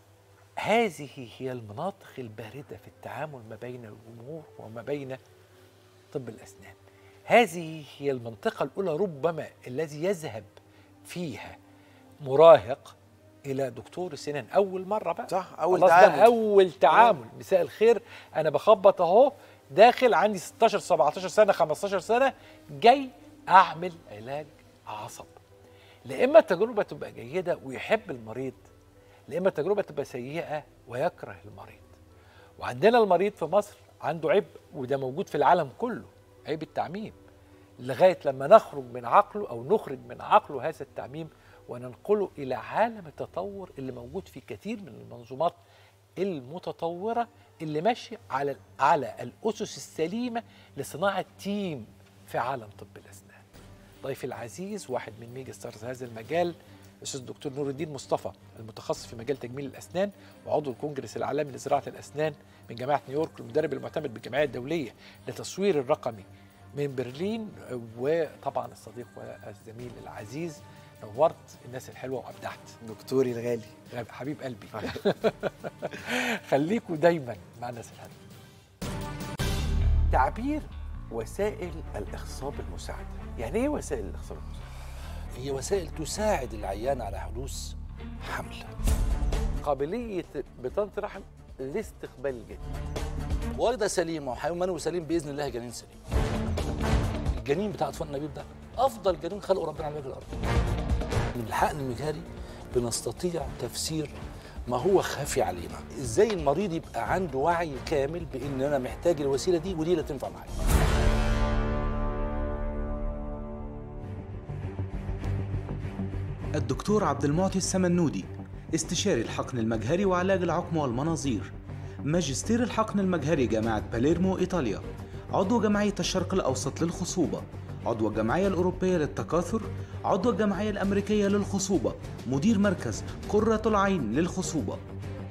هذه هي المناطق الباردة في التعامل ما بين الجمهور وما بين طب الأسنان هذه هي المنطقة الأولى ربما الذي يذهب فيها مراهق إلى دكتور السنان أول مرة بقى صح، أول خلاص تعامل. بقى أول تعامل مساء الخير أنا بخبط أهو داخل عندي 16 17 سنة 15 سنة جاي أعمل علاج عصب لا إما التجربة تبقى جيدة ويحب المريض لا اما التجربه تبقى سيئه ويكره المريض وعندنا المريض في مصر عنده عيب وده موجود في العالم كله عيب التعميم لغايه لما نخرج من عقله او نخرج من عقله هذا التعميم وننقله الى عالم التطور اللي موجود في كثير من المنظومات المتطوره اللي ماشيه على على الاسس السليمه لصناعه تيم في عالم طب الاسنان. ضيفي العزيز واحد من ميجا ستارز هذا المجال الاستاذ الدكتور نور الدين مصطفى المتخصص في مجال تجميل الاسنان وعضو الكونجرس العالمي لزراعه الاسنان من جامعه نيويورك المدرب المعتمد بالجمعيه الدوليه للتصوير الرقمي من برلين وطبعا الصديق والزميل العزيز نورت الناس الحلوه وابدعت دكتوري الغالي حبيب قلبي خليكوا دايما مع الناس الحلوه تعبير وسائل الاخصاب المساعده يعني ايه وسائل الاخصاب المساعده هي وسائل تساعد العيان على حدوث حمل قابليه بطانه الرحم لاستقبال الجنين والده سليمه وحيوان منوي سليم باذن الله جنين سليم الجنين بتاع اطفال النبيل ده افضل جنين خلقه ربنا على وجه الارض من الحقن المجهري بنستطيع تفسير ما هو خافي علينا ازاي المريض يبقى عنده وعي كامل بان انا محتاج الوسيله دي ودي اللي تنفع معايا الدكتور عبد المعطي السمنودي استشاري الحقن المجهري وعلاج العقم والمناظير ماجستير الحقن المجهري جامعة باليرمو إيطاليا عضو جمعية الشرق الأوسط للخصوبة عضو الجمعية الأوروبية للتكاثر عضو الجمعية الأمريكية للخصوبة مدير مركز قرة العين للخصوبة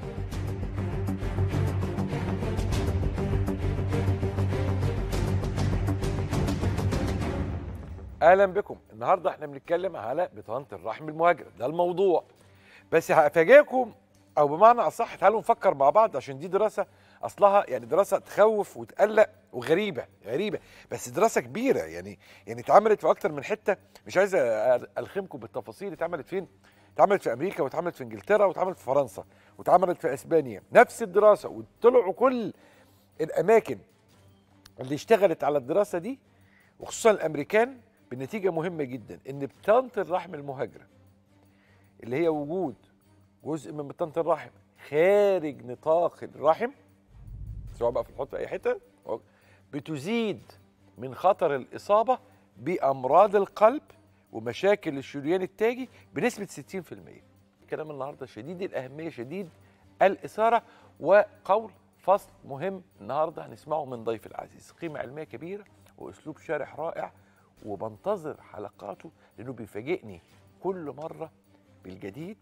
اهلا بكم النهارده احنا بنتكلم على بطانه الرحم المهاجره ده الموضوع بس هفاجئكم او بمعنى اصح تعالوا نفكر مع بعض عشان دي دراسه اصلها يعني دراسه تخوف وتقلق وغريبه غريبه بس دراسه كبيره يعني يعني اتعملت في اكتر من حته مش عايز الخمكم بالتفاصيل اتعملت فين اتعملت في امريكا واتعملت في انجلترا واتعملت في فرنسا واتعملت في اسبانيا نفس الدراسه وطلعوا كل الاماكن اللي اشتغلت على الدراسه دي وخصوصا الامريكان بنتيجه مهمه جدا ان بطانه الرحم المهاجره اللي هي وجود جزء من بطانه الرحم خارج نطاق الرحم سواء بقى في الحوض في اي حته بتزيد من خطر الاصابه بامراض القلب ومشاكل الشريان التاجي بنسبه 60% كلام النهارده شديد الاهميه شديد الاثاره وقول فصل مهم النهارده هنسمعه من ضيف العزيز قيمه علميه كبيره واسلوب شارح رائع وبنتظر حلقاته لانه بيفاجئني كل مره بالجديد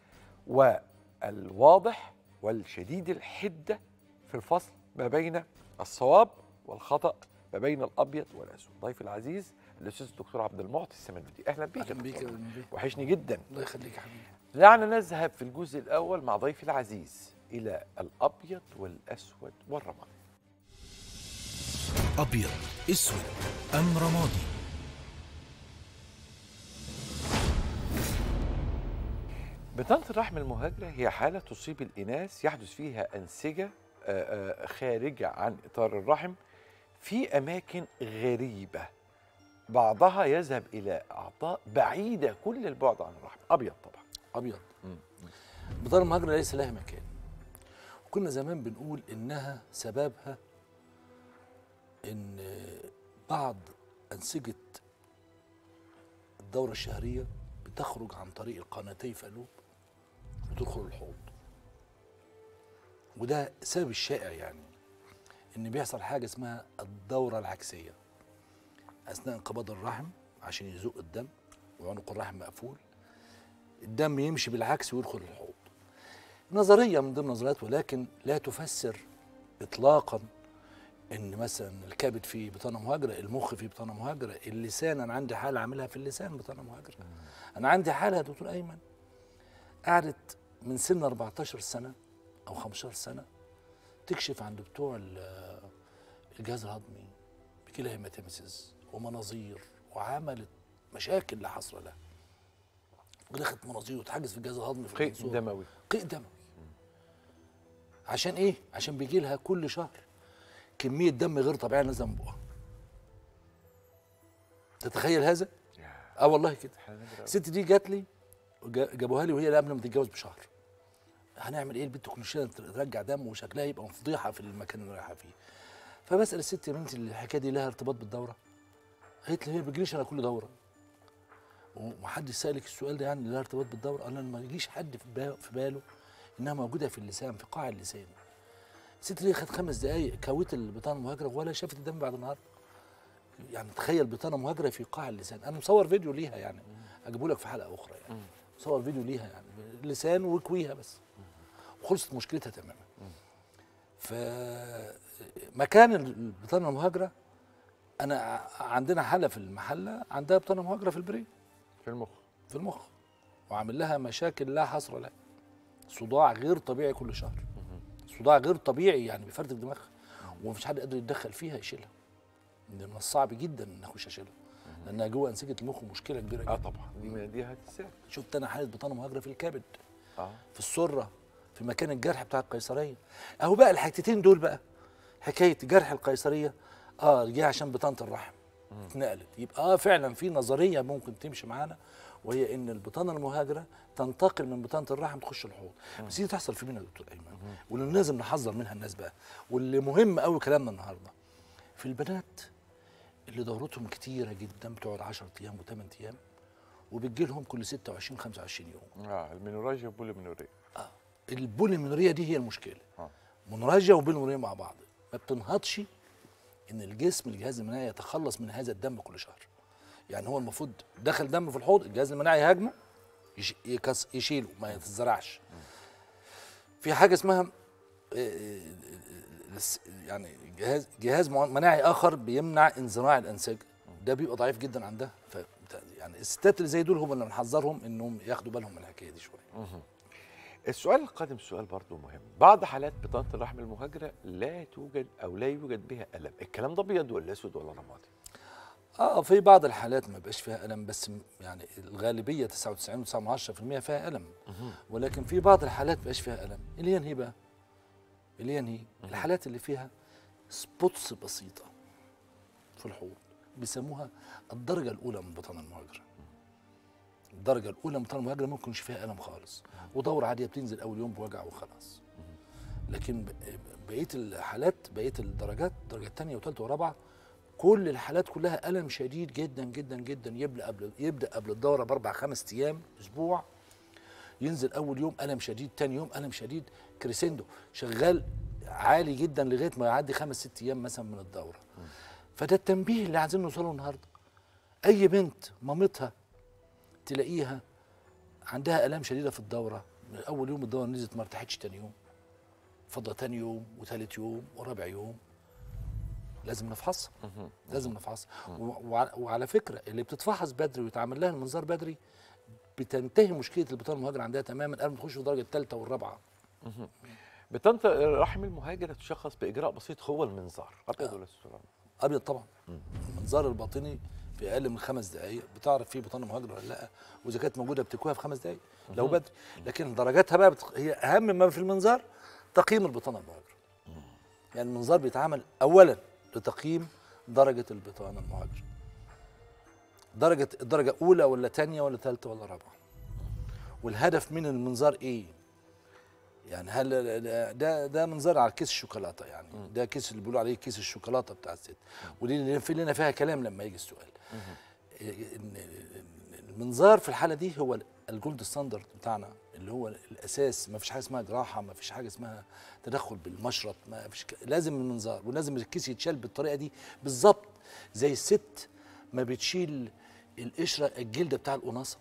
والواضح والشديد الحده في الفصل ما بين الصواب والخطا ما بين الابيض والاسود ضيف العزيز الاستاذ الدكتور عبد المعطي السمنودي اهلا بيك اهلا بيك يا نبيل وحشني جدا الله يخليك يا حبيبي دعنا نذهب في الجزء الاول مع ضيفي العزيز الى الابيض والاسود والرمادي أبيض أسود أم رمادي بطانة الرحم المهاجرة هي حالة تصيب الإناث يحدث فيها أنسجة آه، آه، خارجة عن إطار الرحم في أماكن غريبة بعضها يذهب إلى أعضاء بعيدة كل البعد عن الرحم أبيض طبعا ابيض بطانه المهاجره ليس لها مكان وكنا زمان بنقول انها سببها ان بعض انسجه الدوره الشهريه بتخرج عن طريق القناتي فالوب وتدخل الحوض وده السبب الشائع يعني ان بيحصل حاجه اسمها الدوره العكسيه اثناء انقباض الرحم عشان يزق الدم وعنق الرحم مقفول الدم يمشي بالعكس ويدخل الحوض نظريه من ضمن النظريات ولكن لا تفسر اطلاقا ان مثلا الكبد فيه بطانه مهاجره المخ فيه بطانه مهاجره اللسان انا عندي حاله عاملها في اللسان بطانه مهاجره انا عندي حاله يا دكتور ايمن قعدت من سن 14 سنه او 15 سنه تكشف عند بتوع ال- الجهاز الهضمي بكلى هيماتيمسيس ومناظير وعملت مشاكل لا حصر لها ودخلت مناظير وتحجز في الجهاز الهضمي في قيء المنصورة. دموي قيء دموي عشان ايه؟ عشان بيجي لها كل شهر كميه دم غير طبيعيه نازله من بقها تتخيل هذا؟ اه والله كده الست دي جات لي وجا- جابوها لي وهي قبل ما تتجوز بشهر هنعمل ايه البنت كل شويه ترجع دم وشكلها يبقى فضيحه في المكان اللي رايحه فيه فبسال الست يا بنتي الحكايه دي لها ارتباط بالدوره؟ قالت لي هي ما بيجريش على كل دوره ومحدش سالك السؤال ده يعني لها ارتباط بالدوره انا ما يجيش حد في با- في باله انها موجوده في اللسان في قاع اللسان الست دي خدت خمس دقائق كويت البطانه المهاجره ولا شافت الدم بعد النهار يعني تخيل بطانه مهاجره في قاع اللسان انا مصور فيديو ليها يعني اجيبه لك في حلقه اخرى يعني مصور فيديو ليها يعني لسان وكويها بس وخلصت مشكلتها تماما فمكان البطانه المهاجره انا ع- عندنا حاله في المحله عندها بطانه مهاجره في البرين في المخ في المخ وعامل لها مشاكل لا حصر لها صداع غير طبيعي كل شهر صداع غير طبيعي يعني بيفرتك دماغها ومفيش حد قادر يتدخل فيها يشيلها ده من الصعب جدا ان اخش اشيلها لانها جوه انسجه المخ مشكله كبيره جدا اه طبعا دي دي هتساعد شفت انا حاله بطانه مهاجره في الكبد اه في السره في مكان الجرح بتاع القيصريه اهو بقى الحتتين دول بقى حكايه جرح القيصريه اه جه عشان بطانه الرحم اتنقلت يبقى اه فعلا في نظريه ممكن تمشي معانا وهي ان البطانه المهاجره تنتقل من بطانه الرحم تخش الحوض بس دي تحصل في مين يا دكتور ايمن واللي لازم نحذر منها الناس بقى واللي مهم قوي كلامنا النهارده في البنات اللي دورتهم كتيره جدا بتقعد 10 ايام و8 ايام وبتجي لهم كل 26 25 يوم اه المينوراجيا والبوليمينوريا البوليمينوريا دي هي المشكله آه. مونوراجيا وبوليمينوريا مع بعض ما بتنهضش ان الجسم الجهاز المناعي يتخلص من هذا الدم كل شهر يعني هو المفروض دخل دم في الحوض الجهاز المناعي يهاجمه يش- يكس يشيله ما يتزرعش في حاجه اسمها آه، آه، الس- يعني جهاز جهاز مع- مناعي اخر بيمنع انزراع الانسجه ده بيبقى ضعيف جدا عندها ف يعني الستات اللي زي دول هم اللي بنحذرهم انهم ياخدوا بالهم من الحكايه دي شويه السؤال القادم سؤال برضو مهم بعض حالات بطانه الرحم المهاجره لا توجد او لا يوجد بها الم الكلام ده ابيض ولا اسود ولا رمادي اه في بعض الحالات ما بقاش فيها الم بس م- يعني الغالبيه 99.9% فيها الم ولكن في بعض الحالات ما بقاش فيها الم اللي ينهي بقى اللي ينهي الحالات اللي فيها سبوتس بسيطه في الحوض بيسموها الدرجه الاولى من البطانه المهاجره الدرجه الاولى من البطانه المهاجره ممكن يكونش فيها الم خالص ودوره عاديه بتنزل اول يوم بوجع وخلاص لكن ب- بقيه الحالات بقيه الدرجات الدرجه الثانيه وثالثه ورابعه كل الحالات كلها الم شديد جدا جدا جدا يبدا قبل يبدا قبل الدوره باربع خمس ايام اسبوع ينزل اول يوم الم شديد تاني يوم الم شديد كريسندو شغال عالي جدا لغايه ما يعدي خمس ست ايام مثلا من الدوره فده التنبيه اللي عايزين نوصله النهارده اي بنت مامتها تلاقيها عندها الام شديده في الدوره من اول يوم الدوره نزلت ما ارتاحتش تاني يوم فضل تاني يوم وثالث يوم ورابع يوم لازم نفحصها لازم نفحصها و- وع- وعلى فكره اللي بتتفحص بدري ويتعمل لها المنظار بدري بتنتهي مشكله البطانه المهاجره عندها تماما قبل ما تخش في الدرجه الثالثه والرابعه بطانه الرحم المهاجره تشخص باجراء بسيط هو المنظار ابيض ولا اسود ولا رمادي ابيض طبعا المنظار الباطني في اقل من خمس دقائق بتعرف فيه بطانه مهاجره ولا لا واذا كانت موجوده بتكويها في خمس دقائق لو بدري لكن درجاتها بقى بتق... هي اهم ما في المنظار تقييم البطانه المهاجره يعني المنظار بيتعمل اولا لتقييم درجه البطانه المهاجره درجه الدرجه اولى ولا ثانيه ولا ثالثه ولا رابعه والهدف من المنظار ايه يعني هل ده ده منظر على كيس الشوكولاته يعني ده كيس اللي بيقولوا عليه كيس الشوكولاته بتاع الست ودي اللي في لنا فيها كلام لما يجي السؤال إيه، إن المنظار في الحاله دي هو الجولد ستاندرد بتاعنا اللي هو الاساس ما فيش حاجه اسمها جراحه ما فيش حاجه اسمها تدخل بالمشرط ما فيش ك... لازم المنظار ولازم الكيس يتشال بالطريقه دي بالظبط زي الست ما بتشيل القشره الجلده بتاع القناصه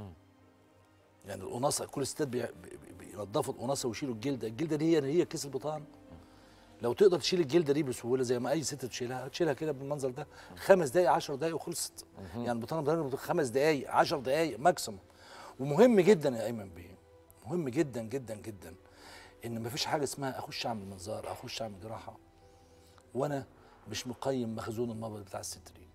يعني القناصه كل الستات بي- بي- بينضفوا القناصه ويشيلوا الجلده الجلده دي هي هي كيس البطان لو تقدر تشيل الجلده دي بسهوله زي ما اي ست تشيلها تشيلها كده بالمنظر ده خمس دقائق 10 دقائق وخلصت يعني البطانه بتاخد خمس دقائق 10 دقائق ماكسيموم ومهم جدا يا ايمن بيه مهم جدا جدا جدا ان مفيش حاجه اسمها اخش اعمل منظار اخش اعمل جراحه وانا مش مقيم مخزون المبيض بتاع الست دي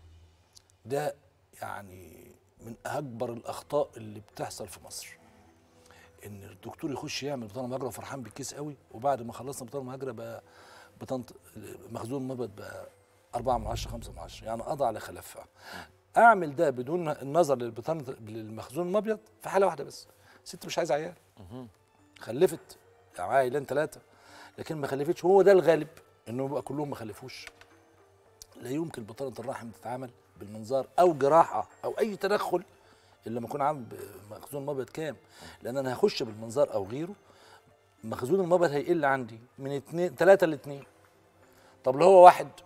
ده يعني من اكبر الاخطاء اللي بتحصل في مصر ان الدكتور يخش يعمل بطانه مهاجره فرحان بالكيس قوي وبعد ما خلصنا بطانه مهاجره بقى بطانه مخزون المبيض بقى 4 من 10 5 من 10 يعني قضى على خلافها اعمل ده بدون النظر للبطانه للمخزون المبيض في حاله واحده بس ست مش عايزه عيال خلفت عائلين ثلاثه لكن ما خلفتش هو ده الغالب انه بقى كلهم ما خلفوش لا يمكن بطانه الرحم تتعمل بالمنظار او جراحه او اي تدخل الا لما اكون عامل مخزون مبيض كام لان انا هخش بالمنظار او غيره مخزون المبيض هيقل عندي من اتنين تلاتة لاتنين طب لو هو واحد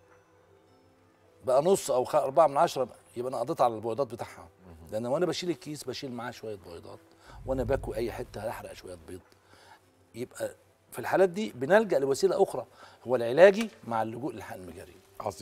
بقى نص او خ- أربعة من عشرة يبقى انا قضيت على البيضات بتاعها لان وانا بشيل الكيس بشيل معاه شويه بيضات وانا باكو اي حته هحرق شويه بيض يبقى في الحالات دي بنلجا لوسيله اخرى هو العلاجي مع اللجوء للحقن المجاري عظيم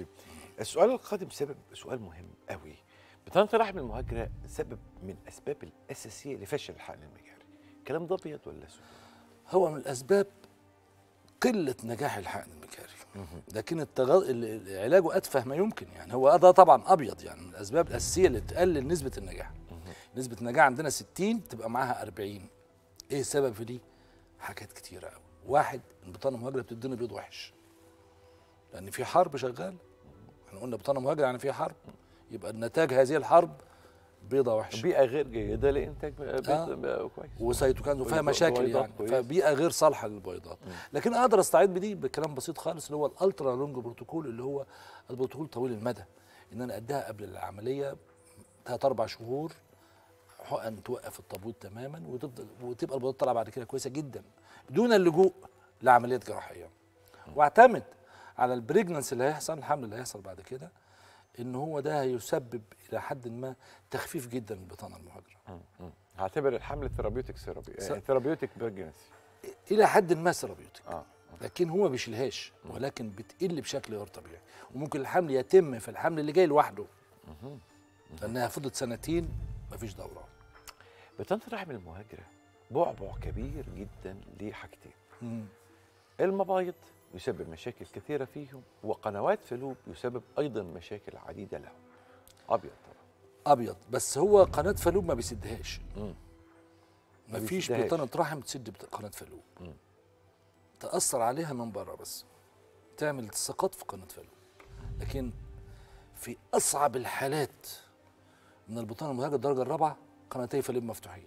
السؤال القادم سبب سؤال مهم قوي بطانه الرحم المهاجره سبب من الاسباب الاساسيه لفشل الحقن المجاري الكلام ده ابيض ولا اسود هو من الاسباب قله نجاح الحقن المجاري لكن التغ... ال- ال- علاجه اتفه ما يمكن يعني هو ده طبعا ابيض يعني من الاسباب الاساسيه اللي تقلل نسبه النجاح نسبه النجاح عندنا 60 تبقى معاها 40 ايه السبب في دي حاجات كتيره قوي واحد البطانه المهاجره بتدينا بيض وحش لان في حرب شغاله احنا قلنا بطانه مهاجره يعني في حرب يبقى النتاج هذه الحرب بيضه وحشه بيئه غير جيده لانتاج بيض آه. كويس وسيتوكاين وفيها بيض- مشاكل بيضات يعني كويسة. فبيئه غير صالحه للبيضات لكن اقدر استعيد بدي بكلام بسيط خالص اللي هو الالترا لونج بروتوكول اللي هو البروتوكول طويل المدى ان انا اديها قبل العمليه ثلاث اربع شهور حقن توقف التبويض تماما وتفضل وتبقى البيضات طالعه بعد كده كويسه جدا بدون اللجوء لعمليات جراحيه واعتمد على البريجننس اللي هيحصل الحمل اللي هيحصل بعد كده ان هو ده هيسبب الى حد ما تخفيف جدا البطانه المهاجره هعتبر الحمل ثيرابيوتيك ثيرابي س- ثيرابيوتيك بريجنسي الى حد ما ثيرابيوتيك اه لكن هو ما بيشيلهاش ولكن بتقل بشكل غير طبيعي وممكن الحمل يتم في الحمل اللي جاي لوحده لانها فضلت سنتين مفيش دوره بطانه الرحم المهاجره بعبع كبير جدا لحاجتين مم. المبايض يسبب مشاكل كثيره فيهم وقنوات فلوب يسبب ايضا مشاكل عديده لهم ابيض طبعا ابيض بس هو قناه فالوب ما بيسدهاش مم. ما مفيش بيسدهاش. بطانه رحم تسد بت- قناه فالوب مم. تاثر عليها من بره بس تعمل التصاقات في قناه فالوب لكن في اصعب الحالات من البطانه المهاجره الدرجه الرابعه قناتي فالوب مفتوحين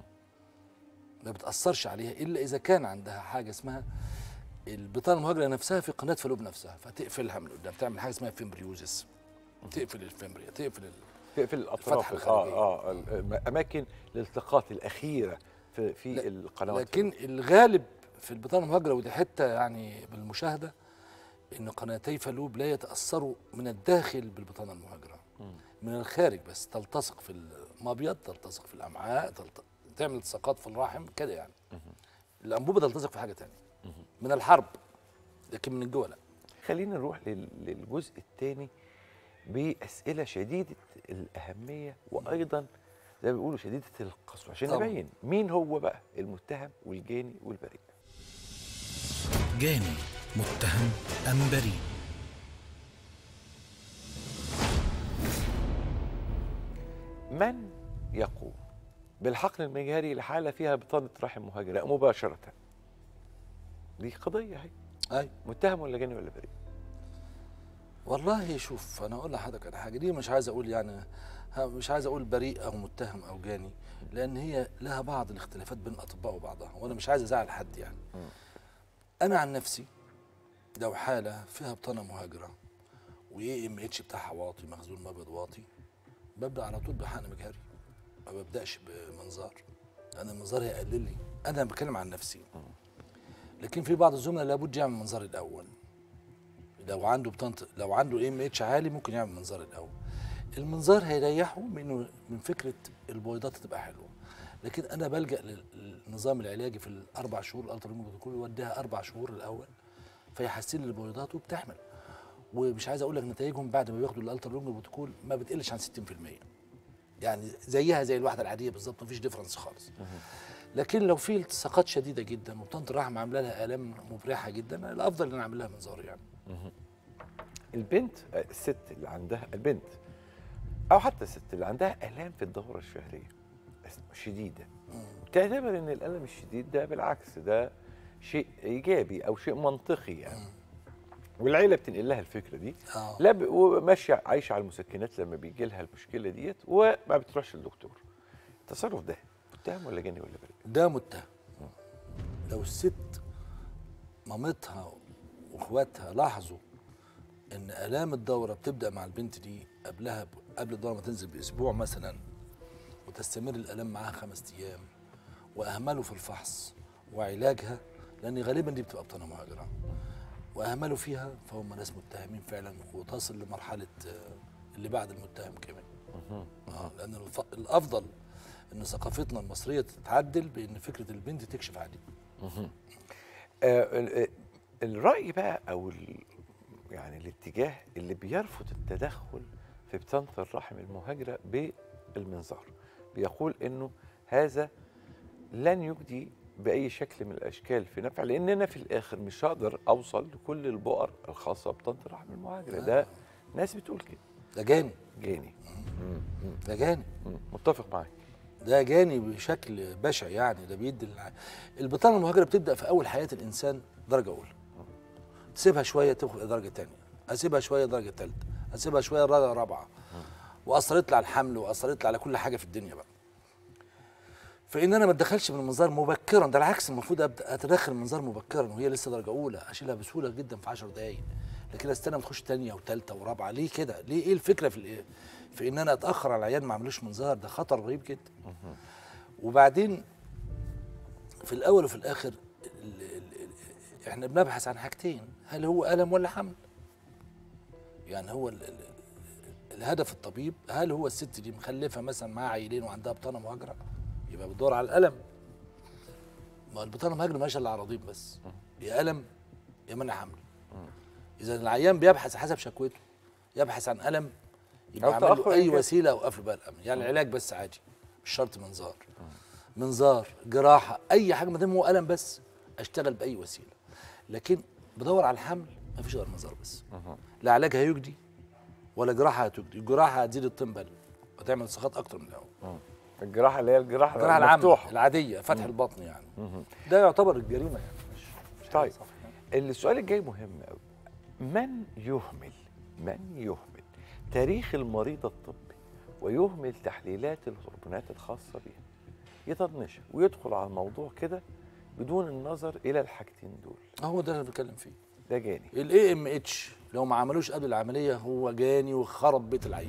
ما بتاثرش عليها الا اذا كان عندها حاجه اسمها البطانه المهاجره نفسها في قناه فالوب نفسها فتقفلها من قدام تعمل حاجه اسمها فيمبريوزس تقفل الفيمبريا تقفل ال... تقفل الاطراف الفتحة اه الخارجية. اه ال- اماكن الالتقاط الاخيره في في لا، القنوات لكن الغالب في البطانه المهاجره ودي حته يعني بالمشاهده ان قناتي فالوب لا يتاثروا من الداخل بالبطانه المهاجره من الخارج بس تلتصق في المبيض تلتصق في الامعاء تلت... تعمل التصاقات في الرحم كده يعني الانبوبه تلتصق في حاجه تانية من الحرب لكن من جوه لا خلينا نروح لل- للجزء الثاني باسئله شديده الاهميه وايضا زي ما بيقولوا شديده القسوه عشان طبعاً. نبين مين هو بقى المتهم والجاني والبريء جاني متهم أم بريء من يقوم بالحقن المجهري لحاله فيها بطانه رحم مهاجره مباشره دي قضيه هي اي متهم ولا جاني ولا بريء والله شوف انا اقول لحضرتك على حاجه دي مش عايز اقول يعني ها- مش عايز اقول بريء او متهم او جاني لان هي لها بعض الاختلافات بين الاطباء وبعضها وانا مش عايز ازعل حد يعني انا عن نفسي لو حاله فيها بطانه مهاجره واي ام اتش بتاعها واطي مخزون مبيض واطي ببدا على طول بحقن مجهري ما ببداش بمنظار لان المنظار هيقلل لي انا بتكلم عن نفسي لكن في بعض الزملاء لابد يعمل منظار الاول لو عنده بطانه لو عنده ام اتش عالي ممكن يعمل منظار الاول المنظار هيريحه منه من فكره البويضات تبقى حلوه لكن انا بلجا لل- للنظام العلاجي في الاربع شهور الالترا بروتوكول يوديها اربع شهور الاول فيحسن لي البويضات وبتحمل ومش عايز اقول لك نتائجهم بعد ما بياخدوا الالترا لونج بروتوكول ما بتقلش عن 60% يعني زيها زي الواحده العاديه بالظبط مفيش ديفرنس خالص لكن لو في التصاقات شديده جدا وبطانه الرحم عامله لها الام مبرحه جدا الافضل ان انا اعمل لها منظار يعني البنت آه، الست اللي عندها البنت او حتى الست اللي عندها الام في الدوره الشهريه بس شديده تعتبر ان الالم الشديد ده بالعكس ده شيء ايجابي او شيء منطقي يعني والعيله بتنقل لها الفكره دي اه لا ب- وماشيه عايشه على المسكنات لما بيجي لها المشكله ديت وما بتروحش للدكتور التصرف ده متهم ولا جاني ولا بريء ده متهم لو الست مامتها واخواتها لاحظوا ان الام الدوره بتبدا مع البنت دي قبلها ب- قبل الدوره ما تنزل باسبوع مثلا وتستمر الالام معاها خمس ايام واهملوا في الفحص وعلاجها لان غالبا دي بتبقى بطانه مهاجره واهملوا فيها فهم ناس متهمين فعلا وتصل لمرحله آه، اللي بعد المتهم كمان اه لان الف- الافضل ان ثقافتنا المصريه تتعدل بان فكره البنت تكشف عادي آه ال- آه، الراي بقى او ال- يعني الاتجاه اللي بيرفض التدخل في بطانه الرحم المهاجره بالمنظار بيقول انه هذا لن يجدي باي شكل من الاشكال في نفع لان انا في الاخر مش هقدر اوصل لكل البؤر الخاصه ببطانه الرحم المهاجره ده ناس بتقول كده ده جاني جاني مم. مم. ده جاني مم. متفق معاك ده جاني بشكل بشع يعني ده بيدي الع... البطانه المهاجره بتبدا في اول حياه الانسان درجه اولى تسيبها شويه تدخل درجه ثانيه اسيبها شويه درجه ثالثه اسيبها شويه درجه رابعه واثرت لي على الحمل واثرت لي على كل حاجه في الدنيا بقى فان انا ما اتدخلش من المنظار مبكرا ده العكس المفروض ابدا اتدخل المنظار مبكرا وهي لسه درجه اولى اشيلها بسهوله جدا في 10 دقائق لكن استنى ما تخش ثانيه وثالثه ورابعه ليه كده؟ ليه ايه الفكره في الإيه؟ في ان انا اتاخر على العيان ما اعملوش منظار ده خطر رهيب جدا وبعدين في الاول وفي الاخر ال ال ال احنا بنبحث عن حاجتين هل هو الم ولا حمل يعني هو ال ال الهدف الطبيب هل هو الست دي مخلفه مثلا معاها عيلين وعندها بطانه مهاجره يبقى بتدور على الالم ما البطانه المهاجره ماشيه الا عراضين بس يا الم يا منع حمل اذا العيان بيبحث حسب شكوته يبحث عن الم يبقى أو عمل تأخر له اي إنجاز. وسيله اوقف له بقى الامل يعني العلاج بس عادي مش شرط منظار منظار جراحه اي حاجه ما دام هو الم بس اشتغل باي وسيله لكن بدور على الحمل ما فيش غير منظار بس لا علاج هيجدي ولا جراحه هتجدي الجراحه هتزيد الطين بل وتعمل سخاط اكتر من الاول الجراحه اللي هي الجراحه الجراحه العامه المفتوحه العاديه فتح البطن يعني ده يعتبر الجريمه يعني مش مش حاجة طيب صح يعني. السؤال الجاي مهم قوي من يهمل من يهمل تاريخ المريض الطبي ويهمل تحليلات الهرمونات الخاصه بها يطنشها ويدخل على الموضوع كده بدون النظر الى الحاجتين دول هو ده اللي بتكلم فيه ده جاني الاي ام اتش لو ما عملوش قبل العمليه هو جاني وخرب بيت العيان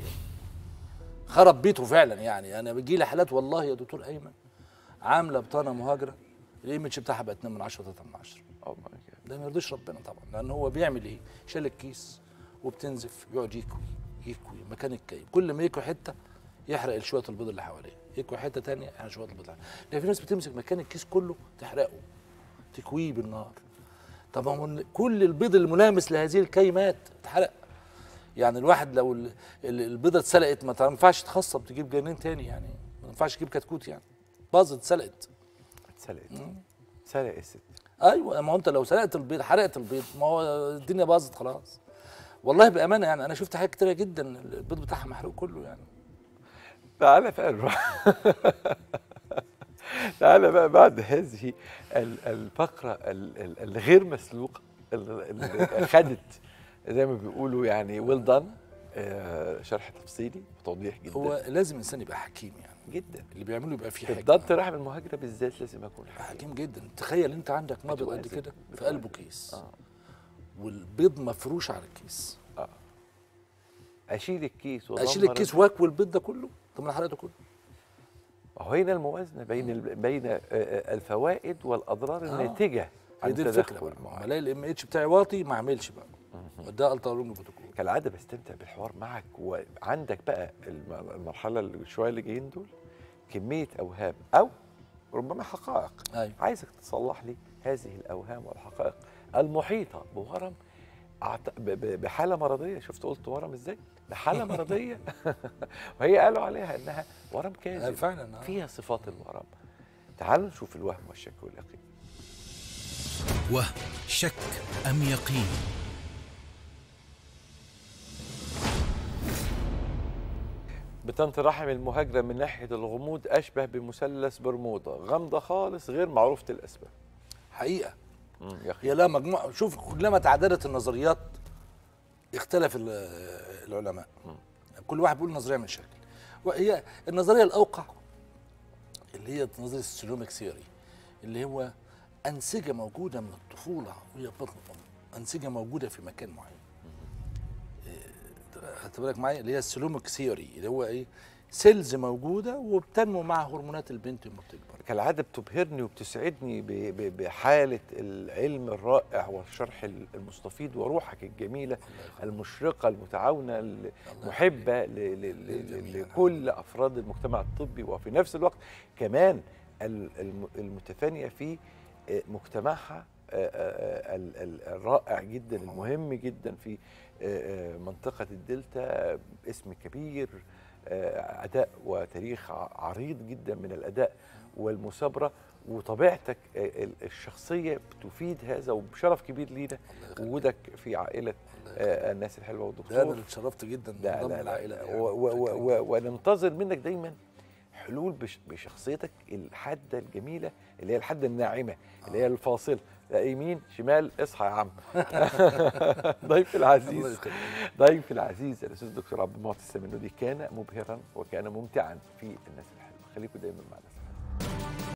خرب بيته فعلا يعني انا بيجي لي حالات والله يا دكتور ايمن عامله بطانه مهاجره الاي ام اتش بتاعها بقى 2 من 10 3 من 10 أو ما كده. ده ما يرضيش ربنا طبعا لان هو بيعمل ايه شال الكيس وبتنزف يقعد يكوي يكوي مكان الكي كل ما يكوي حته يحرق شويه البيض اللي حواليه يكوي حته تانية يحرق شويه البيض اللي حواليه لان في ناس بتمسك مكان الكيس كله تحرقه تكويه بالنار طب ما هو كل البيض الملامس لهذه الكي مات اتحرق يعني الواحد لو ال- ال- البيضه اتسلقت ما تنفعش تخصب تجيب جنين تاني يعني ما ينفعش تجيب كتكوت يعني باظت اتسلقت اتسلقت سلق الست ايوه ما هو انت لو سرقت البيض حرقت البيض ما هو الدنيا باظت خلاص والله بامانه يعني انا شفت حاجات كتيره جدا البيض بتاعها محروق كله يعني تعالى بقى نروح تعالى بقى بعد هذه ال- الفقرة ال- ال- الغير مسلوقة ال- اللي خدت زي ما بيقولوا يعني ويل دان شرح تفصيلي وتوضيح جدا هو لازم الانسان يبقى حكيم يعني جدا اللي بيعمله يبقى فيه في حكمه ضبط الرحم المهاجرة بالذات لازم أكون حكيم حكيم جدا تخيل انت عندك مبيض قد بتوازن. كده في بتوازن. قلبه كيس آه. والبيض مفروش على الكيس أشيل الكيس اشيل وأدمر الكيس واكوي البيض ده كله طب ما انا حرقته كله وهو هنا الموازنة بين ال- بين آه، آه، الفوائد والأضرار آه. الناتجة هي عن دي الفكره تدخل بقى معين. ما الاقي الام اتش بتاعي واطي ما اعملش بقى ده الترا لونج بروتوكول كالعاده بستمتع بالحوار معك وعندك بقى الم- المرحله اللي شويه اللي جايين دول كميه اوهام او ربما حقائق ايوه عايزك تصلح لي هذه الاوهام والحقائق المحيطه بورم أعت- ب- ب- بحاله مرضيه شفت قلت ورم ازاي بحاله مرضيه وهي قالوا عليها انها ورم آه، كاذب فعلا آه. فيها صفات الورم تعالوا نشوف الوهم والشك واليقين وهم شك أم يقين بطانة الرحم المهاجرة من ناحية الغموض أشبه بمثلث برمودا غامضة خالص غير معروفة الأسباب حقيقه يا أخي هي لها مجموعه شوف كلما تعددت النظريات اختلف ال- العلماء كل واحد بيقول نظريه من شكل وهي النظريه الاوقع اللي هي نظريه السلوميك ثيوري اللي هو انسجه موجوده من الطفوله وهي في بطن الام انسجه موجوده في مكان معين إيه، خدت بالك معايا اللي هي السلوميك ثيوري اللي هو ايه سيلز موجوده وبتنمو مع هرمونات البنت لما بتكبر كالعادة بتبهرني وبتسعدني ب- ب- بحالة العلم الرائع والشرح المستفيض وروحك الجميلة المشرقة المتعاونة المحبة ل- ل- ل- للجميع. لكل أفراد المجتمع الطبي وفي نفس الوقت كمان ال- الم- المتفانية في مجتمعها آه، آه، ال- ال- الرائع جدا المهم جدا في آه، آه، منطقة الدلتا اسم كبير آه، أداء وتاريخ ع- عريض جدا من الأداء والمثابرة وطبيعتك آه، ال- الشخصية بتفيد هذا وبشرف كبير لينا وجودك في عائلة آه، الناس الحلوة ده والدكتور انا اللي اتشرفت جدا لا بانضم لا لا العائله دي و- و- و- و- وننتظر منك دايما حلول بش بشخصيتك الحاده الجميله اللي هي الحاده الناعمه اللي هي الفاصله لا يمين شمال اصحى يا عم ضيف الله العزيز يخليك. ضيف العزيز الاستاذ الدكتور عبد المعطي السمنودي كان مبهرا وكان ممتعا في الناس الحلوه خليكم دايما معنا